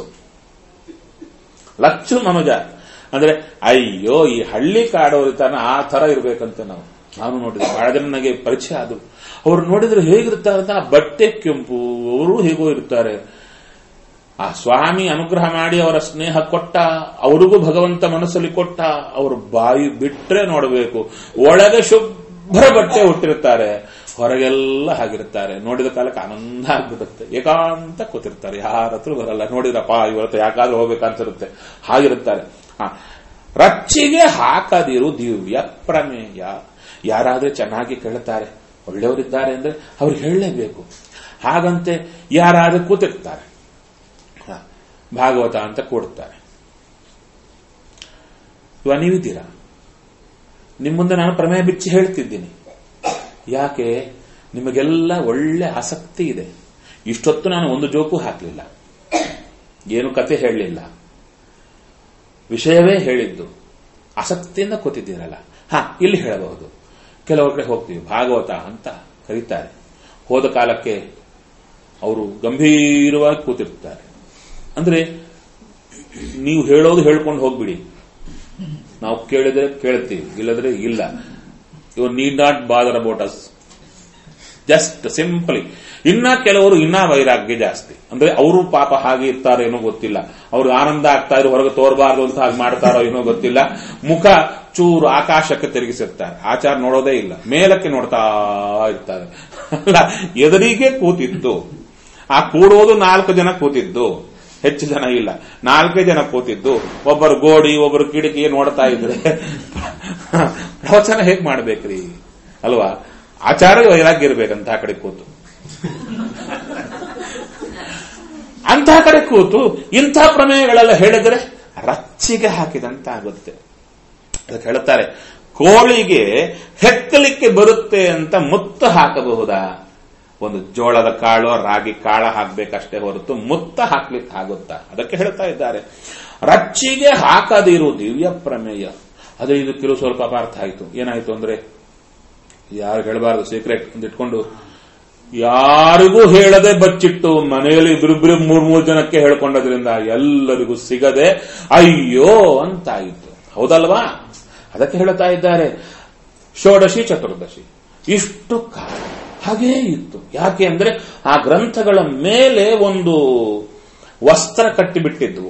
ಲಚ್ಚು ಮನುಜ ಅಂದ್ರೆ ಅಯ್ಯೋ ಈ ಹಳ್ಳಿ ಕಾಡೋರಿತಾನ ಆ ತರ ಇರ್ಬೇಕಂತ ನಾವು ನಾನು ನೋಡಿದೆ ಬಹಳ ಜನ ನನಗೆ ಪರಿಚಯ ಆದ್ರು ಅವ್ರು ನೋಡಿದ್ರೆ ಹೇಗಿರ್ತಾರೆ ಅಂತ ಆ ಬಟ್ಟೆ ಕೆಂಪು ಅವರು ಹೇಗೋ ಇರ್ತಾರೆ ಆ ಸ್ವಾಮಿ ಅನುಗ್ರಹ ಮಾಡಿ ಅವರ ಸ್ನೇಹ ಕೊಟ್ಟ ಅವ್ರಿಗೂ ಭಗವಂತ ಮನಸ್ಸಲ್ಲಿ ಕೊಟ್ಟ ಅವರು ಬಾಯಿ ಬಿಟ್ರೆ ನೋಡಬೇಕು ಒಳಗೆ ಶುಭ್ರ ಬಟ್ಟೆ ಹುಟ್ಟಿರ್ತಾರೆ ಹೊರಗೆಲ್ಲ ಹಾಗಿರ್ತಾರೆ ನೋಡಿದ ಕಾಲಕ್ಕೆ ಆನಂದ ಆಗ್ಬಿಡುತ್ತೆ ಏಕಾಂತ ಕೂತಿರ್ತಾರೆ ಯಾರ ಹತ್ರ ಬರಲ್ಲ ನೋಡಿದ್ರಪ್ಪ ಇವತ್ತು ಯಾಕಾದ್ರೂ ಹೋಗ್ಬೇಕಂತಿರುತ್ತೆ ಹಾಗಿರುತ್ತಾರೆ ಆ, ರಚ್ಚಿಗೆ ಹಾಕದಿರು ದಿವ್ಯ ಪ್ರಮೇಯ ಯಾರಾದ್ರೆ ಚೆನ್ನಾಗಿ ಕೇಳ್ತಾರೆ ಒಳ್ಳೆಯವರಿದ್ದಾರೆ ಅಂದ್ರೆ ಅವ್ರು ಹೇಳಲೇಬೇಕು ಹಾಗಂತೆ ಯಾರಾದ್ರೂ ಕೂತಿರ್ತಾರೆ ಹ, ಭಾಗವತ ಅಂತ ಕೊಡ್ತಾರೆ ಇವಾಗ ನೀವಿದ್ದೀರಾ ನಿಮ್ಮ ಮುಂದೆ ನಾನು ಪ್ರಮೇಯ ಬಿಚ್ಚಿ ಹೇಳ್ತಿದ್ದೀನಿ ಯಾಕೆ ನಿಮಗೆಲ್ಲ ಒಳ್ಳೆ ಆಸಕ್ತಿ ಇದೆ ಇಷ್ಟೊತ್ತು ನಾನು ಒಂದು ಜೋಕು ಹಾಕಲಿಲ್ಲ ಏನು ಕತೆ ಹೇಳಲಿಲ್ಲ ವಿಷಯವೇ ಹೇಳಿದ್ದು ಆಸಕ್ತಿಯಿಂದ ಕೂತಿದ್ದೀರಲ್ಲ ಹಾ ಇಲ್ಲಿ ಹೇಳಬಹುದು ಕೆಲವು ಕಡೆ ಹೋಗ್ತೀವಿ ಭಾಗವತ ಅಂತ ಕರೀತಾರೆ ಹೋದ ಕಾಲಕ್ಕೆ ಅವರು ಗಂಭೀರವಾಗಿ ಕೂತಿರ್ತಾರೆ ಅಂದ್ರೆ ನೀವು ಹೇಳೋದು ಹೇಳ್ಕೊಂಡು ಹೋಗ್ಬಿಡಿ ನಾವು ಕೇಳಿದ್ರೆ ಕೇಳ್ತೀವಿ ಇಲ್ಲದ್ರೆ ಇಲ್ಲ you need not bother about us just simply ಇನ್ನ ಕೆಲವರು ಇನ್ನ ವೈರಾಗ್ಯ ಜಾಸ್ತಿ ಅಂದ್ರೆ ಅವರು ಪಾಪ ಹಾಗೆ ಇರ್ತಾರೋ ಏನೋ ಗೊತ್ತಿಲ್ಲ ಅವ್ರಿಗೆ ಆನಂದ ಆಗ್ತಾ ಇರೋ ಹೊರಗೆ ತೋರಬಾರ್ದು ಅಂತ ಹಾಗೆ ಮಾಡ್ತಾರೋ ಏನೋ ಗೊತ್ತಿಲ್ಲ ಮುಖ ಚೂರು ಆಕಾಶಕ್ಕೆ ತಿರುಗಿಸಿರ್ತಾರೆ ಆಚಾರ ನೋಡೋದೇ ಇಲ್ಲ ಮೇಲಕ್ಕೆ ನೋಡ್ತಾ ಇರ್ತಾರೆ ಅಲ್ಲ ಎದುರಿಗೆ ಕೂತಿದ್ದು ಆ ಕೂಡೋದು ನಾಲ್ಕು ಜನ ಕೂತಿದ್ದು ಹೆಚ್ಚು ಜನ ಇಲ್ಲ ನಾಲ್ಕೇ ಜನ ಕೂತಿದ್ದು ಒಬ್ಬರು ಗೋಡಿ ಒಬ್ಬರು ಕಿಟಕಿ ನೋಡ್ತಾ ಇದ್ರೆ ಪ್ರವಚನ ಹೇಗ್ ಮಾಡ್ಬೇಕ್ರಿ ಅಲ್ವಾ ಆಚಾರ ವೈರಾಗ್ಯ ಇರ್ಬೇಕಂತ ಆ ಕಡೆ ಕೂತು ಅಂತ ಕಡೆ ಕೂತು ಇಂಥ ಪ್ರಮೇಯಗಳೆಲ್ಲ ಹೇಳಿದ್ರೆ ರಚ್ಚಿಗೆ ಹಾಕಿದಂತ ಆಗುತ್ತೆ ಅದಕ್ಕೆ ಹೇಳುತ್ತಾರೆ ಕೋಳಿಗೆ ಹೆಕ್ಕಲಿಕ್ಕೆ ಬರುತ್ತೆ ಅಂತ ಮುತ್ತ ಹಾಕಬಹುದಾ ಒಂದು ಜೋಳದ ಕಾಳು ರಾಗಿ ಕಾಳ ಹಾಕ್ಬೇಕಷ್ಟೇ ಹೊರತು ಮುತ್ತ ಹಾಕ್ಲಿಕ್ಕೆ ಆಗುತ್ತಾ ಅದಕ್ಕೆ ಹೇಳ್ತಾ ಇದ್ದಾರೆ ರಚ್ಚಿಗೆ ಹಾಕದಿರು ದಿವ್ಯ ಪ್ರಮೇಯ ಅದೇ ಇದು ಕೆಲವು ಸ್ವಲ್ಪ ಅಪಾರ್ಥ ಆಯಿತು ಏನಾಯ್ತು ಅಂದ್ರೆ ಯಾರು ಹೇಳಬಾರದು ಸೀಕ್ರೆಟ್ ಅಂತ ಇಟ್ಕೊಂಡು ಯಾರಿಗೂ ಹೇಳದೆ ಬಚ್ಚಿಟ್ಟು ಮನೆಯಲ್ಲಿ ಇಬ್ರಿಬ್ರು ಮೂರ್ ಮೂರು ಜನಕ್ಕೆ ಹೇಳ್ಕೊಂಡದ್ರಿಂದ ಎಲ್ಲರಿಗೂ ಸಿಗದೆ ಅಯ್ಯೋ ಅಂತಾಯಿತು ಹೌದಲ್ವಾ ಅದಕ್ಕೆ ಹೇಳ್ತಾ ಇದ್ದಾರೆ ಷೋಡಶಿ ಚತುರ್ದಶಿ ಇಷ್ಟು ಕಾಲ ಹಾಗೇ ಇತ್ತು ಯಾಕೆ ಅಂದ್ರೆ ಆ ಗ್ರಂಥಗಳ ಮೇಲೆ ಒಂದು ವಸ್ತ್ರ ಕಟ್ಟಿಬಿಟ್ಟಿದ್ವು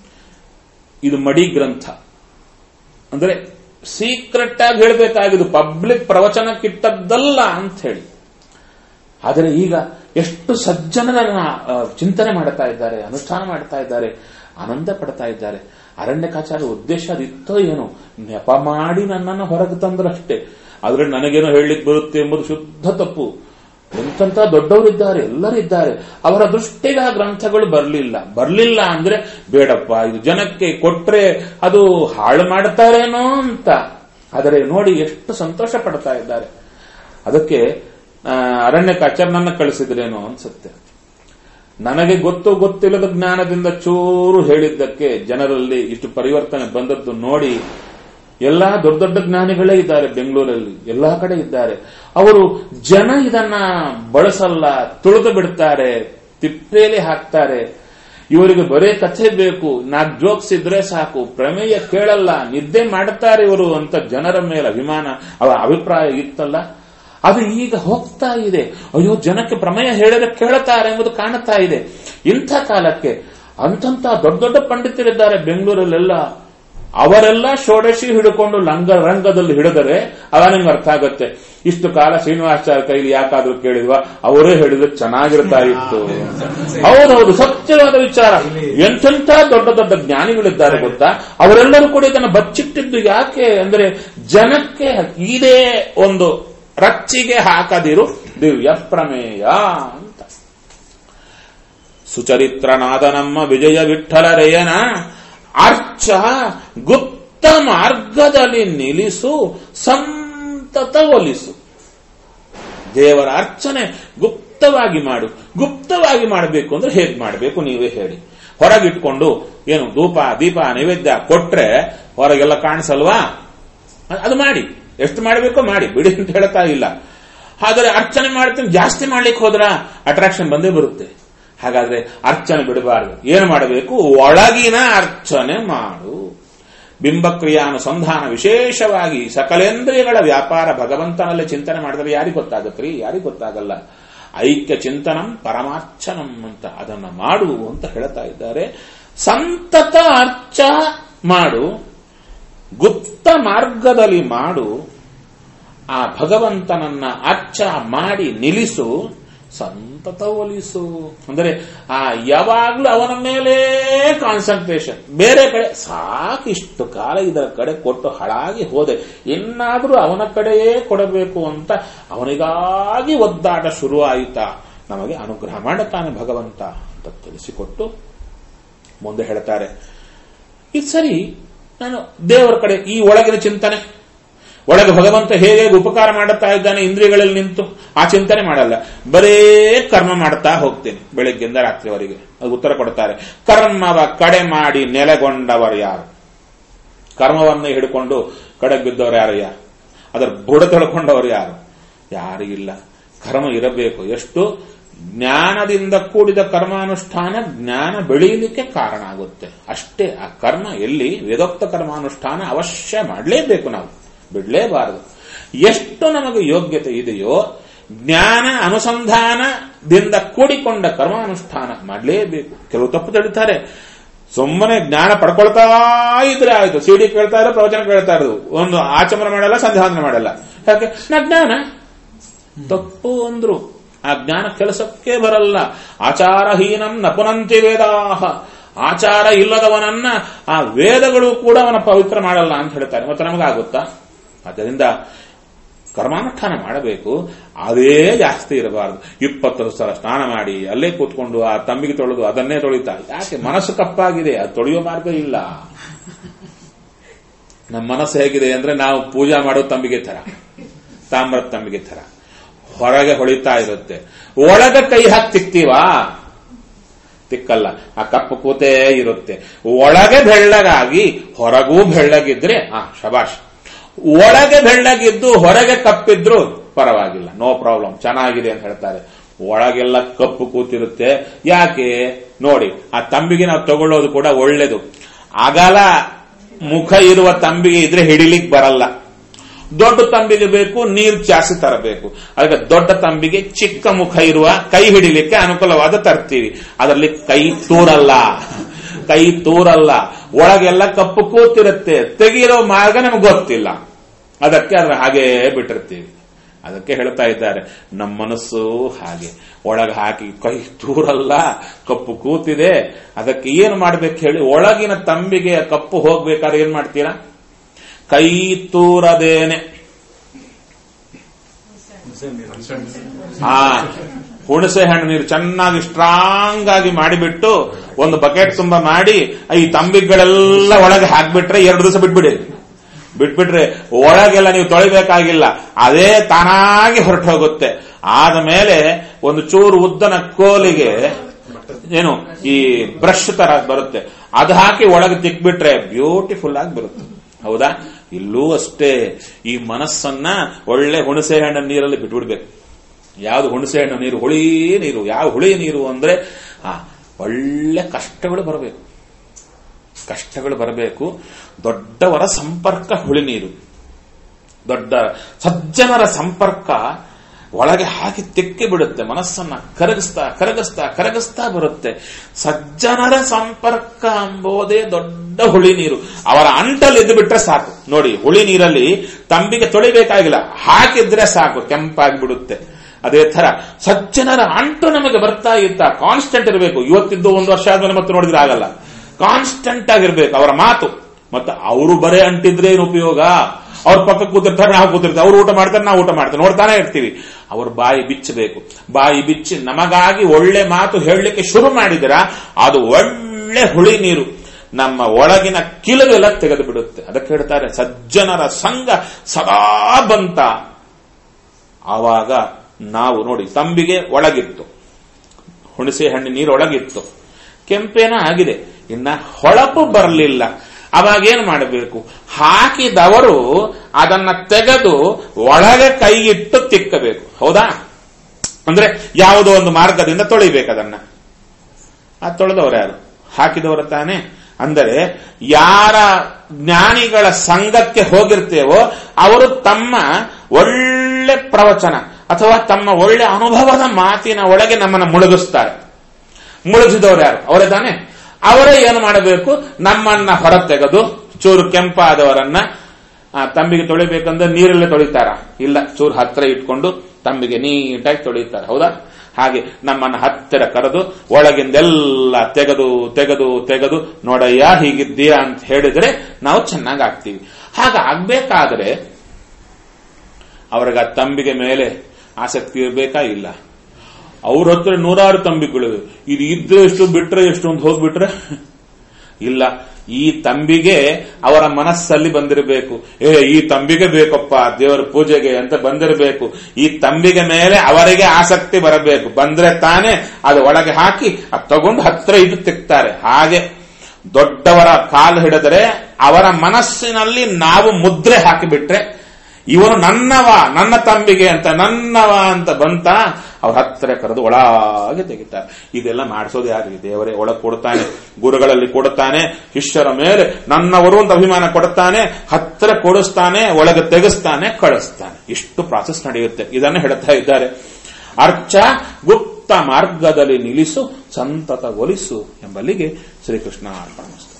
ಇದು ಮಡಿ ಗ್ರಂಥ ಅಂದ್ರೆ ಸೀಕ್ರೆಟ್ ಆಗಿ ಹೇಳಬೇಕಾಗಿದ್ದು ಪಬ್ಲಿಕ್ ಪ್ರವಚನಕ್ಕಿಟ್ಟದ್ದಲ್ಲ ಅಂತ ಹೇಳಿ ಆದರೆ ಈಗ ಎಷ್ಟು ಸಜ್ಜನರನ್ನ ಆ, ಚಿಂತನೆ ಮಾಡ್ತಾ ಇದ್ದಾರೆ ಅನುಷ್ಠಾನ ಮಾಡ್ತಾ ಇದ್ದಾರೆ ಆನಂದ ಪಡ್ತಾ ಇದ್ದಾರೆ ಅರಣ್ಯಕಾಚಾರ ಉದ್ದೇಶ ಅದಿತ್ತೋ ಏನೋ ನೆಪ ಮಾಡಿ ನನ್ನನ್ನು ಹೊರಗೆ ತಂದ್ರಷ್ಟೇ ಆದ್ರೆ ನನಗೇನೋ ಹೇಳಲಿಕ್ಕೆ ಬರುತ್ತೆ ಎಂಬುದು ಶುದ್ಧ ತಪ್ಪು ಎಂತೆಂತ ದೊಡ್ಡವರಿದ್ದಾರೆ ಎಲ್ಲರಿದ್ದಾರೆ ಅವರ ದೃಷ್ಟಿಗೆ ಆ ಗ್ರಂಥಗಳು ಬರಲಿಲ್ಲ ಬರಲಿಲ್ಲ ಅಂದ್ರೆ ಬೇಡಪ್ಪ ಇದು ಜನಕ್ಕೆ ಕೊಟ್ರೆ ಅದು ಹಾಳು ಮಾಡ್ತಾರೇನೋ ಅಂತ ಆದರೆ ನೋಡಿ ಎಷ್ಟು ಸಂತೋಷ ಪಡ್ತಾ ಇದ್ದಾರೆ ಅದಕ್ಕೆ ಆ, ಅರಣ್ಯಕಾಚಾರ್ಯನನ್ನ ಕಳಿಸಿದ್ರೇನೋ ಅನ್ಸುತ್ತೆ ನನಗೆ ಗೊತ್ತು ಗೊತ್ತಿಲ್ಲದ ಜ್ಞಾನದಿಂದ ಚೂರು ಹೇಳಿದ್ದಕ್ಕೆ ಜನರಲ್ಲಿ ಇಷ್ಟು ಪರಿವರ್ತನೆ ಬಂದದ್ದು ನೋಡಿ ಎಲ್ಲಾ ದೊಡ್ಡ ದೊಡ್ಡ ಜ್ಞಾನಿಗಳೇ ಇದ್ದಾರೆ ಬೆಂಗಳೂರಲ್ಲಿ ಎಲ್ಲಾ ಕಡೆ ಇದ್ದಾರೆ ಅವರು ಜನ ಇದನ್ನ ಬಳಸಲ್ಲ ತುಳಿದು ಬಿಡ್ತಾರೆ ತಿಪ್ಪೇಲಿ ಹಾಕ್ತಾರೆ ಇವರಿಗೆ ಬರೇ ಕಥೆ ಬೇಕು ನಾಲ್ಕು ಜೋಕ್ಸ್ ಇದ್ರೆ ಸಾಕು ಪ್ರಮೇಯ ಕೇಳಲ್ಲ ನಿದ್ದೆ ಮಾಡ್ತಾರೆ ಇವರು ಅಂತ ಜನರ ಮೇಲೆ ಅಭಿಮಾನ ಅವರ ಅಭಿಪ್ರಾಯ ಇತ್ತಲ್ಲ ಅದು ಈಗ ಹೋಗ್ತಾ ಇದೆ ಅಯ್ಯೋ ಜನಕ್ಕೆ ಪ್ರಮೇಯ ಹೇಳಿದ್ರೆ ಕೇಳುತ್ತಾರೆ ಎಂಬುದು ಕಾಣುತ್ತಾ ಇದೆ ಇಂಥ ಕಾಲಕ್ಕೆ ಅಂತಂತ ದೊಡ್ಡ ದೊಡ್ಡ ಪಂಡಿತರಿದ್ದಾರೆ ಬೆಂಗಳೂರಲ್ಲೆಲ್ಲ ಅವರೆಲ್ಲ ಷೋಡಶಿ ಹಿಡ್ಕೊಂಡು ಲಂಗ ರಂಗದಲ್ಲಿ ಹಿಡಿದರೆ ಅವಾಗ ನಿಮ್ಗೆ ಅರ್ಥ ಆಗುತ್ತೆ ಇಷ್ಟು ಕಾಲ ಶ್ರೀನಿವಾಸಾಚಾರ್ಯ ಕೈಲಿ ಯಾಕಾದ್ರೂ ಕೇಳಿದ್ವಾ ಅವರೇ ಹೇಳಿದ್ರೆ ಚೆನ್ನಾಗಿರ್ತಾ ಇತ್ತು ಹೌದೌದು ಸತ್ಯವಾದ ವಿಚಾರ ಎಂತೆಂಥ ದೊಡ್ಡ ದೊಡ್ಡ ಜ್ಞಾನಿಗಳಿದ್ದಾರೆ ಗೊತ್ತಾ ಅವರೆಲ್ಲರೂ ಕೂಡ ಇದನ್ನು ಬಚ್ಚಿಟ್ಟಿದ್ದು ಯಾಕೆ ಅಂದ್ರೆ ಜನಕ್ಕೆ ಇದೇ ಒಂದು ರಚ್ಚಿಗೆ ಹಾಕದಿರು ದಿವ್ಯ ಪ್ರಮೇಯ ಅಂತ ಸುಚರಿತ್ರನಾದ ನಮ್ಮ ವಿಜಯ ವಿಠಲರೆಯನ ಅರ್ಚ ಗುಪ್ತ ಮಾರ್ಗದಲ್ಲಿ ನಿಲ್ಲಿಸು ಸಂತತ ಒಲಿಸು ದೇವರ ಅರ್ಚನೆ ಗುಪ್ತವಾಗಿ ಮಾಡು ಗುಪ್ತವಾಗಿ ಮಾಡಬೇಕು ಅಂದ್ರೆ ಹೇಗ್ ಮಾಡಬೇಕು ನೀವೇ ಹೇಳಿ ಹೊರಗಿಟ್ಕೊಂಡು ಏನು ಧೂಪ ದೀಪ ನೈವೇದ್ಯ ಕೊಟ್ರೆ ಹೊರಗೆಲ್ಲ ಕಾಣಿಸಲ್ವಾ ಅ- ಅದು ಮಾಡಿ ಎಷ್ಟು ಮಾಡಬೇಕೋ ಮಾಡಿ ಬಿಡಿ ಅಂತ ಹೇಳ್ತಾ ಇಲ್ಲ ಆದರೆ ಅರ್ಚನೆ ಮಾಡ್ತೀನಿ ಜಾಸ್ತಿ ಮಾಡ್ಲಿಕ್ಕೆ ಹೋದ್ರ ಅಟ್ರಾಕ್ಷನ್ ಬಂದೇ ಬರುತ್ತೆ ಹಾಗಾದ್ರೆ ಅರ್ಚನೆ ಬಿಡಬಾರದು ಏನು ಮಾಡಬೇಕು ಒಳಗಿನ ಅರ್ಚನೆ ಮಾಡು ಬಿಂಬಕ್ರಿಯಾನುಸಂಧಾನ ವಿಶೇಷವಾಗಿ ಸಕಲೇಂದ್ರಿಯಗಳ ವ್ಯಾಪಾರ ಭಗವಂತನಲ್ಲೇ ಚಿಂತನೆ ಮಾಡಿದ್ರೆ ಯಾರಿಗೆ ಗೊತ್ತಾಗತ್ರಿ ಯಾರಿಗೆ ಗೊತ್ತಾಗಲ್ಲ ಐಕ್ಯ ಚಿಂತನಂ ಪರಮಾರ್ಚನಂ ಅಂತ ಅದನ್ನ ಮಾಡು ಅಂತ ಹೇಳ್ತಾ ಇದ್ದಾರೆ ಸಂತತ ಅರ್ಚ ಮಾಡು ಗುಪ್ತ ಮಾರ್ಗದಲ್ಲಿ ಮಾಡು ಆ ಭಗವಂತನನ್ನ ಅರ್ಚ ಮಾಡಿ ನಿಲ್ಲಿಸು ಸಂತತ ಒಲಿಸು ಅಂದರೆ ಆ ಯಾವಾಗ್ಲೂ ಅವನ ಮೇಲೆ ಕಾನ್ಸಂಟ್ರೇಷನ್ ಬೇರೆ ಕಡೆ ಸಾಕಿಷ್ಟು ಕಾಲ ಇದರ ಕಡೆ ಕೊಟ್ಟು ಹಾಳಾಗಿ ಹೋದೆ ಇನ್ನಾದ್ರೂ ಅವನ ಕಡೆಯೇ ಕೊಡಬೇಕು ಅಂತ ಅವನಿಗಾಗಿ ಒದ್ದಾಟ ಶುರು ಆಯಿತಾ ನಮಗೆ ಅನುಗ್ರಹ ಮಾಡುತ್ತಾನೆ ಭಗವಂತ ಅಂತ ತಿಳಿಸಿಕೊಟ್ಟು ಮುಂದೆ ಹೇಳ್ತಾರೆ ಇದು ಸರಿ ನಾನು ದೇವರ ಕಡೆ ಈ ಒಳಗಿನ ಚಿಂತನೆ ಒಳಗೆ ಭಗವಂತ ಹೇಗೆ ಉಪಕಾರ ಮಾಡುತ್ತಾ ಇದ್ದಾನೆ ಇಂದ್ರಿಯಗಳಲ್ಲಿ ನಿಂತು ಆ ಚಿಂತನೆ ಮಾಡಲ್ಲ ಬರೇ ಕರ್ಮ ಮಾಡ್ತಾ ಹೋಗ್ತೇನೆ ಬೆಳಗ್ಗೆಯಿಂದ ರಾತ್ರಿವರೆಗೆ ಅದು ಉತ್ತರ ಕೊಡ್ತಾರೆ ಕರ್ಮವ ಕಡೆ ಮಾಡಿ ನೆಲೆಗೊಂಡವರು ಯಾರು ಕರ್ಮವನ್ನು ಹಿಡ್ಕೊಂಡು ಕಡೆಗೆ ಬಿದ್ದವರು ಯಾರಯ್ಯ ಅದರ ಬುಡ ತೊಳ್ಕೊಂಡವರು ಯಾರು ಯಾರಿಗಿಲ್ಲ ಕರ್ಮ ಇರಬೇಕು ಎಷ್ಟು ಜ್ಞಾನದಿಂದ ಕೂಡಿದ ಕರ್ಮಾನುಷ್ಠಾನ ಜ್ಞಾನ ಬೆಳೆಯಲಿಕ್ಕೆ ಕಾರಣ ಆಗುತ್ತೆ ಅಷ್ಟೇ ಆ ಕರ್ಮ ಎಲ್ಲಿ ವೇದೋಕ್ತ ಕರ್ಮಾನುಷ್ಠಾನ ಅವಶ್ಯ ಮಾಡಲೇಬೇಕು ನಾವು ಬಿಡಲೇಬಾರದು ಎಷ್ಟು ನಮಗೆ ಯೋಗ್ಯತೆ ಇದೆಯೋ ಜ್ಞಾನ ಅನುಸಂಧಾನದಿಂದ ಕೂಡಿಕೊಂಡ ಕರ್ಮಾನುಷ್ಠಾನ ಮಾಡಲೇಬೇಕು ಕೆಲವು ತಪ್ಪು ತಿಳಿತಾರೆ ಸುಮ್ಮನೆ ಜ್ಞಾನ ಪಡ್ಕೊಳ್ತಾ ಇದ್ರೆ ಆಯ್ತು ಸಿಡಿ ಕೇಳ್ತಾ ಇರೋ ಪ್ರವಚನ ಕೇಳ್ತಾ ಇರೋದು ಒಂದು ಆಚಮನ ಮಾಡಲ್ಲ ಸಂಧ್ಯಾವಂದನ ಮಾಡಲ್ಲ ಯಾಕೆ ನಾ ಜ್ಞಾನ ತಪ್ಪು ಅಂದ್ರು ಆ ಜ್ಞಾನ ಕೆಲಸಕ್ಕೆ ಬರಲ್ಲ ಆಚಾರಹೀನಂ ನಪುನಂತಿ ವೇದಾಹ ಆಚಾರ ಇಲ್ಲದವನನ್ನ ಆ ವೇದಗಳು ಕೂಡ ಅವನ ಪವಿತ್ರ ಮಾಡಲ್ಲ ಅಂತ ಹೇಳ್ತಾರೆ ಮತ್ತೆ ನಮಗಾಗುತ್ತಾ ಆದ್ದರಿಂದ ಕರ್ಮಾನುಷ್ಠಾನ ಮಾಡಬೇಕು ಅದೇ ಜಾಸ್ತಿ ಇರಬಾರದು ಇಪ್ಪತ್ತು ಸಲ ಸ್ನಾನ ಮಾಡಿ ಅಲ್ಲೇ ಕೂತ್ಕೊಂಡು ಆ ತಂಬಿಗೆ ತೊಳೆದು ಅದನ್ನೇ ತೊಳಿತಾ ಯಾಕೆ ಮನಸ್ಸು ಕಪ್ಪಾಗಿದೆ ಅದು ತೊಳೆಯೋ ಮಾರ್ಗ ಇಲ್ಲ ನಮ್ಮ ಮನಸ್ಸು ಹೇಗಿದೆ ಅಂದ್ರೆ ನಾವು ಪೂಜಾ ಮಾಡೋ ತಂಬಿಗೆ ತರ ತಾಮ್ರದ ತಂಬಿಗೆ ತರ ಹೊರಗೆ ಹೊಳಿತಾ ಇರುತ್ತೆ ಒಳಗ ಕೈ ಹಾಕಿ ತಿಕ್ತೀವಾ ತಿಕ್ಕಲ್ಲ ಆ ಕಪ್ಪು ಕೂತೇ ಇರುತ್ತೆ ಒಳಗೆ ಬೆಳ್ಳಗಾಗಿ ಹೊರಗೂ ಬೆಳ್ಳಗಿದ್ರೆ ಆ ಶಬಾಷ್ ಒಳಗೆ ಬೆಳ್ಳಗಿದ್ದು ಹೊರಗೆ ಕಪ್ಪಿದ್ರು ಪರವಾಗಿಲ್ಲ ನೋ ಪ್ರಾಬ್ಲಮ್ ಚೆನ್ನಾಗಿದೆ ಅಂತ ಹೇಳ್ತಾರೆ ಒಳಗೆಲ್ಲ ಕಪ್ಪು ಕೂತಿರುತ್ತೆ ಯಾಕೆ ನೋಡಿ ಆ ತಂಬಿಗೆ ನಾವು ತಗೊಳ್ಳೋದು ಕೂಡ ಒಳ್ಳೇದು ಅಗಲ ಮುಖ ಇರುವ ತಂಬಿಗೆ ಇದ್ರೆ ಹಿಡಿಲಿಕ್ ಬರಲ್ಲ ದೊಡ್ಡ ತಂಬಿಗೆ ಬೇಕು ನೀರು ಜಾಸ್ತಿ ತರಬೇಕು ಅದಕ್ಕೆ ದೊಡ್ಡ ತಂಬಿಗೆ ಚಿಕ್ಕ ಮುಖ ಇರುವ ಕೈ ಹಿಡಿಲಿಕ್ಕೆ ಅನುಕೂಲವಾದ ತರ್ತೀವಿ ಅದರಲ್ಲಿ ಕೈ ತೂರಲ್ಲ ಕೈ ತೂರಲ್ಲ ಒಳಗೆಲ್ಲ ಕಪ್ಪು ಕೂತಿರುತ್ತೆ ತೆಗಿರೋ ಮಾರ್ಗ ನಮಗೆ ಗೊತ್ತಿಲ್ಲ ಅದಕ್ಕೆ ಅದ್ರ ಹಾಗೇ ಬಿಟ್ಟಿರ್ತೀವಿ ಅದಕ್ಕೆ ಹೇಳ್ತಾ ಇದ್ದಾರೆ ನಮ್ಮ ಮನಸ್ಸು ಹಾಗೆ ಒಳಗೆ ಹಾಕಿ ಕೈ ತೂರಲ್ಲ ಕಪ್ಪು ಕೂತಿದೆ ಅದಕ್ಕೆ ಏನು ಮಾಡ್ಬೇಕು ಹೇಳಿ ಒಳಗಿನ ತಂಬಿಗೆ ಕಪ್ಪು ಹೋಗ್ಬೇಕಾದ್ರೆ ಏನ್ ಮಾಡ್ತೀರಾ ಕೈ ತೂರದೇನೆ ಹಾ ಹುಣಸೆ ಹಣ್ಣು ನೀರು ಚೆನ್ನಾಗಿ ಸ್ಟ್ರಾಂಗ್ ಆಗಿ ಮಾಡಿಬಿಟ್ಟು ಒಂದು ಬಕೆಟ್ ತುಂಬಾ ಮಾಡಿ ಈ ತಂಬಿಗಳೆಲ್ಲ ಒಳಗೆ ಹಾಕ್ಬಿಟ್ರೆ ಎರಡು ದಿವಸ ಬಿಟ್ಬಿಡಿ ಬಿಟ್ಬಿಟ್ರೆ ಒಳಗೆಲ್ಲ ನೀವು ತೊಳಿಬೇಕಾಗಿಲ್ಲ ಅದೇ ತಾನಾಗಿ ಹೊರಟು ಹೋಗುತ್ತೆ ಆದ ಮೇಲೆ ಒಂದು ಚೂರು ಉದ್ದನ ಕೋಲಿಗೆ ಏನು ಈ ಬ್ರಷ್ ತರ ಬರುತ್ತೆ ಅದು ಹಾಕಿ ಒಳಗೆ ತಿಕ್ಬಿಟ್ರೆ ಬ್ಯೂಟಿಫುಲ್ ಆಗಿ ಬರುತ್ತೆ ಹೌದಾ ಇಲ್ಲೂ ಅಷ್ಟೇ ಈ ಮನಸ್ಸನ್ನ ಒಳ್ಳೆ ಹುಣಸೆ ಹಣ್ಣಿನ ನೀರಲ್ಲಿ ಬಿಟ್ಬಿಡ್ಬೇಕು ಯಾವ್ದು ಹುಣಸೆ ಹಣ್ಣು ನೀರು ಹುಳಿ ನೀರು ಯಾವ ಹುಳಿ ನೀರು ಅಂದ್ರೆ ಆ ಒಳ್ಳೆ ಕಷ್ಟಗಳು ಬರಬೇಕು ಕಷ್ಟಗಳು ಬರಬೇಕು ದೊಡ್ಡವರ ಸಂಪರ್ಕ ಹುಳಿ ನೀರು ದೊಡ್ಡ ಸಜ್ಜನರ ಸಂಪರ್ಕ ಒಳಗೆ ಹಾಕಿ ತೆಕ್ಕಿ ಬಿಡುತ್ತೆ ಮನಸ್ಸನ್ನ ಕರಗಿಸ್ತಾ ಕರಗಿಸ್ತಾ ಕರಗಿಸ್ತಾ ಬರುತ್ತೆ ಸಜ್ಜನರ ಸಂಪರ್ಕ ಎಂಬುದೇ ದೊಡ್ಡ ಹುಳಿ ನೀರು ಅವರ ಅಂಟಲ್ಲಿ ಎದ್ದು ಬಿಟ್ರೆ ಸಾಕು ನೋಡಿ ಹುಳಿ ನೀರಲ್ಲಿ ತಂಬಿಗೆ ತೊಳಿಬೇಕಾಗಿಲ್ಲ ಹಾಕಿದ್ರೆ ಸಾಕು ಕೆಂಪಾಗಿ ಬಿಡುತ್ತೆ ಅದೇ ತರ ಸಜ್ಜನರ ಅಂಟು ನಮಗೆ ಬರ್ತಾ ಇತ್ತ ಕಾನ್ಸ್ಟೆಂಟ್ ಇರಬೇಕು ಇವತ್ತಿದ್ದು ಒಂದು ವರ್ಷ ಆದ್ಮೇಲೆ ಮತ್ತೆ ನೋಡಿದ್ರೆ ಆಗಲ್ಲ ಕಾನ್ಸ್ಟೆಂಟ್ ಆಗಿರ್ಬೇಕು ಅವರ ಮಾತು ಮತ್ತೆ ಅವರು ಬರೇ ಅಂಟಿದ್ರೆ ಏನು ಉಪಯೋಗ ಅವ್ರ ಪಕ್ಕ ಕೂತಿರ್ತಾರೆ ನಾವು ಕೂತಿರ್ತಾರೆ ಅವ್ರು ಊಟ ಮಾಡ್ತಾರೆ ನಾವು ಊಟ ಮಾಡ್ತಾರೆ ನೋಡ್ತಾನೆ ಇರ್ತೀವಿ ಅವ್ರ ಬಾಯಿ ಬಿಚ್ಚಬೇಕು ಬಾಯಿ ಬಿಚ್ಚಿ ನಮಗಾಗಿ ಒಳ್ಳೆ ಮಾತು ಹೇಳಲಿಕ್ಕೆ ಶುರು ಮಾಡಿದಿರ ಅದು ಒಳ್ಳೆ ಹುಳಿ ನೀರು ನಮ್ಮ ಒಳಗಿನ ಕಿಲುವೆಲ್ಲ ತೆಗೆದು ಬಿಡುತ್ತೆ ಅದಕ್ಕೆ ಹೇಳ್ತಾರೆ ಸಜ್ಜನರ ಸಂಘ ಸದಾ ಬಂತ ಆವಾಗ ನಾವು ನೋಡಿ ತಂಬಿಗೆ ಒಳಗಿತ್ತು ಹುಣಸೆ ಹಣ್ಣಿನ ನೀರು ಒಳಗಿತ್ತು ಕೆಂಪೇನ ಆಗಿದೆ ಇನ್ನ ಹೊಳಪು ಬರಲಿಲ್ಲ ಅವಾಗ ಏನ್ ಮಾಡಬೇಕು ಹಾಕಿದವರು ಅದನ್ನ ತೆಗೆದು ಒಳಗೆ ಕೈಯಿಟ್ಟು ತಿಕ್ಕಬೇಕು ಹೌದಾ ಅಂದ್ರೆ ಯಾವುದೋ ಒಂದು ಮಾರ್ಗದಿಂದ ತೊಳಿಬೇಕು ಅದನ್ನ ಆ ತೊಳೆದವರು ಯಾರು ಹಾಕಿದವರು ತಾನೆ ಅಂದರೆ ಯಾರ ಜ್ಞಾನಿಗಳ ಸಂಘಕ್ಕೆ ಹೋಗಿರ್ತೇವೋ ಅವರು ತಮ್ಮ ಒಳ್ಳೆ ಪ್ರವಚನ ಅಥವಾ ತಮ್ಮ ಒಳ್ಳೆ ಅನುಭವದ ಮಾತಿನ ಒಳಗೆ ನಮ್ಮನ್ನು ಮುಳುಗಿಸ್ತಾರೆ ಮುಳುಗಿಸಿದವರು ಯಾರು ಅವರೇ ತಾನೆ ಅವರೇ ಏನು ಮಾಡಬೇಕು ನಮ್ಮನ್ನ ಹೊರ ತೆಗೆದು ಚೂರು ಕೆಂಪಾದವರನ್ನ ಆ ತಂಬಿಗೆ ತೊಳಿಬೇಕಂದ್ರೆ ನೀರಲ್ಲೇ ತೊಳಿತಾರ ಇಲ್ಲ ಚೂರು ಹತ್ರ ಇಟ್ಕೊಂಡು ತಂಬಿಗೆ ನೀಟಾಗಿ ತೊಳೆಯುತ್ತಾರೆ ಹೌದಾ ಹಾಗೆ ನಮ್ಮನ್ನ ಹತ್ತಿರ ಕರೆದು ಒಳಗಿಂದೆಲ್ಲ ತೆಗೆದು ತೆಗೆದು ತೆಗೆದು ನೋಡಯ್ಯ ಹೀಗಿದ್ದೀಯಾ ಅಂತ ಹೇಳಿದ್ರೆ ನಾವು ಚೆನ್ನಾಗಿ ಆಗ್ತೀವಿ ಹಾಗಾಗ್ಬೇಕಾದ್ರೆ ಅವ್ರಿಗೆ ಆ ತಂಬಿಗೆ ಮೇಲೆ ಆಸಕ್ತಿ ಇರಬೇಕಾ ಇಲ್ಲ ಅವ್ರ ಹತ್ರ ನೂರಾರು ತಂಬಿಗಳಿವೆ ಇದು ಇದ್ರೆ ಎಷ್ಟು ಬಿಟ್ರೆ ಎಷ್ಟು ಅಂತ ಹೋಗ್ಬಿಟ್ರೆ ಇಲ್ಲ ಈ ತಂಬಿಗೆ ಅವರ ಮನಸ್ಸಲ್ಲಿ ಬಂದಿರಬೇಕು ಏ ಈ ತಂಬಿಗೆ ಬೇಕಪ್ಪ ದೇವರ ಪೂಜೆಗೆ ಅಂತ ಬಂದಿರಬೇಕು ಈ ತಂಬಿಗೆ ಮೇಲೆ ಅವರಿಗೆ ಆಸಕ್ತಿ ಬರಬೇಕು ಬಂದ್ರೆ ತಾನೇ ಅದು ಒಳಗೆ ಹಾಕಿ ಅದು ತಗೊಂಡು ಹತ್ರ ಇದು ತೆಗ್ತಾರೆ ಹಾಗೆ ದೊಡ್ಡವರ ಕಾಲು ಹಿಡಿದರೆ ಅವರ ಮನಸ್ಸಿನಲ್ಲಿ ನಾವು ಮುದ್ರೆ ಹಾಕಿಬಿಟ್ರೆ ಇವನು ನನ್ನವ ನನ್ನ ತಂಬಿಗೆ ಅಂತ ನನ್ನವ ಅಂತ ಬಂತ ಅವ್ರ ಹತ್ತಿರ ಕರೆದು ಒಳಗೆ ತೆಗಿತಾರೆ ಇದೆಲ್ಲ ಮಾಡಿಸೋದು ಯಾರಿಗೆ ದೇವರೇ ಒಳಗೆ ಕೊಡ್ತಾನೆ ಗುರುಗಳಲ್ಲಿ ಕೊಡುತ್ತಾನೆ ಶಿಷ್ಯರ ಮೇಲೆ ನನ್ನವರು ಅಂತ ಅಭಿಮಾನ ಕೊಡುತ್ತಾನೆ ಹತ್ತಿರ ಕೊಡಿಸ್ತಾನೆ ಒಳಗೆ ತೆಗೆಸ್ತಾನೆ ಕಳಿಸ್ತಾನೆ ಇಷ್ಟು ಪ್ರಾಸೆಸ್ ನಡೆಯುತ್ತೆ ಇದನ್ನು ಹೇಳ್ತಾ ಇದ್ದಾರೆ ಅರ್ಚ ಗುಪ್ತ ಮಾರ್ಗದಲ್ಲಿ ನಿಲ್ಲಿಸು ಸಂತತ ಒಲಿಸು ಎಂಬಲ್ಲಿಗೆ ಶ್ರೀಕೃಷ್ಣ ಅರ್ಪಣ